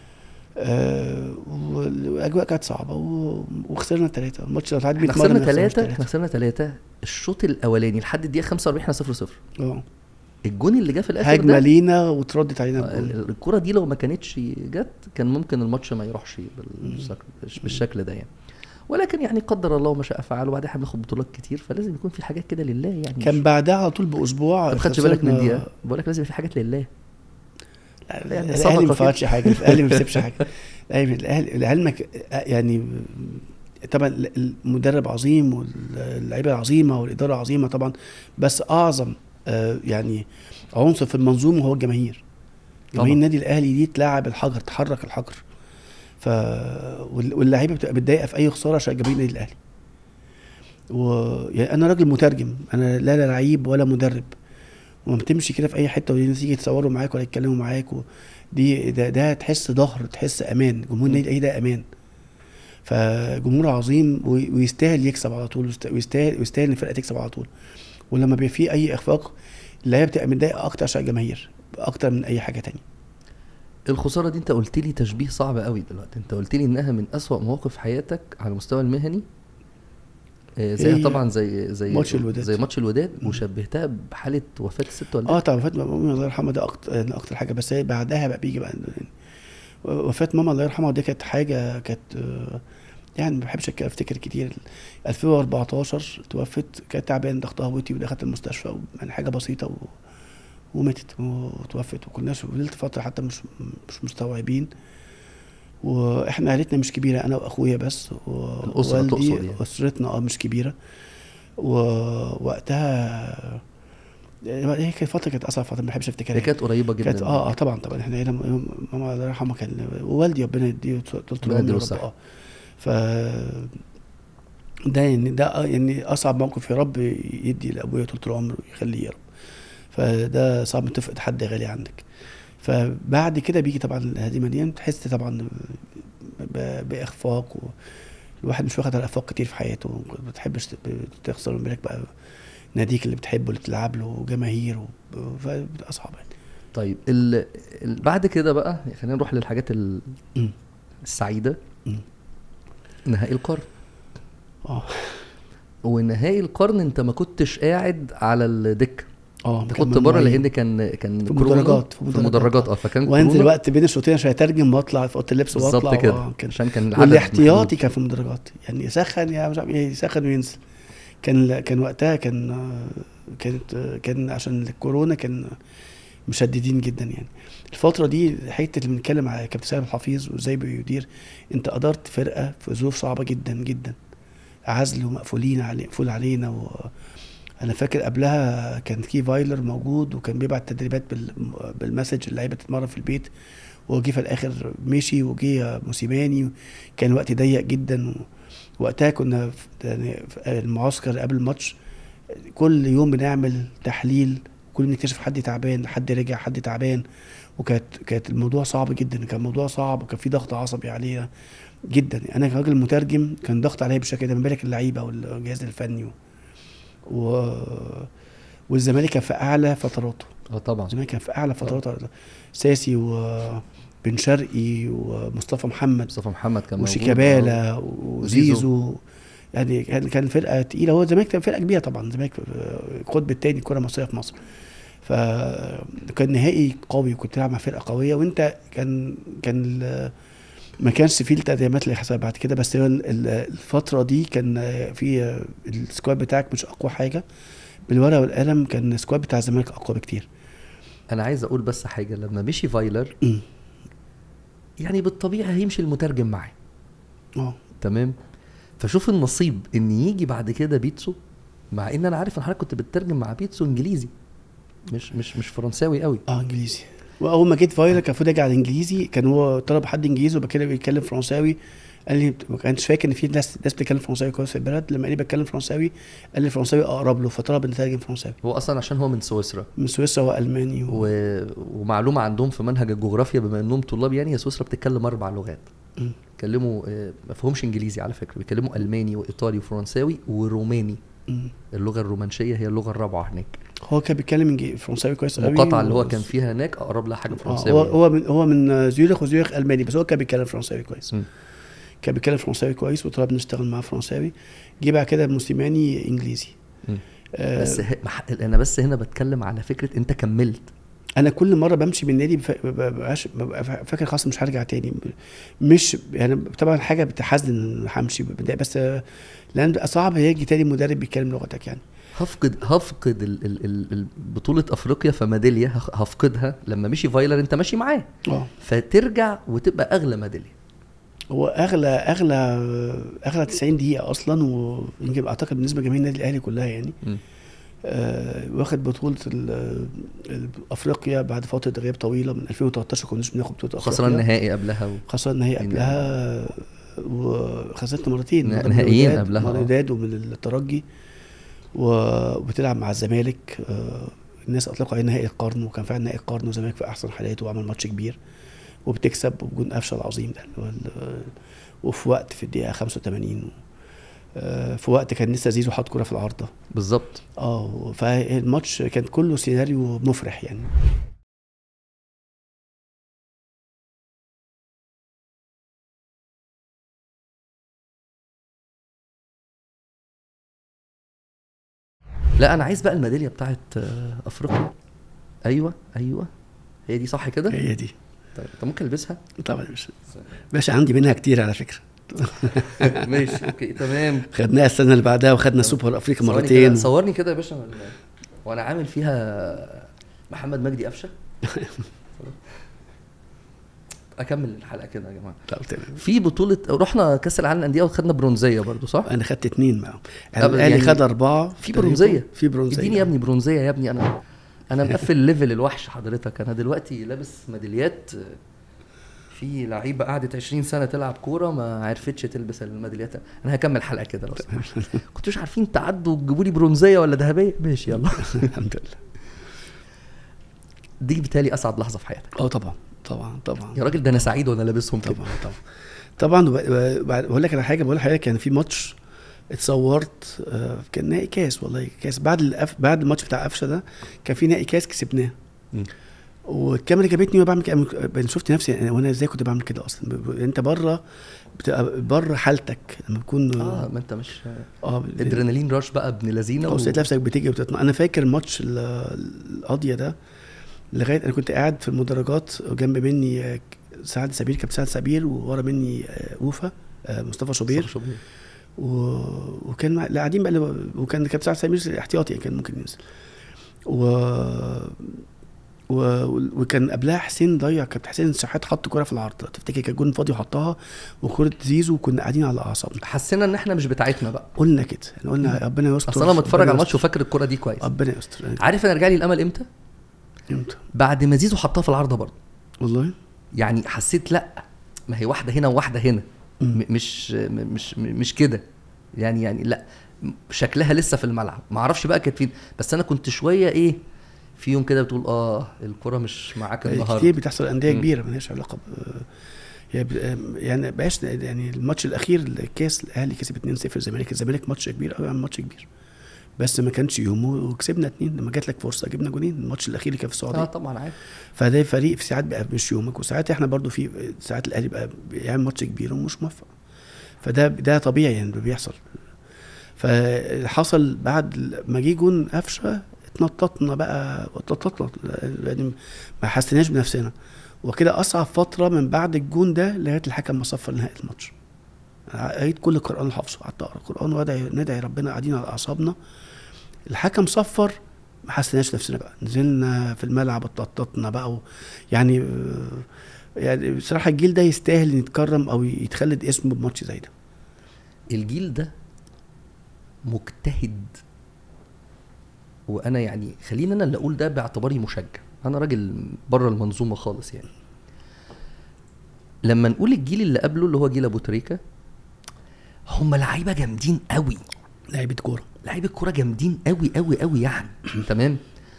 آه، والاجواء كانت صعبه و... وخسرنا ثلاثه الماتش لو اتعاد 100 احنا مره خسرنا ما نخسرش ثلاثة تلاتة. احنا خسرنا ثلاثة الشوط الأولاني لحد الدقيقة 45 احنا 0 0 اه الجون اللي جه في الآخر هجمه ده لينا واتردت علينا آه، الجول ال- الكرة دي لو ما كانتش جت كان ممكن الماتش ما يروحش بالشكل, بالشكل ده يعني ولكن يعني قدر الله ما شاء فعل وبعدين احنا بناخد بطولات كتير فلازم يكون في حاجات كده لله يعني كان مش- بعدها على طول باسبوع انت ما خدتش بالك من خسرنا- دي ها؟ بقول لك لازم يبقى في حاجات لله يعني الاهلي صدقة ما كده. فاتش حاجه الاهلي ما بيسيبش حاجه الاهلي الأهلي- لعلمك يعني طبعا المدرب عظيم واللعيبه عظيمه والاداره عظيمه طبعا بس اعظم آه، يعني عنصر في المنظومه هو الجماهير طبعا. جماهير النادي الاهلي دي تلعب الحجر تحرك الحجر ف وال- واللعيبه بتبقى متضايقه في اي خساره عشان جماهير النادي الاهلي و يعني انا راجل مترجم انا لا لا لعيب ولا مدرب وما بتمشي كده في اي حته والناس تيجي يتصوروا معاك ولا يتكلموا معاك و... دي ده, ده تحس ظهر تحس امان جمهور النادي الاهلي ده امان فجمهور عظيم وي- ويستاهل يكسب على طول ويست- ويستاهل ويستاهل ان الفرقه تكسب على طول ولما بيبقى فيه اي اخفاق اللعيبه بتبقى متضايقه اكتر عشان الجماهير اكتر من اي حاجه تانية الخساره دي انت قلت لي تشبيه صعب قوي دلوقتي انت قلت لي انها من اسوأ مواقف حياتك على المستوى المهني آه، زيها هي طبعا زي زي ماتش الوداد. زي ماتش الوداد مم. وشبهتها بحاله وفاه الست والدتك اه طبعا وفاه ماما الله يرحمها ده اكتر اكتر حاجه بس هي بعدها بقى بيجي بقى يعني وفاه ماما الله يرحمها دي كانت حاجه كانت آه، يعني ما بحبش أك- افتكر كتير 2014 توفت كانت تعبان ضغطها وطي ودخلت المستشفى و- يعني حاجه بسيطه و... وماتت وتوفت وكناش فضلت فتره حتى مش مش مستوعبين واحنا عيلتنا مش كبيره انا واخويا بس الأسرة ووالدي تقصد يعني. اسرتنا اه مش كبيره ووقتها هي كانت فتره كانت اصعب فتره ما بحبش افتكرها هي كانت قريبه جدا كانت اه اه طبعا طبعا احنا هنا ماما الله يرحمها كان ووالدي ربنا يديه طول ربنا العمر يديله يا رب الصحة. اه ف ده يعني ده آه يعني اصعب موقف يا رب يدي لابويا طول العمر ويخليه يا رب فده صعب إنك تفقد حد غالي عندك فبعد كده بيجي طبعا الهزيمه دي تحس طبعا ب- باخفاق و... الواحد مش واخد على اخفاق كتير في حياته ما بتحبش تخسر من بالك بقى ناديك اللي بتحبه اللي تلعب له وجماهير و... فبتبقى صعبه يعني طيب ال... ال... بعد كده بقى خلينا نروح للحاجات ال... مم. السعيده مم. نهائي القرن اه ونهائي القرن انت ما كنتش قاعد على الدكه اه انت كان كنت بره ممنوعين. لان كان كان في كورونا. مدرجات، في في مدرجات. مدرجات اه فكان وانزل كورونا وقت بين الشوطين عشان اترجم واطلع في اوضه اللبس واطلع بالظبط كده آه، كان عشان كان العدد والاحتياطي محدود. كان في المدرجات يعني يسخن يا مش عارف ايه يسخن وينزل كان كان وقتها كان آه، كانت آه، كان عشان الكورونا كان مشددين جدا يعني الفترة دي حتة اللي بنتكلم على كابتن سامح الحفيظ وازاي بيدير انت ادرت فرقة في ظروف صعبة جدا جدا عزل ومقفولين علي مقفول علينا و انا فاكر قبلها كان في فايلر موجود وكان بيبعت تدريبات بال... بالمسج اللعيبه تتمرن في البيت وجي في الاخر مشي وجي موسيماني كان الوقت ضيق جدا و... وقتها كنا في يعني في المعسكر قبل الماتش كل يوم بنعمل تحليل كل يوم نكتشف حد تعبان حد رجع حد تعبان وكانت كانت الموضوع صعب جدا كان الموضوع صعب وكان في ضغط عصبي علينا جدا انا كراجل مترجم كان ضغط عليا بالشكل ده ما بالك اللعيبه والجهاز الفني و... و... والزمالك كان في اعلى فتراته اه طبعا الزمالك كان في اعلى فتراته ساسي وبن شرقي ومصطفى محمد مصطفى محمد كان موجود. وشيكابالا آه. وزيزو يعني كان كان فرقه تقيله هو الزمالك كان فرقه كبيره طبعا الزمالك القطب الثاني الكره المصريه في مصر فكان نهائي قوي وكنت تلعب مع فرقه قويه وانت كان كان ال- ما كانش فيه التدعيمات اللي حصلت بعد كده بس هو ال- ال- الفتره دي كان في السكواد بتاعك مش اقوى حاجه بالورقه والقلم كان السكواد بتاع الزمالك اقوى بكتير انا عايز اقول بس حاجه لما مشي فايلر أمم. يعني بالطبيعي هيمشي المترجم معاه اه تمام فشوف النصيب ان يجي بعد كده بيتسو مع ان انا عارف ان حضرتك كنت بتترجم مع بيتسو انجليزي مش مش مش فرنساوي قوي اه انجليزي واول ما جيت فايلر كان المفروض اجي على الانجليزي كان هو طلب حد انجليزي وبعد كده بيتكلم فرنساوي قال لي ما كانش فاكر ان في ناس ناس بتتكلم فرنساوي كويس في البلد لما قال لي بتكلم فرنساوي قال لي الفرنساوي اقرب له فطلب ان اترجم فرنساوي هو اصلا عشان هو من سويسرا من سويسرا والماني و... و... ومعلومه عندهم في منهج الجغرافيا بما انهم طلاب يعني هي سويسرا بتتكلم اربع لغات مم. بيتكلموا آه، ما فيهمش انجليزي على فكره بيتكلموا الماني وايطالي وفرنساوي وروماني مم. اللغه الرومانشيه هي اللغه الرابعه هناك هو كان بيتكلم إنجلي- فرنساوي كويس قوي المقاطعه اللي و- هو كان فيها هناك اقرب لها حاجه آه فرنساوي هو هو من هو من زيورخ وزيورخ الماني بس هو كان بيتكلم فرنساوي كويس مم. كان بيتكلم فرنساوي كويس وطلب نشتغل معاه فرنساوي جه بعد كده موسيماني انجليزي مم. آه بس ه... مح... انا بس هنا بتكلم على فكره انت كملت انا كل مره بمشي من النادي بف- ببقاش ببقى فاكر خلاص مش هرجع تاني مش يعني طبعا حاجه بتحزن ان همشي بتضايق بس آه، لان بيبقى صعب هيجي تاني مدرب بيتكلم لغتك يعني هفقد هفقد ال- ال- ال- ال- بطولة افريقيا فميدالية هخ- هفقدها لما مشي فايلر انت ماشي معاه اه فترجع وتبقى اغلى ميدالية هو اغلى اغلى اغلى 90 دقيقه اصلا ويمكن اعتقد بالنسبه لجماهير النادي الاهلي كلها يعني آه واخد بطوله ال- ال- افريقيا بعد فتره غياب طويله من 2013 كناش بناخد بطوله افريقيا خسران النهائي قبلها و... خسرنا النهائي قبلها وخسرت مرتين نه- مرة من نهائيين الوداد- قبلها، مرة من آه. الوداد ومن الترجي و- وبتلعب مع الزمالك آه، الناس اطلقوا عليه نهائي القرن وكان فعلا نهائي القرن والزمالك في احسن حالاته وعمل ماتش كبير وبتكسب وبجون قفشه العظيم ده اللي هو ال- وفي وقت في الدقيقه 85 آه، في وقت كان لسه زيزو حاط كوره في العارضه بالظبط اه فالماتش كان كله سيناريو مفرح يعني لا انا عايز بقى الميدالية بتاعت آه، افريقيا ايوه ايوه هي دي صح كده هي دي طيب انت ممكن البسها طبعا يا باشا باشا عندي منها كتير على فكره ماشي اوكي تمام خدناها السنه اللي بعدها وخدنا سوبر افريقيا ثواني مرتين كده، صورني كده يا باشا من- وانا عامل فيها محمد مجدي قفشه اكمل الحلقه كده يا جماعه طب تمام في بطوله رحنا كاس العالم للانديه وخدنا برونزيه برضو صح انا خدت اتنين معاهم طب الاهلي يعني خد اربعه في تقريباً. برونزيه في برونزيه اديني يا ابني برونزيه يا ابني انا انا مقفل ليفل الوحش حضرتك انا دلوقتي لابس ميداليات في لعيبه قعدت 20 سنه تلعب كوره ما عرفتش تلبس الميداليات انا هكمل حلقه كده لو سمحت كنتوش عارفين تعدوا وتجيبوا لي برونزيه ولا ذهبيه ماشي يلا الحمد لله دي بالتالي اسعد لحظه في حياتك اه طبعا طبعا طبعا يا راجل ده انا سعيد وانا لابسهم كده طبعا طبعا طبعا وب- وب- بقول لك على حاجه بقول لحضرتك كان في ماتش اتصورت آه، كان نهائي كاس والله كاس بعد الأف... بعد الماتش بتاع قفشه ده كان في نهائي كاس كسبناه مم. والكاميرا جابتني وانا بعمل كده أنا شفت نفسي أنا- وانا ازاي كنت بعمل كده اصلا ب- ب- انت بره بتبقى بره حالتك لما بتكون اه ما انت مش اه ادرينالين راش بقى ابن لذينه او و... لقيت نفسك بتيجي وبتطلع انا فاكر الماتش ال- القاضيه ده لغايه انا كنت قاعد في المدرجات جنب مني آه، سعد سبير كابتن سعد سبير وورا مني آه، وفا آه، مصطفى شوبير شوبير و... وكان مع- لا قاعدين بقى اللي- وكان كابتن سعد سبير احتياطي يعني كان ممكن ينزل و... و... وكان قبلها حسين ضيع كابتن حسين شحات حط كوره في العرض تفتكر كان جون فاضي وحطها وكوره زيزو وكنا قاعدين على اعصابنا حسينا ان احنا مش بتاعتنا بقى قلنا كده يعني قلنا ربنا يستر اصل انا متفرج ربنا على الماتش يستر. وفاكر الكرة دي كويس ربنا يستر عارف انا رجع لي الامل امتى امتى بعد ما زيزو حطها في العارضه برضه والله يعني حسيت لا ما هي واحده هنا وواحده هنا م- مش م- مش م- مش كده يعني يعني لا م- شكلها لسه في الملعب ما اعرفش بقى كانت فين بس انا كنت شويه ايه في يوم كده بتقول اه الكرة مش معاك كتير النهارده بتحصل انديه مم. كبيره مالهاش علاقه ب هي ب- يعني بقاش يعني الماتش الاخير الكاس الاهلي كسب 2-0 الزمالك الزمالك ماتش كبير قوي عن ماتش كبير بس ما كانش يومه وكسبنا اتنين لما جات لك فرصه جبنا جونين الماتش الاخير اللي كان في اه السعوديه طبعا عارف فده فريق في ساعات بقى مش يومك وساعات احنا برضو في ساعات الاهلي بقى بيعمل ماتش كبير ومش موفق فده ده طبيعي يعني ده بيحصل فحصل بعد ما جه جون قفشه اتنططنا بقى اتنططنا يعني ما حسيناش بنفسنا وكده اصعب فتره من بعد الجون ده لغايه الحكم ما صفر نهائي الماتش قريت كل القران اللي حافظه قعدت اقرا القران وادعي ندعي ربنا قاعدين على اعصابنا الحكم صفر ما حسيناش نفسنا بقى نزلنا في الملعب اتنططنا بقى و... يعني آه، يعني بصراحه الجيل ده يستاهل ان يتكرم او يتخلد اسمه بماتش زي ده الجيل ده مجتهد وانا يعني خليني انا اللي اقول ده باعتباري مشجع انا راجل بره المنظومه خالص يعني لما نقول الجيل اللي قبله اللي هو جيل ابو تريكه هم لعيبه جامدين قوي لعيبه كوره لعيبه الكوره جامدين قوي قوي قوي يعني تمام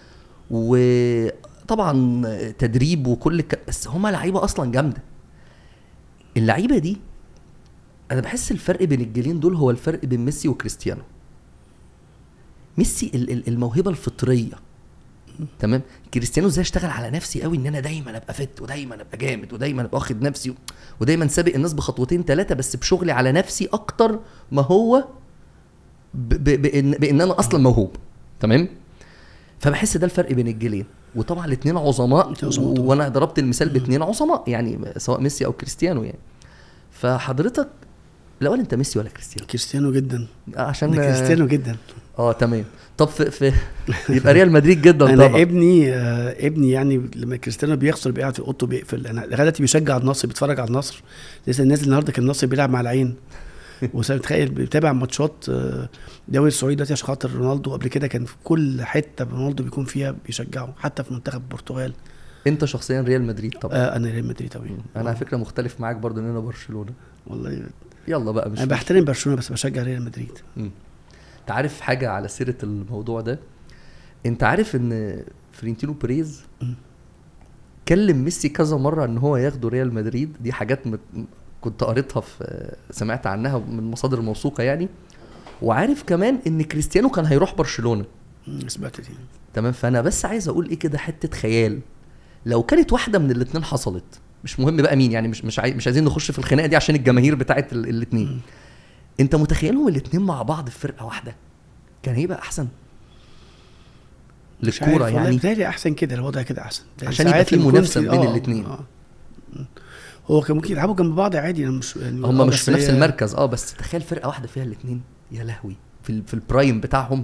وطبعا تدريب وكل الك... بس هما لعيبه اصلا جامده اللعيبه دي انا بحس الفرق بين الجيلين دول هو الفرق بين ميسي وكريستيانو ميسي ال- ال- الموهبه الفطريه تمام كريستيانو ازاي اشتغل على نفسي قوي ان انا دايما ابقى فت ودايما ابقى جامد ودايما ابقى واخد نفسي ودايما سابق الناس بخطوتين ثلاثه بس بشغلي على نفسي اكتر ما هو ب- ب- بان بان انا اصلا موهوب تمام فبحس ده الفرق بين الجيلين وطبعا الاثنين عظماء عظماء طبعاً. وانا ضربت المثال باثنين عظماء يعني سواء ميسي او كريستيانو يعني فحضرتك الاول انت ميسي ولا كريستيانو كريستيانو جدا عشان ده كريستيانو جدا اه تمام طب في, في يبقى ريال مدريد جدا انا طبعا ابني آه ابني يعني لما كريستيانو بيخسر بيقعد في اوضته بيقفل انا لغايه دلوقتي بيشجع النصر بيتفرج على النصر لسه نازل النهارده كان النصر بيلعب مع العين وتخيل بيتابع ماتشات آه، دوري السعودي دلوقتي عشان خاطر رونالدو قبل كده كان في كل حته رونالدو بيكون فيها بيشجعه حتى في منتخب البرتغال انت شخصيا ريال مدريد طبعا آه انا ريال مدريد طبعا انا على فكره مختلف معاك برضو ان انا برشلونه والله يلا بقى مش انا بحترم برشلونه بس بشجع ريال مدريد مم. انت عارف حاجه على سيره الموضوع ده انت عارف ان فرينتينو بريز مم. كلم ميسي كذا مره ان هو ياخده ريال مدريد دي حاجات مت... كنت قريتها في سمعت عنها من مصادر موثوقه يعني وعارف كمان ان كريستيانو كان هيروح برشلونه مم، سمعت دي تمام فانا بس عايز اقول ايه كده حته خيال لو كانت واحده من الاثنين حصلت مش مهم بقى مين يعني مش مش عايز مش عايزين نخش في الخناقه دي عشان الجماهير بتاعت الاثنين مم. انت متخيلهم الاثنين مع بعض في فرقه واحده كان هيبقى احسن مش عارف للكوره والله يعني بيتهيألي احسن كده الوضع كده احسن ده عشان يبقى ساعات في لما يكون منافسة في- بين آه، الاتنين. آه. مم. هو كان ممكن يلعبوا جنب بعض عادي انا مش يعني آه، هم مش بس في نفس هي- المركز اه بس تخيل فرقه واحده فيها الاثنين يا لهوي في ال- في البرايم بتاعهم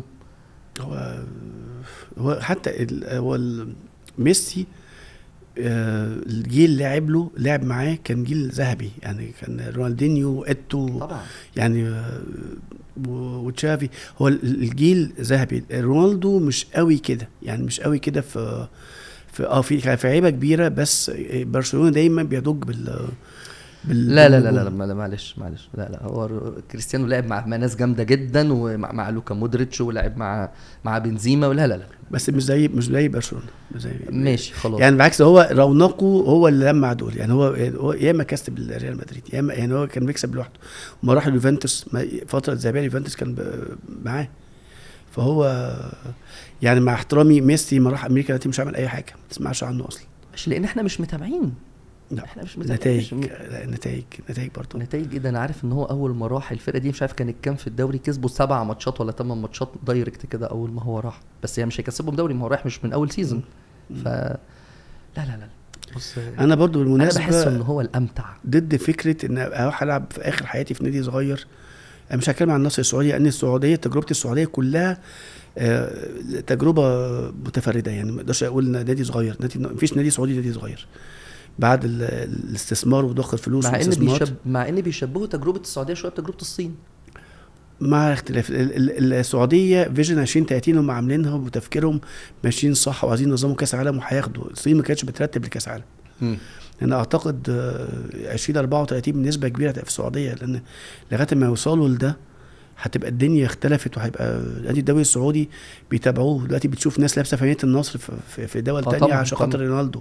هو هو حتى ال- هو ال- ميسي آه، الجيل اللي لعب له لعب معاه كان جيل ذهبي يعني كان رونالدينيو ايتو طبعا يعني آه، و- وتشافي هو ال- الجيل ذهبي رونالدو مش قوي كده يعني مش قوي كده في في اه في كان في لعيبه كبيره بس برشلونه دايما بيضج بال بال لا لا لا لا, بالنجوم. لا, لا معلش معلش لا لا هو ر- كريستيانو لعب مع مع ناس جامده جدا ومع مع لوكا مودريتش ولعب مع مع بنزيما ولا لا لا بس مش زي مش زي برشلونه مش زي ماشي خلاص يعني بالعكس هو رونقه هو اللي لمع دول يعني هو هو ياما كسب ريال مدريد ياما يعني هو كان بيكسب لوحده وما راح اليوفنتوس ما- فتره ذهبيه اليوفنتوس كان ب- معاه فهو يعني مع احترامي ميسي ما راح امريكا دلوقتي مش عامل اي حاجه ما تسمعش عنه اصلا مش لان احنا مش متابعين لا احنا مش متابعين نتائج مش- لا نتائج نتائج برضه نتائج ايه ده انا عارف ان هو اول ما راح الفرقه دي مش عارف كانت كام في الدوري كسبوا سبع ماتشات ولا ثمان ماتشات دايركت كده اول ما هو راح بس هي مش هيكسبهم دوري ما هو رايح مش من اول سيزون ف لا لا لا بص انا برضه انا بالمناسبه بحس ان هو الامتع ضد فكره ان اروح العب في اخر حياتي في نادي صغير انا مش هتكلم عن النصر السعودي لان السعوديه تجربتي السعوديه كلها آه، تجربه متفرده يعني ما اقدرش اقول إن نادي صغير نادي مفيش نادي سعودي نادي صغير بعد ال- الاستثمار وضخ الفلوس مع ان والاستثمار بيشب... مع ان بيشبهوا تجربه السعوديه شويه بتجربه الصين مع اختلاف ال- ال- السعوديه فيجن 2030 هم عاملينها وتفكيرهم ماشيين صح وعايزين ينظموا كاس عالم وهياخدوا الصين ما كانتش بترتب لكاس عالم انا اعتقد آه، 2034 بنسبه كبيره هتبقى في السعوديه لان لغايه ما يوصلوا لده هتبقى الدنيا اختلفت وهيبقى نادي الدوري السعودي بيتابعوه دلوقتي بتشوف ناس لابسه فانيه النصر في, في, في دول آه تانية طبعاً، عشان خاطر طبعاً. رونالدو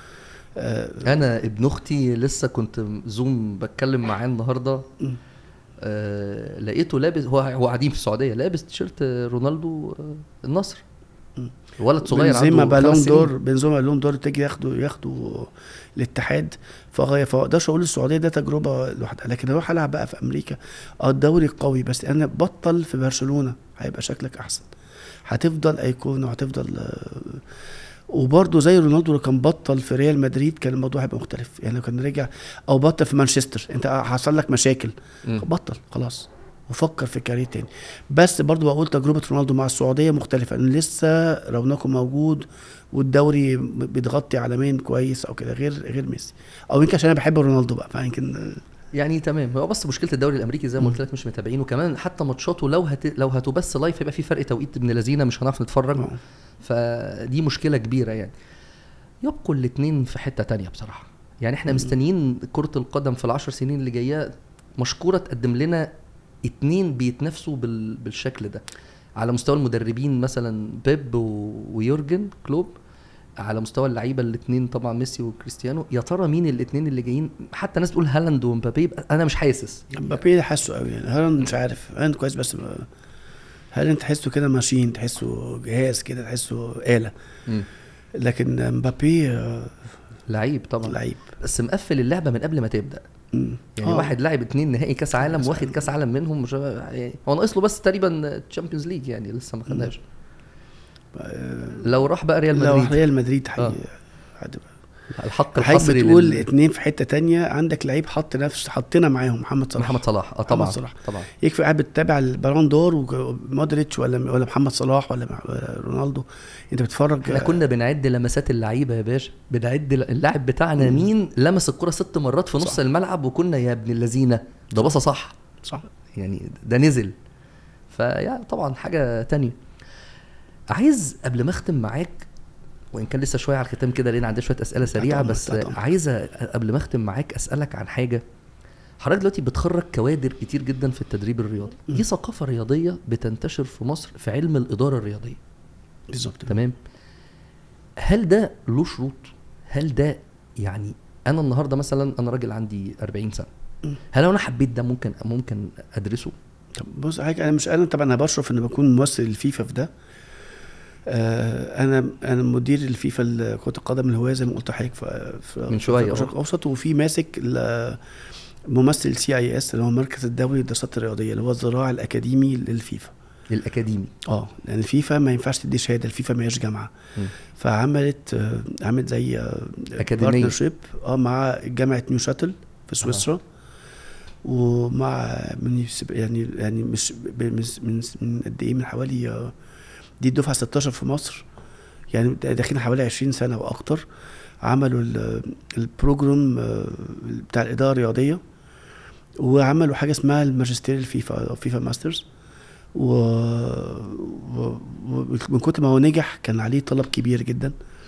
آه انا ابن اختي لسه كنت زوم بتكلم معاه النهارده مم. آه لقيته لابس هو هو قاعدين في السعوديه لابس تيشيرت رونالدو آه النصر مم. ولد صغير بنزيما عنده بالون خمس دور سنين بنزيما بالون دور تيجي ياخدوا ياخدوا الاتحاد فغايه فاقدرش اقول السعوديه ده تجربه لوحدها لكن اروح العب بقى في امريكا اه الدوري قوي بس انا بطل في برشلونه هيبقى شكلك احسن هتفضل ايقونه وهتفضل آه، وبرضه زي رونالدو اللي كان بطل في ريال مدريد كان الموضوع هيبقى مختلف يعني لو كان رجع او بطل في مانشستر انت حصل لك مشاكل مم. بطل خلاص وفكر في كارير تاني بس برضو بقول تجربة رونالدو مع السعودية مختلفة ان لسه رونقه موجود والدوري بيتغطي عالميا كويس او كده غير غير ميسي او يمكن عشان انا بحب رونالدو بقى فيمكن يعني تمام هو بس مشكله الدوري الامريكي زي ما قلت لك مش متابعين وكمان حتى ماتشاته لو هت... لو هتبث لايف هيبقى في فرق توقيت ابن لذينه مش هنعرف نتفرج آه. فدي مشكله كبيره يعني يبقوا الاثنين في حته تانية بصراحه يعني احنا مستنيين كره القدم في العشر سنين اللي جايه مشكوره تقدم لنا اتنين بيتنافسوا بال... بالشكل ده على مستوى المدربين مثلا بيب و... ويورجن كلوب على مستوى اللعيبه الاثنين طبعا ميسي وكريستيانو يا ترى مين الاثنين اللي جايين حتى ناس تقول هالاند ومبابي انا مش حاسس مبابي حاسه قوي يعني هالاند مش عارف هالاند كويس بس ما هالاند تحسه كده ماشين تحسه جهاز كده تحسه آلة مم. لكن مبابي آه، لعيب طبعا لعيب بس مقفل اللعبه من قبل ما تبدا مم. يعني آه. واحد لاعب اتنين نهائي كاس عالم كأس واخد عالم. كاس عالم منهم مش يعني هو ناقص له بس تقريبا تشامبيونز ليج يعني لسه ما خدهاش آه، لو راح بقى ريال لو مدريد ريال مدريد حي... آه. هتبقى الحق حضرتك الحصري بتقول لل- اتنين في حته تانية عندك لعيب حط نفس حطينا معاهم محمد صلاح محمد صلاح اه طبعا صلاح. طبعا يكفي قاعد بتتابع البالون دور ومودريتش ولا ولا محمد صلاح ولا مع- ولا رونالدو انت بتتفرج احنا كنا بنعد لمسات اللعيبه يا باشا بنعد اللاعب بتاعنا مين لمس الكره ست مرات في نص صح. الملعب وكنا يا ابن اللذينه ده بصه صح صح يعني ده نزل فيا طبعا حاجه تانية عايز قبل ما اختم معاك وان كان لسه شويه على الختام كده لان عندي شويه اسئله سريعه أمرك، بس تحت أمرك. عايز أ- قبل ما اختم معاك اسالك عن حاجه حضرتك دلوقتي بتخرج كوادر كتير جدا في التدريب الرياضي مم. دي ثقافه رياضيه بتنتشر في مصر في علم الاداره الرياضيه بالظبط تمام هل ده له شروط هل ده يعني انا النهارده مثلا انا راجل عندي 40 سنه مم. هل لو انا حبيت ده ممكن ممكن ادرسه طب بص حاجه انا مش انا طبعا انا بشرف ان بكون ممثل الفيفا في ده آه انا انا مدير الفيفا ل- كره القدم الهواه زي ما قلت لحضرتك في في من شوية، في الشرق اه. الاوسط وفي ماسك ال- ممثل سي اي اس اللي هو المركز الدولي للدراسات الرياضيه اللي هو الذراع الاكاديمي للفيفا الاكاديمي اه لان الفيفا ما ينفعش تدي شهاده الفيفا ما هياش جامعه مم. فعملت آه، عملت زي أكاديمية. بارتنرشيب اه مع جامعه نيو شاتل في سويسرا ومع من يس- يعني يعني مش ب- من من من قد ايه من حوالي آه، دي الدفعه 16 في مصر يعني داخلين حوالي 20 سنه واكتر عملوا ال- البروجرام آه، بتاع الاداره الرياضيه وعملوا حاجه اسمها الماجستير الفيفا او فيفا ماسترز و... و... ومن كتر ما هو نجح كان عليه طلب كبير جدا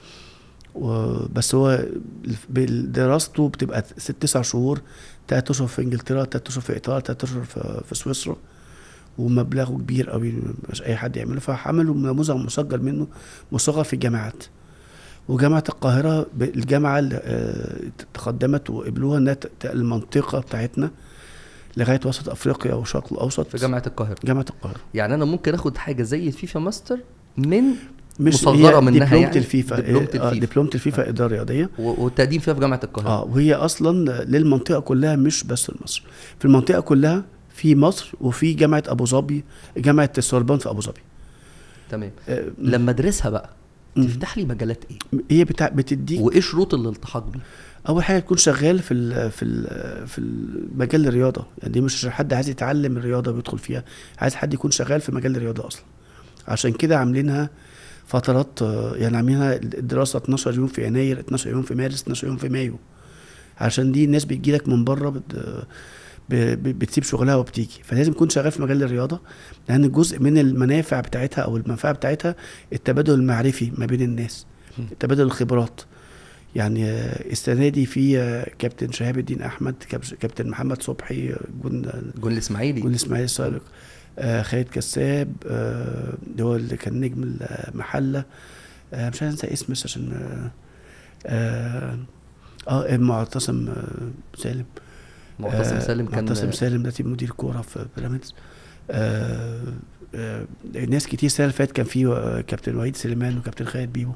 وبس هو الف- دراسته بتبقى ست تسع شهور تلات اشهر في انجلترا تلات اشهر في ايطاليا تلات اشهر في, في سويسرا ومبلغه كبير قوي مش اي حد يعمله فعملوا نموذج مسجل منه مصغر في الجامعات وجامعة القاهرة ب- الجامعة اللي آه، تقدمت وقبلوها انها ت- ت- المنطقة بتاعتنا لغاية وسط افريقيا والشرق الاوسط في جامعه القاهره جامعة القاهرة يعني انا ممكن اخد حاجه زي الفيفا ماستر من مش مصغرة هي منها دبلومة يعني؟ الفيفا دبلومة آه، الفيفا. دبلومة الفيفا إدارة رياضية و- والتقديم فيها في جامعه القاهره اه وهي اصلا للمنطقه كلها مش بس لمصر في المنطقه كلها في مصر وفي جامعه ابو ظبي جامعه السوربون في ابو ظبي تمام آه، لما ادرسها بقى مم. تفتح لي مجالات ايه هي بتاع بتديك وايه شروط الالتحاق بيه اول حاجه تكون شغال في ال في ال في مجال الرياضه يعني دي مش حد عايز يتعلم الرياضه ويدخل فيها عايز حد يكون شغال في مجال الرياضه اصلا عشان كده عاملينها فترات آه، يعني عاملينها الدراسه 12 يوم في يناير 12 يوم في مارس 12 يوم في مايو عشان دي الناس بتجيلك من بره بت ب- ب- بتسيب شغلها وبتيجي فلازم يكون شغال في مجال الرياضه لان جزء من المنافع بتاعتها او المنفعه بتاعتها التبادل المعرفي ما بين الناس مم. تبادل الخبرات يعني آه، السنه دي في آه، كابتن شهاب الدين احمد كاب- كابتن محمد صبحي آه، جون جون الاسماعيلي جون الاسماعيلي السابق آه، خالد كساب آه، اللي هو اللي كان نجم المحله آه، مش هنسى اسمه بس عشان اه اه, آه معتصم آه، سالم معتصم آه، سالم كان معتصم سالم ده مدير كوره في بيراميدز آه آه ناس كتير السنه اللي فاتت كان في آه، كابتن وحيد سليمان وكابتن خالد بيبو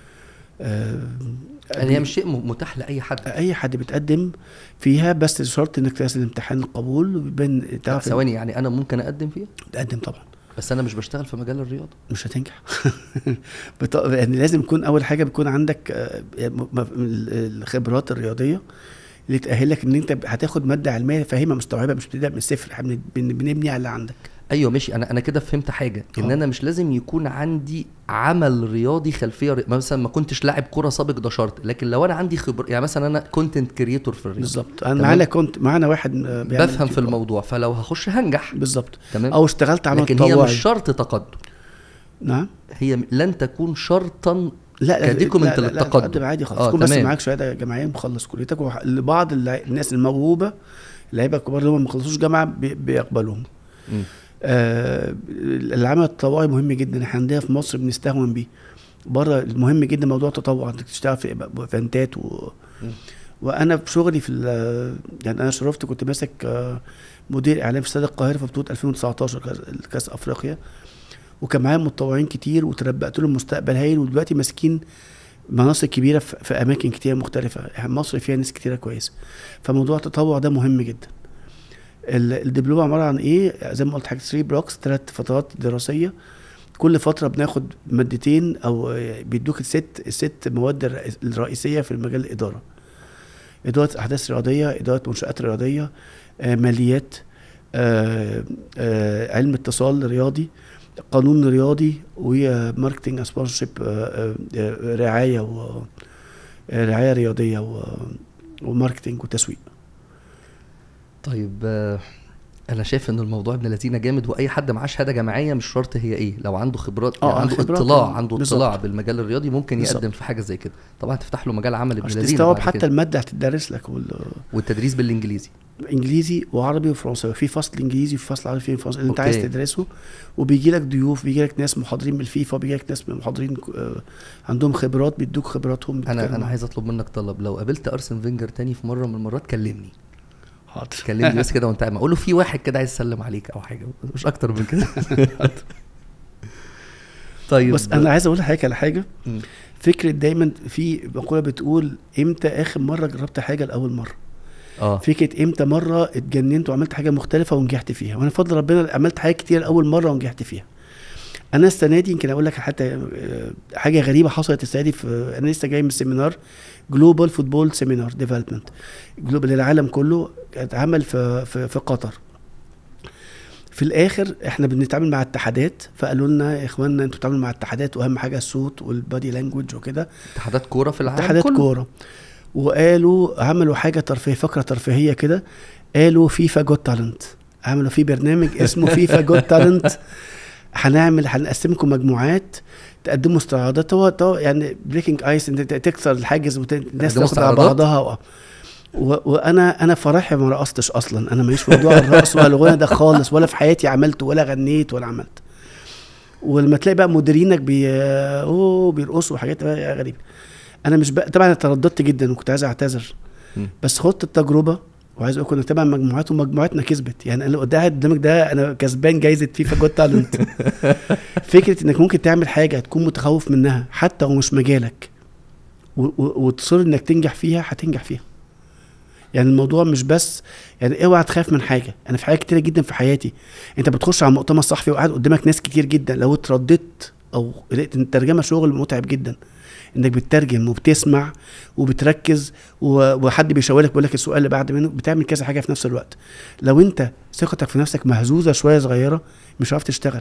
آه يعني هي مش شيء م- متاح لاي حد اي حد بيتقدم فيها بس شرط انك تنزل امتحان القبول وبين لا، تعرف ثواني يعني انا ممكن اقدم فيها تقدم طبعا بس انا مش بشتغل في مجال الرياضه مش هتنجح بط... يعني لازم يكون اول حاجه بيكون عندك آه، م- م- الخبرات الرياضيه اللي تاهلك ان انت هتاخد ماده علميه فاهمها مستوعبه مش بتبدا من الصفر احنا بن- بن- بنبني على اللي عندك ايوه ماشي انا انا كده فهمت حاجه ان آه. انا مش لازم يكون عندي عمل رياضي خلفيه ري... مثلا ما كنتش لاعب كره سابق ده شرط لكن لو انا عندي خبره يعني مثلا انا كونتنت كريتور في الرياضه بالظبط انا تمام. معانا كنت معانا واحد آه، بيعمل بفهم في يوتيوب. الموضوع فلو هخش هنجح بالظبط تمام او اشتغلت عمل لكن هي تطوعي مش شرط تقدم نعم هي م- لن تكون شرطا لا لا كديكومنت لا- لا- لا، للتقدم. تقدم عادي خالص آه، تكون بس تمام. معاك شهاده جامعيه مخلص كليتك وح- لبعض اللع- الناس الموهوبه اللعيبه الكبار اللي هم ما خلصوش جامعه بي- بيقبلوهم مم. آه العمل التطوعي مهم جدا احنا عندنا في مصر بنستهون بيه بره مهم جدا موضوع التطوع انك تشتغل في ايفنتات و... مم. وانا في شغلي في ال- يعني انا شرفت كنت ماسك آه، مدير اعلام في استاد القاهره في بطوله 2019 كاس- كاس افريقيا وكان معايا متطوعين كتير وتربأت لهم مستقبل هايل ودلوقتي ماسكين مناصب كبيره في في اماكن كتير مختلفه إحنا مصر فيها ناس كتيره كويسه فموضوع التطوع ده مهم جدا ال- الدبلومه عباره عن ايه زي ما قلت حاجه 3 بلوكس ثلاث فترات دراسيه كل فتره بناخد مادتين او آه، بيدوك الست الست مواد الرئيس- الرئيسيه في المجال الاداره اداره احداث رياضيه اداره منشات رياضيه آه، ماليات آه، آه، علم اتصال رياضي قانون رياضي وماركتنج سبونسرشيب رعايه و آه، رعايه رياضيه و- وماركتنج وتسويق طيب آه، انا شايف ان الموضوع ابن لذينه جامد واي حد معاه شهاده جامعيه مش شرط هي ايه لو عنده خبرات آه، يعني عنده خبرات، اطلاع آه، عنده بالظبط. اطلاع بالمجال الرياضي ممكن بالظبط. يقدم في حاجه زي كده طبعا تفتح له مجال عمل ابن عشان لذينه تستوعب بعد حتى كده. الماده هتدرس لك وال- والتدريس بالانجليزي انجليزي وعربي وفرنساوي في فصل انجليزي وفي فصل عربي في فصل اللي انت أوكي. عايز تدرسه وبيجي لك ضيوف بيجي لك ناس محاضرين من الفيفا بيجي لك ناس محاضرين آه، عندهم خبرات بيدوك خبراتهم انا بيتكلموا انا معاك. عايز اطلب منك طلب لو قابلت ارسن فينجر تاني في مره من المرات كلمني حاضر كلمني بس كده وانت قاعد اقول له في واحد كده عايز يسلم عليك او حاجه مش اكتر من كده طيب بس انا عايز اقول لحضرتك على حاجه مم. فكره دايما في مقوله بتقول امتى اخر مره جربت حاجه لاول مره اه فكره امتى مره اتجننت وعملت حاجه مختلفه ونجحت فيها وانا بفضل ربنا عملت حاجات كتير اول مره ونجحت فيها انا السنه دي يمكن اقول لك حتى آه، حاجه غريبه حصلت السنه دي في انا لسه جاي من سيمينار جلوبال فوتبول سيمينار ديفلوبمنت جلوبال للعالم كله اتعمل في في, في قطر في الاخر احنا بنتعامل مع اتحادات فقالوا لنا يا اخوانا انتوا بتتعاملوا مع اتحادات واهم حاجه الصوت والبادي لانجوج وكده اتحادات كوره في العالم اتحادات كله. كوره وقالوا عملوا حاجه ترفيه فقره ترفيهيه كده قالوا فيفا جوت تالنت عملوا في برنامج اسمه فيفا جوت تالنت هنعمل هنقسمكم مجموعات تقدموا استعراضات هو هو يعني بريكنج ايس انت تكسر الحاجز والناس تقدموا تاخد على استعراضات؟ بعضها و... و... وانا انا فرحي ما رقصتش اصلا انا ماليش في موضوع الرقص ولا الغنى ده خالص ولا في حياتي عملت ولا غنيت ولا عملت ولما تلاقي بقى مديرينك بي اوه بيرقصوا حاجات بقى غريبه انا مش بقى طبعا أنا ترددت جدا وكنت عايز اعتذر مم. بس خدت التجربه وعايز اقول كنا تبع مجموعات ومجموعاتنا كسبت يعني انا اللي قاعد قدامك ده انا كسبان جايزه فيفا جوت تالنت فكره انك ممكن تعمل حاجه تكون متخوف منها حتى ومش مجالك و- و- وتصر انك تنجح فيها هتنجح فيها يعني الموضوع مش بس يعني اوعى تخاف من حاجه انا في حاجات كتيره جدا في حياتي انت بتخش على مؤتمر صحفي وقاعد قدامك ناس كتير جدا لو اترددت او لقيت ان الترجمه شغل متعب جدا انك بتترجم وبتسمع وبتركز و- وحد بيشاور لك بيقول لك السؤال اللي بعد منه بتعمل كذا حاجه في نفس الوقت لو انت ثقتك في نفسك مهزوزه شويه صغيره مش هتعرف تشتغل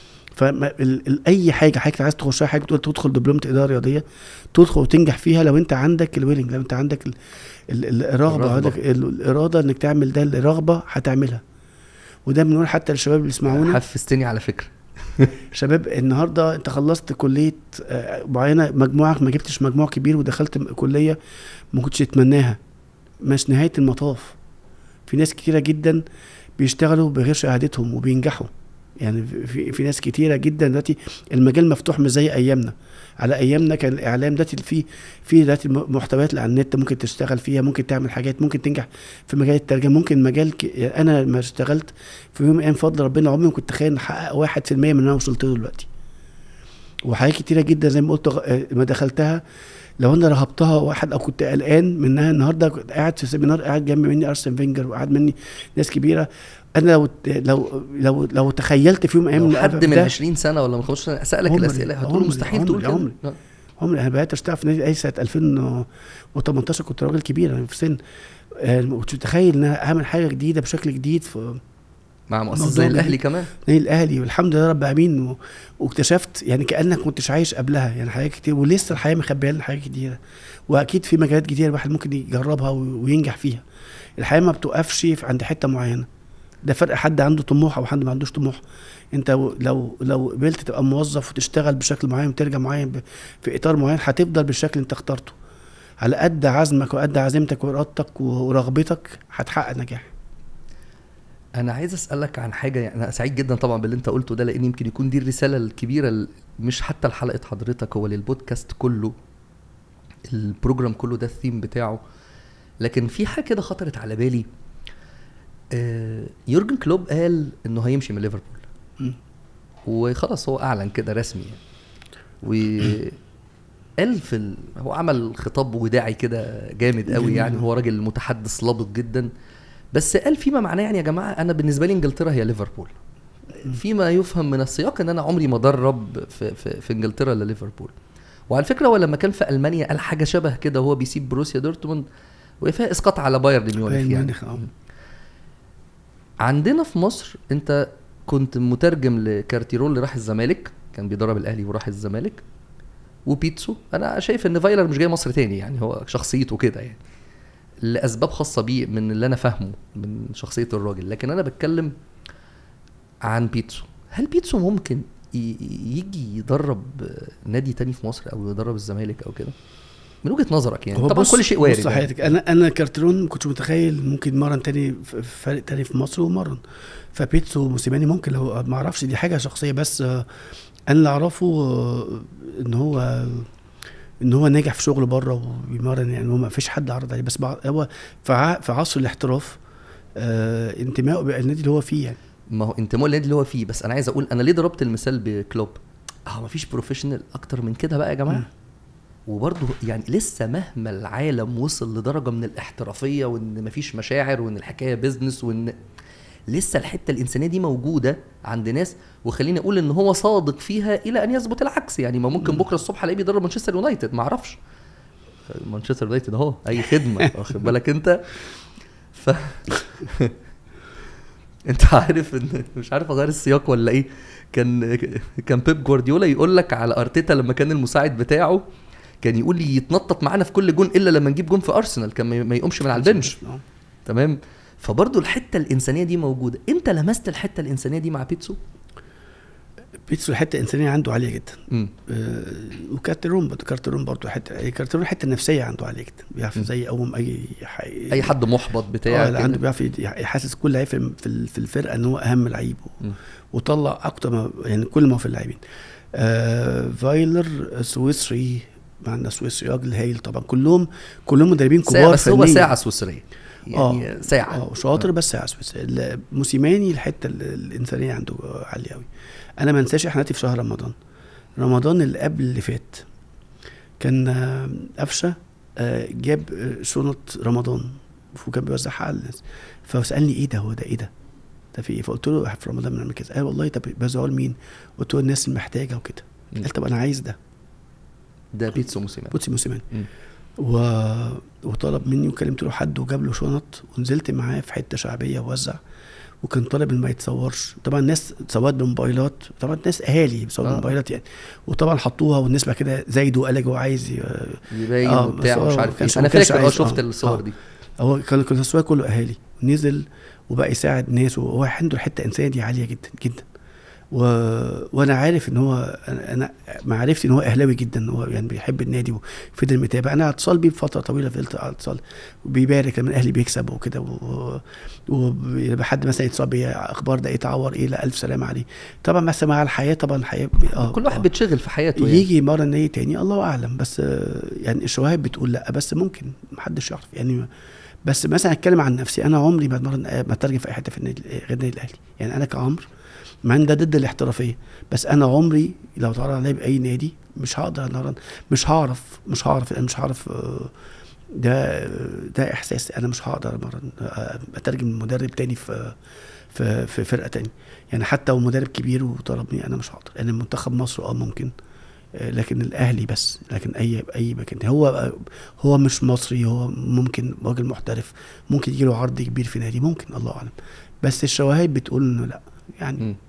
فاي حاجه حضرتك عايز تخشها حاجه بتقول تدخل دبلومه اداره رياضيه تدخل وتنجح فيها لو انت عندك الويلنج لو انت عندك ال- ال- ال- الرغبه الرغبة. عندك ال- الاراده انك تعمل ده الرغبه هتعملها وده بنقول حتى للشباب اللي يسمعونا حفزتني على فكره شباب النهارده انت خلصت كليه آه، معينه مجموعك ما جبتش مجموع كبير ودخلت م- كليه ما كنتش تتمناها مش نهايه المطاف في ناس كتيره جدا بيشتغلوا بغير شهادتهم وبينجحوا يعني في في ناس كتيره جدا دلوقتي المجال مفتوح مش زي ايامنا على ايامنا كان الاعلام دلوقتي في في دلوقتي م- محتويات اللي على النت ممكن تشتغل فيها ممكن تعمل حاجات ممكن تنجح في مجال الترجمه ممكن مجال ك... يعني انا لما اشتغلت في يوم من الايام بفضل ربنا عمري ما كنت اتخيل ان احقق واحد في المية من اللي انا وصلت له دلوقتي وحاجات كتيره جدا زي ما قلت غ- آه، ما دخلتها لو انا رهبتها واحد او كنت قلقان منها النهارده كنت قاعد في سيمينار قاعد جنب مني ارسن فينجر وقاعد مني ناس كبيره انا لو لو لو لو تخيلت في يوم من الايام لو إن حد أبقى من ده- 20 سنه ولا من 15 سنه اسالك عمري- الاسئله هتقول عمري- مستحيل تقول كده عمري- لا. عمري انا بقيت اشتغل في نادي اي سنه 2018 كنت راجل كبير انا في سن آه، ما كنتش متخيل ان انا اعمل حاجه جديده بشكل جديد في مع مؤسسه موضوع زي جديد. الاهلي كمان نادي الاهلي والحمد لله رب العالمين و- واكتشفت يعني كانك كنتش عايش قبلها يعني حاجات كتير ولسه الحياه مخبيه لنا حاجات كتيره واكيد في مجالات كتير الواحد ممكن يجربها و- وينجح فيها الحياه ما بتوقفش في- عند حته معينه ده فرق حد عنده طموح او حد ما عندوش طموح انت و- لو لو قبلت تبقى موظف وتشتغل بشكل معين وترجع معين ب- في اطار معين هتفضل بالشكل اللي انت اخترته على قد عزمك وقد عزيمتك وارادتك ورغبتك هتحقق نجاح انا عايز اسالك عن حاجه يعني انا سعيد جدا طبعا باللي انت قلته ده لان يمكن يكون دي الرساله الكبيره ال- مش حتى لحلقه حضرتك هو للبودكاست كله البروجرام كله ده الثيم بتاعه لكن في حاجه كده خطرت على بالي آه، يورجن كلوب قال انه هيمشي من ليفربول مم. وخلاص هو اعلن كده رسمي يعني وقال في ال... هو عمل خطاب وداعي كده جامد قوي جميل. يعني هو راجل متحدث لابق جدا بس قال فيما معناه يعني يا جماعه انا بالنسبه لي انجلترا هي ليفربول فيما يفهم من السياق ان انا عمري ما درب في, في, في انجلترا الا ليفربول وعلى فكره هو لما كان في المانيا قال حاجه شبه كده وهو بيسيب بروسيا دورتموند وفيها اسقاط على بايرن ميونخ بايرن يعني ميونخ، آه. عندنا في مصر انت كنت مترجم لكارتيرول اللي راح الزمالك كان بيدرب الاهلي وراح الزمالك وبيتسو انا شايف ان فايلر مش جاي مصر تاني يعني هو شخصيته كده يعني لاسباب خاصه بيه من اللي انا فاهمه من شخصيه الراجل لكن انا بتكلم عن بيتسو هل بيتسو ممكن ي- يجي يدرب نادي تاني في مصر او يدرب الزمالك او كده من وجهه نظرك يعني هو طبعا بص- كل شيء وارد بص يعني. حياتك انا انا كارترون ما كنتش متخيل ممكن مرن تاني في في فريق تاني في مصر ومرن فبيتسو موسيماني ممكن لو ما اعرفش دي حاجه شخصيه بس آه، انا اللي اعرفه آه، ان هو ان هو ناجح في شغله بره وبيمرن يعني هو ما فيش حد عرض عليه بس بع- هو في ع- في عصر الاحتراف آه انتمائه بقى النادي اللي هو فيه يعني ما هو انتماء النادي اللي هو فيه بس انا عايز اقول انا ليه ضربت المثال بكلوب اه مفيش بروفيشنال اكتر من كده بقى يا جماعه مم. وبرضه يعني لسه مهما العالم وصل لدرجه من الاحترافيه وان مفيش مشاعر وان الحكايه بيزنس وان لسه الحته الانسانيه دي موجوده عند ناس وخليني اقول ان هو صادق فيها الى ان يثبت العكس يعني ما ممكن بكره الصبح الاقيه بيدرب مانشستر يونايتد ما اعرفش مانشستر يونايتد اهو اي خدمه واخد بالك انت ف انت عارف ان مش عارف اغير السياق ولا ايه كان كان بيب جوارديولا يقول لك على ارتيتا لما كان المساعد بتاعه كان يقول لي يتنطط معانا في كل جون الا لما نجيب جون في ارسنال كان ما- ما يقومش من على البنش آه. تمام فبرضه الحته الانسانيه دي موجوده انت لمست الحته الانسانيه دي مع بيتسو بيتسو الحته الانسانيه عنده عاليه جدا امم آه، وكارترون برضه كارترون برضه حته كارترون الحته النفسيه عنده عاليه جدا بيعرف م. ازاي يقوم اي ح- اي حد محبط بتاع اه لا كده. عنده بيعرف يد- يحسس كل لعيب في في ال- في الفرقه ان هو اهم لعيب مم. وطلع اكتر ما يعني كل ما هو في اللاعبين آه فايلر سويسري معنا سويسري راجل هايل طبعا كلهم كلهم مدربين ساعة كبار بس هو فنياً. ساعه سويسريه يعني آه. ساعه اه شاطر بس ساعه سويسري ال- موسيماني الحته ال- الانسانيه عنده عاليه قوي انا ما انساش احنا دلوقتي في شهر رمضان رمضان اللي قبل اللي فات كان آه، قفشه آه، جاب آه، شنط رمضان وكان بيوزعها على الناس فسالني ايه ده هو ده ايه ده ده في ايه فقلت له في رمضان بنعمل كذا قال والله طب بيوزعوه لمين قلت له الناس المحتاجه وكده مم. قال طب انا عايز ده ده بيتسو موسيماني بوتسي موسيماني مم. و... وطلب مني وكلمت له حد وجاب له شنط ونزلت معاه في حته شعبيه ووزع وكان طالب ان ما يتصورش طبعا الناس اتصورت بموبايلات طبعا الناس اهالي بيصوروا آه. بموبايلات يعني وطبعا حطوها والناس بعد كده زايدوا وقال لك هو عايز ي- يبين آه، وبتاع بس هو مش ما عارف ايه كانش- انا ما كانش فاكر اه عايز- شفت آه، الصور آه. دي هو كان كان التصوير كله اهالي نزل وبقى يساعد ناس وهو عنده الحته الانسانيه دي عاليه جدا جدا و... وانا عارف ان هو انا أنا معرفتي ان هو اهلاوي جدا هو يعني بيحب النادي وفضل متابع انا اتصال بيه بفتره طويله فضلت على اتصال وبيبارك لما الاهلي بيكسب وكده و... ولما حد مثلا يتصل بيا اخبار ده يتعور ايه لا الف سلامه عليه طبعا بس مع الحياه طبعا الحياه اه كل واحد آه. بيتشغل في حياته يعني يجي مره نادي تاني الله اعلم بس آه، يعني الشواهد بتقول لا بس ممكن محدش يعرف يعني بس مثلا اتكلم عن نفسي انا عمري ما اتمرن ما اترجم في اي حته في النادي غير النادي الاهلي يعني انا كعمر مع ان ده ضد الاحترافيه بس انا عمري لو اتعرض عليا باي نادي مش هقدر اتمرن مش هعرف مش هعرف انا مش هعرف آه، ده ده احساسي انا مش هقدر اتمرن آه، اترجم مدرب تاني في في في فرقه تاني يعني حتى لو مدرب كبير وطلبني انا مش هقدر يعني منتخب مصر اه ممكن آه، لكن الاهلي بس لكن اي اي مكان هو هو مش مصري هو ممكن راجل محترف ممكن يجي له عرض كبير في نادي ممكن الله اعلم بس الشواهد بتقول انه لا يعني مم.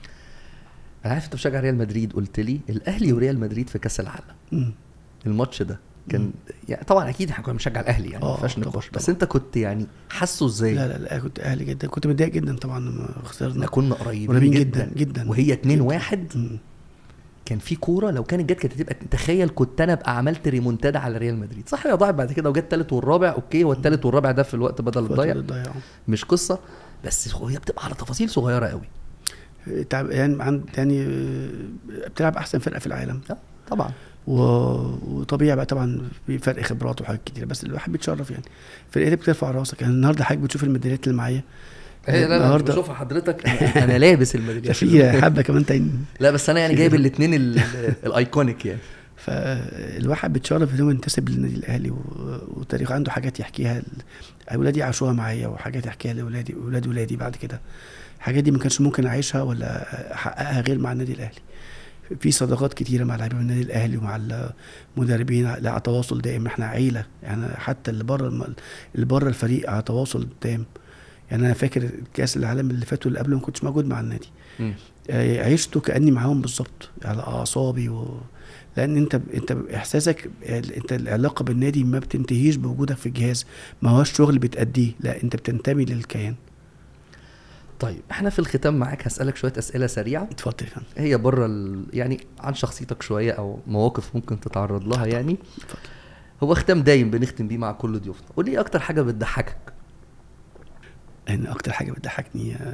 انا عارف انت بتشجع ريال مدريد قلت لي الاهلي وريال مدريد في كاس العالم مم. الماتش ده كان مم. يعني طبعا اكيد احنا كنا بنشجع الاهلي يعني ما آه، فيهاش طبعاً، نقاش بس طبعاً. انت كنت يعني حاسه ازاي لا لا لا كنت اهلي جدا كنت متضايق جدا طبعا لما احنا خسرنا كنا قريبين, قريبين جدا, جدا جدا وهي 2 1 مم. كان في كوره لو كانت جت كانت هتبقى تخيل كنت انا ابقى عملت ريمونتادا على ريال مدريد صح هي ضاعت بعد كده وجت الثالث والرابع اوكي هو الثالث والرابع ده في الوقت بدل الضايع الضياع مش قصه بس هي بتبقى على تفاصيل صغيره قوي تعب يعني عند يعني آه، بتلعب احسن فرقه في العالم آه، طبعا و... وطبيعي بقى طبعا في فرق خبرات وحاجات كتير بس الواحد بيتشرف يعني فرقتك بترفع راسك يعني النهارده حضرتك بتشوف الميداليات اللي معايا هي لا لا مش النهاردة- بشوفها حضرتك أنا- انا لابس ده الميداليات في حبه كمان تاني لا بس انا يعني جايب الاثنين الايكونيك يعني فالواحد بيتشرف ان هو ينتسب للنادي الاهلي و- وتاريخه عنده حاجات يحكيها ل- اولادي عاشوها معايا وحاجات يحكيها لاولادي واولاد ولادي بعد كده الحاجات دي ما كانش ممكن اعيشها ولا احققها غير مع النادي الاهلي في صداقات كتيره مع لاعبين النادي الاهلي ومع المدربين على تواصل دائم احنا عيله يعني حتى اللي بره الم- اللي بره الفريق على تواصل دائم يعني انا فاكر كاس العالم اللي فات واللي قبله ما كنتش موجود مع النادي مم. آه، عشته كاني معاهم بالظبط على اعصابي و... لان انت انت احساسك انت العلاقه بالنادي ما بتنتهيش بوجودك في الجهاز ما هوش شغل بتأديه لا انت بتنتمي للكيان طيب احنا في الختام معاك هسألك شوية أسئلة سريعة اتفضل يا فندم هي بره ال... يعني عن شخصيتك شوية أو مواقف ممكن تتعرض لها يعني اتفضل هو ختام دايم بنختم بيه مع كل ضيوفنا قول لي إيه أكتر حاجة بتضحكك ان اكتر حاجه بتضحكني آه،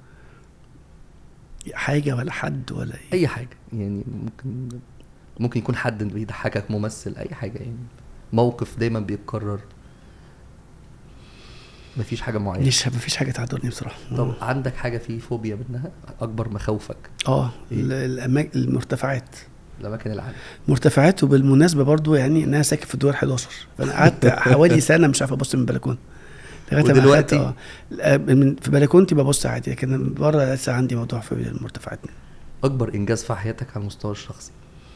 حاجه ولا حد ولا ايه أي حاجة يعني ممكن ممكن يكون حد بيضحكك ممثل أي حاجة يعني موقف دايما بيتكرر مفيش حاجة معينة مش مفيش حاجه تعذرني بصراحه طب عندك حاجة فيه فوبيا منها أكبر مخاوفك اه إيه؟ ال- الأماك... المرتفعات الأماكن العالية مرتفعات وبالمناسبه برضو يعني ان انا ساكن في الدور 11 فانا قعدت حوالي سنه مش عارف ابص من البلكونه لغايه ما ودلوقتي؟ أخدت- اه لا، من في بلكونتي ببص عادي لكن بره لسه عندي موضوع في المرتفعات أكبر إنجاز في حياتك على المستوى الشخصي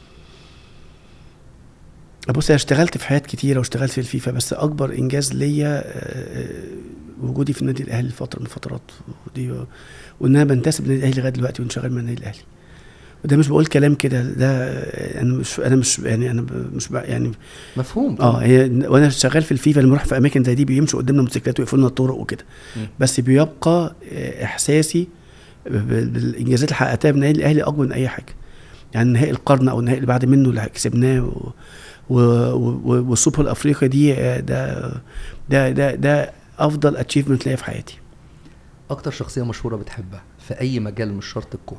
بص انا اشتغلت في حاجات كتيره واشتغلت في الفيفا بس اكبر انجاز ليا آه، آه، وجودي في النادي الاهلي فتره من الفترات ودي وان انا بنتسب للنادي الاهلي لغايه دلوقتي وانشغال من النادي الاهلي وده مش بقول كلام كده ده آه، انا مش انا مش يعني انا ب- مش بق- يعني مفهوم اه هي وانا شغال في الفيفا لما اروح في اماكن زي دي بيمشوا قدامنا موتوسيكلات ويقفلوا لنا الطرق وكده مم. بس بيبقى آه، احساسي ب- بالانجازات اللي حققتها في النادي الاهلي اكبر من اي حاجه يعني نهائي القرن او النهائي اللي بعد منه اللي كسبناه و... و... و... والسوبر الافريقيا دي آه، ده ده ده ده افضل اتشيفمنت ليا في حياتي اكتر شخصيه مشهوره بتحبها في اي مجال مش شرط الكوره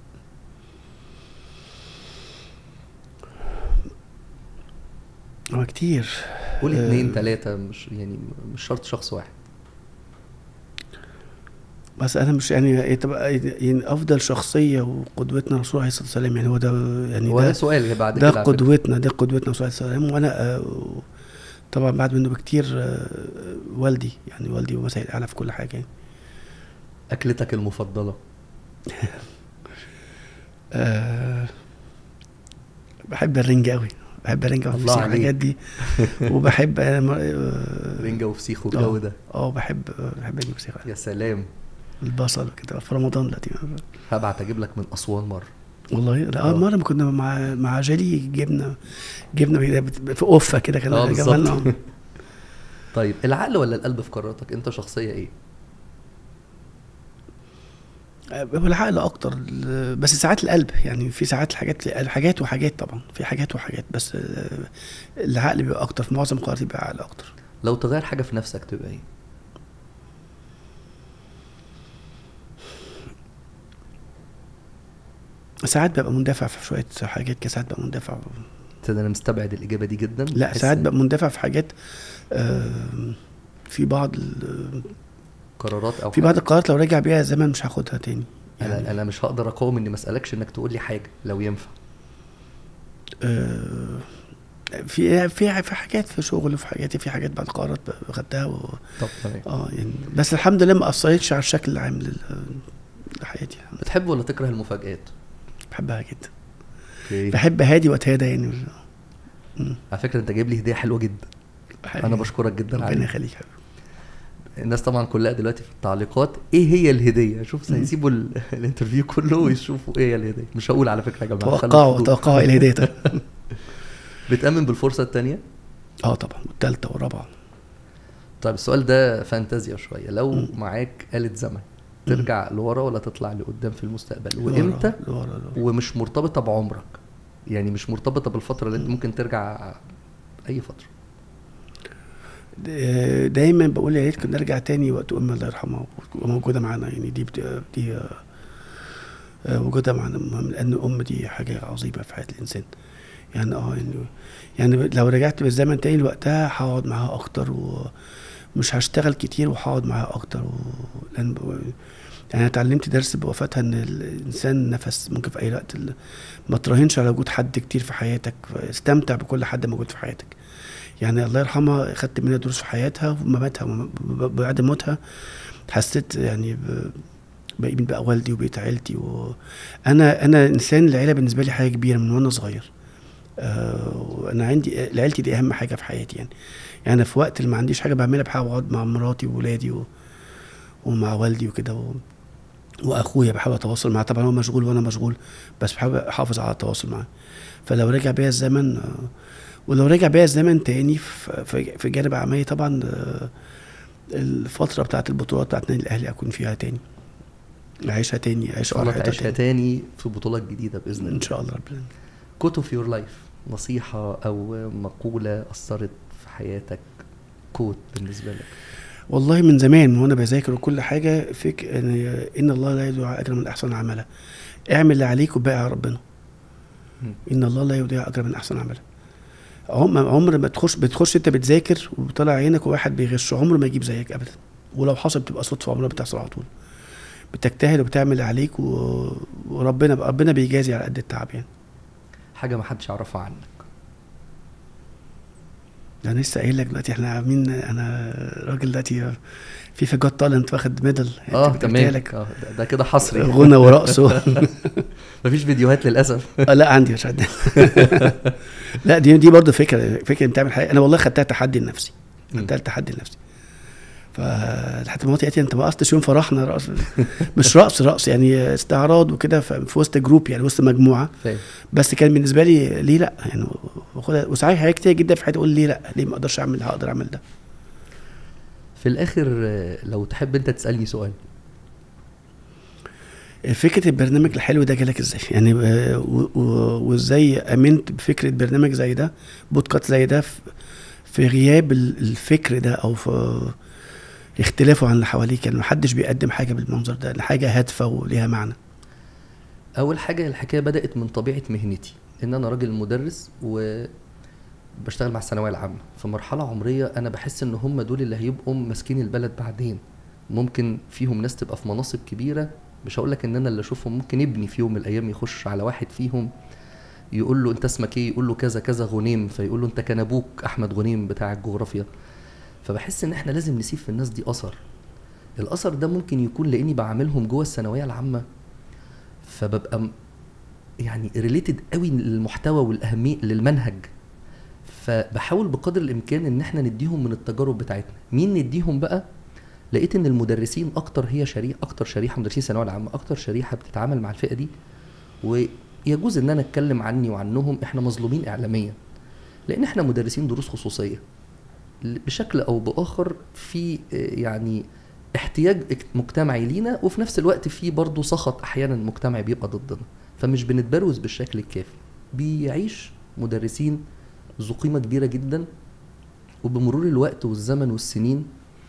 هو كتير قول آه. اتنين تلاته مش يعني مش شرط شخص واحد بس انا مش يعني إيه تبقى يعني افضل شخصيه وقدوتنا رسول الله عليه الصلاه والسلام يعني هو ده يعني هو ده ده سؤال بعد ده كده على فكرة. قدوتنا ده قدوتنا رسول الله عليه الصلاه والسلام وانا آه، طبعا بعد منه بكتير آه، والدي يعني والدي ومثل الاعلى في كل حاجه يعني اكلتك المفضله أه بحب الرنجة قوي بحب الرنجة الله والفسيخ عليك. والحاجات دي وبحب أنا م- آه، رنجه وفسيخ والجو ده اه بحب بحب اجيب فسيخ يا سلام البصل كده في رمضان دلوقتي هبعت اجيب لك من اسوان مره والله لا آه. اه مره ما كنا مع مع جالي جبنا جبنا بت- في قفه كده كان اه جابها بالظبط لنا. طيب العقل ولا القلب في قراراتك انت شخصيه ايه آه، هو العقل اكتر ال- بس ساعات القلب يعني في ساعات الحاجات الحاجات وحاجات طبعا في حاجات وحاجات بس آه، العقل بيبقى اكتر في معظم قراراتي بيبقى عقل اكتر لو تغير حاجه في نفسك تبقى ايه ساعات ببقى مندفع في شويه حاجات كده ساعات ببقى مندفع تصدق انا مستبعد الاجابه دي جدا لا بحس ساعات إن ببقى مندفع في حاجات آه، في بعض ال- قرارات او في بعض القرارات لو رجع بيها الزمن مش هاخدها تاني انا يعني انا مش هقدر اقاوم اني ما اسالكش انك تقول لي حاجه لو ينفع آه، في في في حاجات في شغل وفي حاجاتي في حاجات بعد قرارات خدتها و... طب تمام اه يعني بس الحمد لله ما اثرتش على الشكل العام لل- لحياتي بتحب ولا تكره المفاجآت؟ بحبها جدا اوكي بحب هادي واتهادى يعني مم. على فكره انت جايب لي هديه حلوه جدا بحب- انا بشكرك جدا ربنا عليها يخليك يا حبيبي. الناس طبعا كلها دلوقتي في التعليقات ايه هي الهديه شوف مم. هيسيبوا ال- الانترفيو كله ويشوفوا ايه هي الهديه مش هقول على فكره يا جماعه خلوا توقعوا الفضول. توقعوا ايه الهديه طيب. بتامن بالفرصه الثانيه اه طبعا والثالثه والرابعه طيب السؤال ده فانتازيا شويه لو مم. معاك آلة زمن مم. ترجع لورا ولا تطلع لقدام في المستقبل لورا- وامتى لورا لورا ومش مرتبطه بعمرك يعني مش مرتبطه بالفتره اللي انت مم. ممكن ترجع اي فتره دا- دايما بقول يا ريت كنا نرجع تاني وقت امي الله يرحمها وتبقى موجوده معانا يعني دي بت- دي آه، آه، وجودها معانا مهم لان الام دي حاجه عظيمه في حياه الانسان يعني اه يعني يعني لو رجعت بالزمن تاني لوقتها هقعد معاها اكتر ومش هشتغل كتير وهقعد معاها اكتر و... لان ب... يعني انا اتعلمت درس بوفاتها ان الانسان نفس ممكن في اي وقت ال- ما تراهنش على وجود حد كتير في حياتك استمتع بكل حد موجود في حياتك يعني الله يرحمها خدت منها دروس في حياتها ومماتها وم- ب- بعد موتها حسيت يعني ب- باقي بقى والدي وبقيت عيلتي وانا انا انسان العيله بالنسبه لي حاجه كبيره من وانا صغير آه، انا عندي عيلتي دي اهم حاجه في حياتي يعني يعني أنا في وقت اللي ما عنديش حاجه بعملها بحاول اقعد مع مراتي وولادي و... ومع والدي وكده و... واخويا بحاول اتواصل معاه طبعا هو مشغول وانا مشغول بس بحاول احافظ على التواصل معاه فلو رجع بيا الزمن آه، ولو رجع بيا الزمن تاني في في- في جانب اعمالي طبعا آه، الفتره بتاعت البطولات بتاعت النادي الاهلي اكون فيها تاني اعيشها تاني ان اعيش شاء الله فرحتها تعيشها تاني تاني في بطولات جديده باذن الله ان شاء الله ربنا كوت اوف يور لايف نصيحه او مقوله اثرت في حياتك كوت بالنسبه لك والله من زمان وانا بذاكر وكل حاجه فك ان ان الله لا يضيع اجر من احسن عمله اعمل اللي عليك وباقي على ربنا مم. ان الله لا يضيع اجر من احسن عمله عم عمر ما تخش بتخش انت بتذاكر وطلع عينك وواحد بيغش عمره ما يجيب زيك ابدا ولو حصل بتبقى صدفه عمرها بتحصل على طول بتجتهد وبتعمل اللي عليك و... وربنا ربنا بيجازي على قد التعب يعني حاجه ما حدش يعرفها عنك انا لسه قايل لك دلوقتي احنا عاملين انا راجل دلوقتي في في جوت تالنت واخد ميدل اه تمام آه ده, ده كده حصري غنى ورقص و... مفيش فيديوهات للاسف آه، لا عندي مش عندي لا دي دي برضه فكره فكره انت تعمل حاجه انا والله خدتها تحدي لنفسي مم. خدتها تحدي لنفسي فلحد ما قالت انت ما قصتش يوم فرحنا رقص مش رقص رقص يعني استعراض وكده ف- في وسط جروب يعني وسط مجموعه فاهم بس كان بالنسبه لي ليه لا يعني وخدها وساعات حاجات كتير جدا في حياتي اقول ليه لا ليه ما اقدرش اعمل هقدر اعمل ده في الاخر آه، لو تحب انت تسالني سؤال فكره البرنامج الحلو ده جالك ازاي يعني آه، و- و- وازاي امنت بفكره برنامج زي ده بودكاست زي ده في- في غياب ال- الفكر ده او في اختلافه عن اللي حواليك يعني محدش بيقدم حاجه بالمنظر ده حاجه هادفه وليها معنى اول حاجه الحكايه بدات من طبيعه مهنتي ان انا راجل مدرس و بشتغل مع الثانويه العامه في مرحله عمريه انا بحس ان هم دول اللي هيبقوا ماسكين البلد بعدين ممكن فيهم ناس تبقى في مناصب كبيره مش هقول لك ان انا اللي اشوفهم ممكن ابني في يوم من الايام يخش على واحد فيهم يقول له انت اسمك ايه يقول له كذا كذا غنيم فيقول له انت كان ابوك احمد غنيم بتاع الجغرافيا فبحس ان احنا لازم نسيب في الناس دي اثر الاثر ده ممكن يكون لاني بعاملهم جوه الثانويه العامه فببقى م- يعني ريليتد قوي للمحتوى والاهميه للمنهج فبحاول بقدر الامكان ان احنا نديهم من التجارب بتاعتنا مين نديهم بقى لقيت ان المدرسين اكتر هي شريحه اكتر شريحه مدرسين الثانويه العامه اكتر شريحه بتتعامل مع الفئه دي ويجوز ان انا اتكلم عني وعنهم احنا مظلومين اعلاميا لان احنا مدرسين دروس خصوصيه ل- بشكل او باخر في آه، يعني احتياج اك- مجتمعي لينا وفي نفس الوقت في برضه سخط احيانا مجتمعي بيبقى ضدنا فمش بنتبروز بالشكل الكافي بيعيش مدرسين ذو قيمه كبيره جدا وبمرور الوقت والزمن والسنين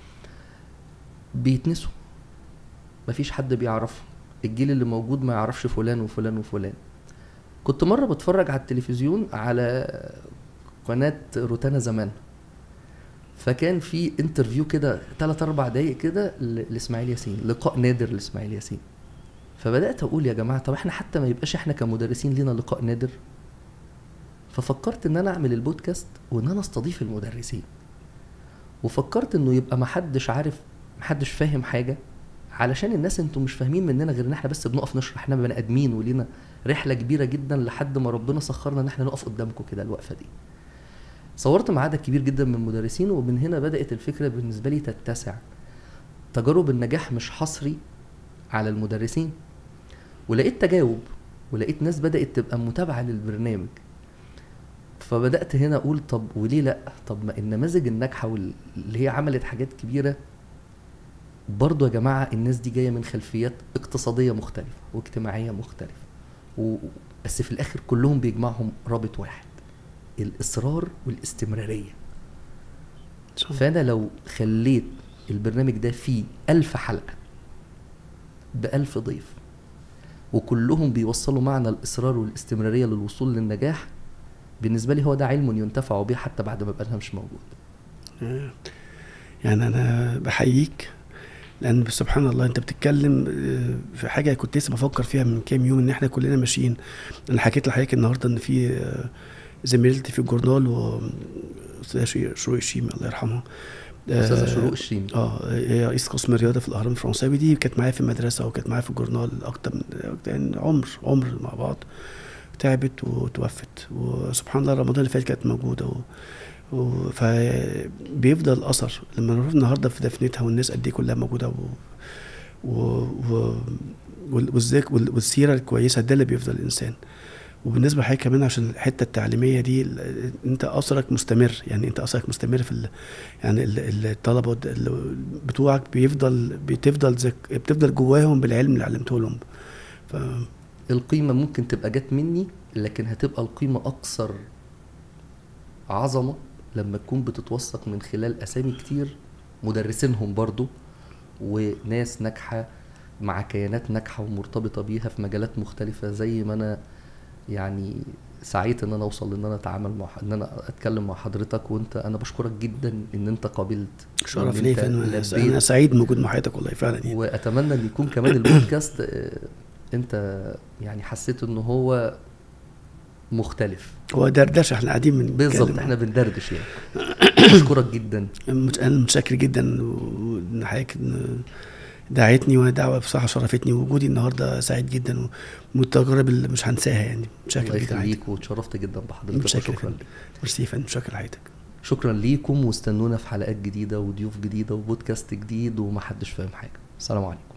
بيتنسوا مفيش حد بيعرفهم الجيل اللي موجود ما يعرفش فلان وفلان وفلان كنت مره بتفرج على التلفزيون على قناه روتانا زمان فكان في انترفيو كده ثلاث اربع دقايق كده ل- لاسماعيل ياسين لقاء نادر لاسماعيل ياسين فبدات اقول يا جماعه طب احنا حتى ما يبقاش احنا كمدرسين لينا لقاء نادر ففكرت ان انا اعمل البودكاست وان انا استضيف المدرسين وفكرت انه يبقى محدش عارف محدش فاهم حاجه علشان الناس انتوا مش فاهمين مننا غير ان احنا بس بنقف نشرح احنا بني ادمين ولينا رحله كبيره جدا لحد ما ربنا سخرنا ان احنا نقف قدامكم كده الوقفه دي صورت مع عدد كبير جدا من المدرسين ومن هنا بدات الفكره بالنسبه لي تتسع تجارب النجاح مش حصري على المدرسين ولقيت تجاوب ولقيت ناس بدات تبقى متابعه للبرنامج فبدات هنا اقول طب وليه لا طب ما النماذج الناجحه وال- اللي هي عملت حاجات كبيره برضو يا جماعه الناس دي جايه من خلفيات اقتصاديه مختلفه واجتماعيه مختلفه و... بس في الاخر كلهم بيجمعهم رابط واحد الاصرار والاستمراريه فانا لو خليت البرنامج ده فيه ألف حلقه بألف ضيف وكلهم بيوصلوا معنى الإصرار والاستمرارية للوصول للنجاح بالنسبة لي هو ده علم ينتفع به حتى بعد ما يبقى أنا مش موجود يعني انا بحييك لان سبحان الله انت بتتكلم آه، في حاجه كنت لسه بفكر فيها من كام يوم ان احنا كلنا ماشيين انا حكيت لحضرتك النهارده ان في آه، زميلتي في الجورنال واستاذه شروق الشيمي الله يرحمها استاذه آه، شروق الشيمي اه هي رئيس قسم الرياضه في الاهرام الفرنساوي دي كانت معايا في المدرسه وكانت معايا في الجورنال اكتر من يعني عمر عمر مع بعض تعبت وتوفت وسبحان الله رمضان اللي فات كانت موجوده و... و... فبيفضل اثر لما نروح النهارده في دفنتها والناس قد ايه كلها موجوده و... و... و... وال- والذك وال- والسيره الكويسه ده اللي بيفضل الانسان وبالنسبه لحضرتك كمان عشان الحته التعليميه دي ال- انت اثرك مستمر يعني انت اثرك مستمر في ال... يعني ال- ال- الطلبه والد- ال- بتوعك بيفضل بتفضل زك... بتفضل جواهم بالعلم اللي علمته لهم ف... القيمه ممكن تبقى جت مني لكن هتبقى القيمه اكثر عظمه لما تكون بتتوثق من خلال اسامي كتير مدرسينهم برضو وناس ناجحه مع كيانات ناجحه ومرتبطه بيها في مجالات مختلفه زي ما انا يعني سعيت ان انا اوصل ان انا اتعامل مع ان انا اتكلم مع حضرتك وانت انا بشكرك جدا ان انت قابلت شرف وإن ليا أنت فعلا لبيت انا سعيد موجود مع حضرتك والله فعلا يعني واتمنى ان يكون كمان البودكاست آه، انت يعني حسيت ان هو مختلف هو دردشه احنا قاعدين من بالظبط احنا بندردش يعني بشكرك جدا انا متشكر جدا وان حضرتك إن دعيتني وانا دعوه بصراحه شرفتني ووجودي النهارده سعيد جدا ومن التجارب اللي مش هنساها يعني متشكر الله جدا حضرتك يخليك واتشرفت جدا بحضرتك متشكر وشكرا فندم. ميرسي يا فندم متشكر لحضرتك شكرا ليكم واستنونا في حلقات جديده وضيوف جديده وبودكاست جديد ومحدش فاهم حاجه السلام عليكم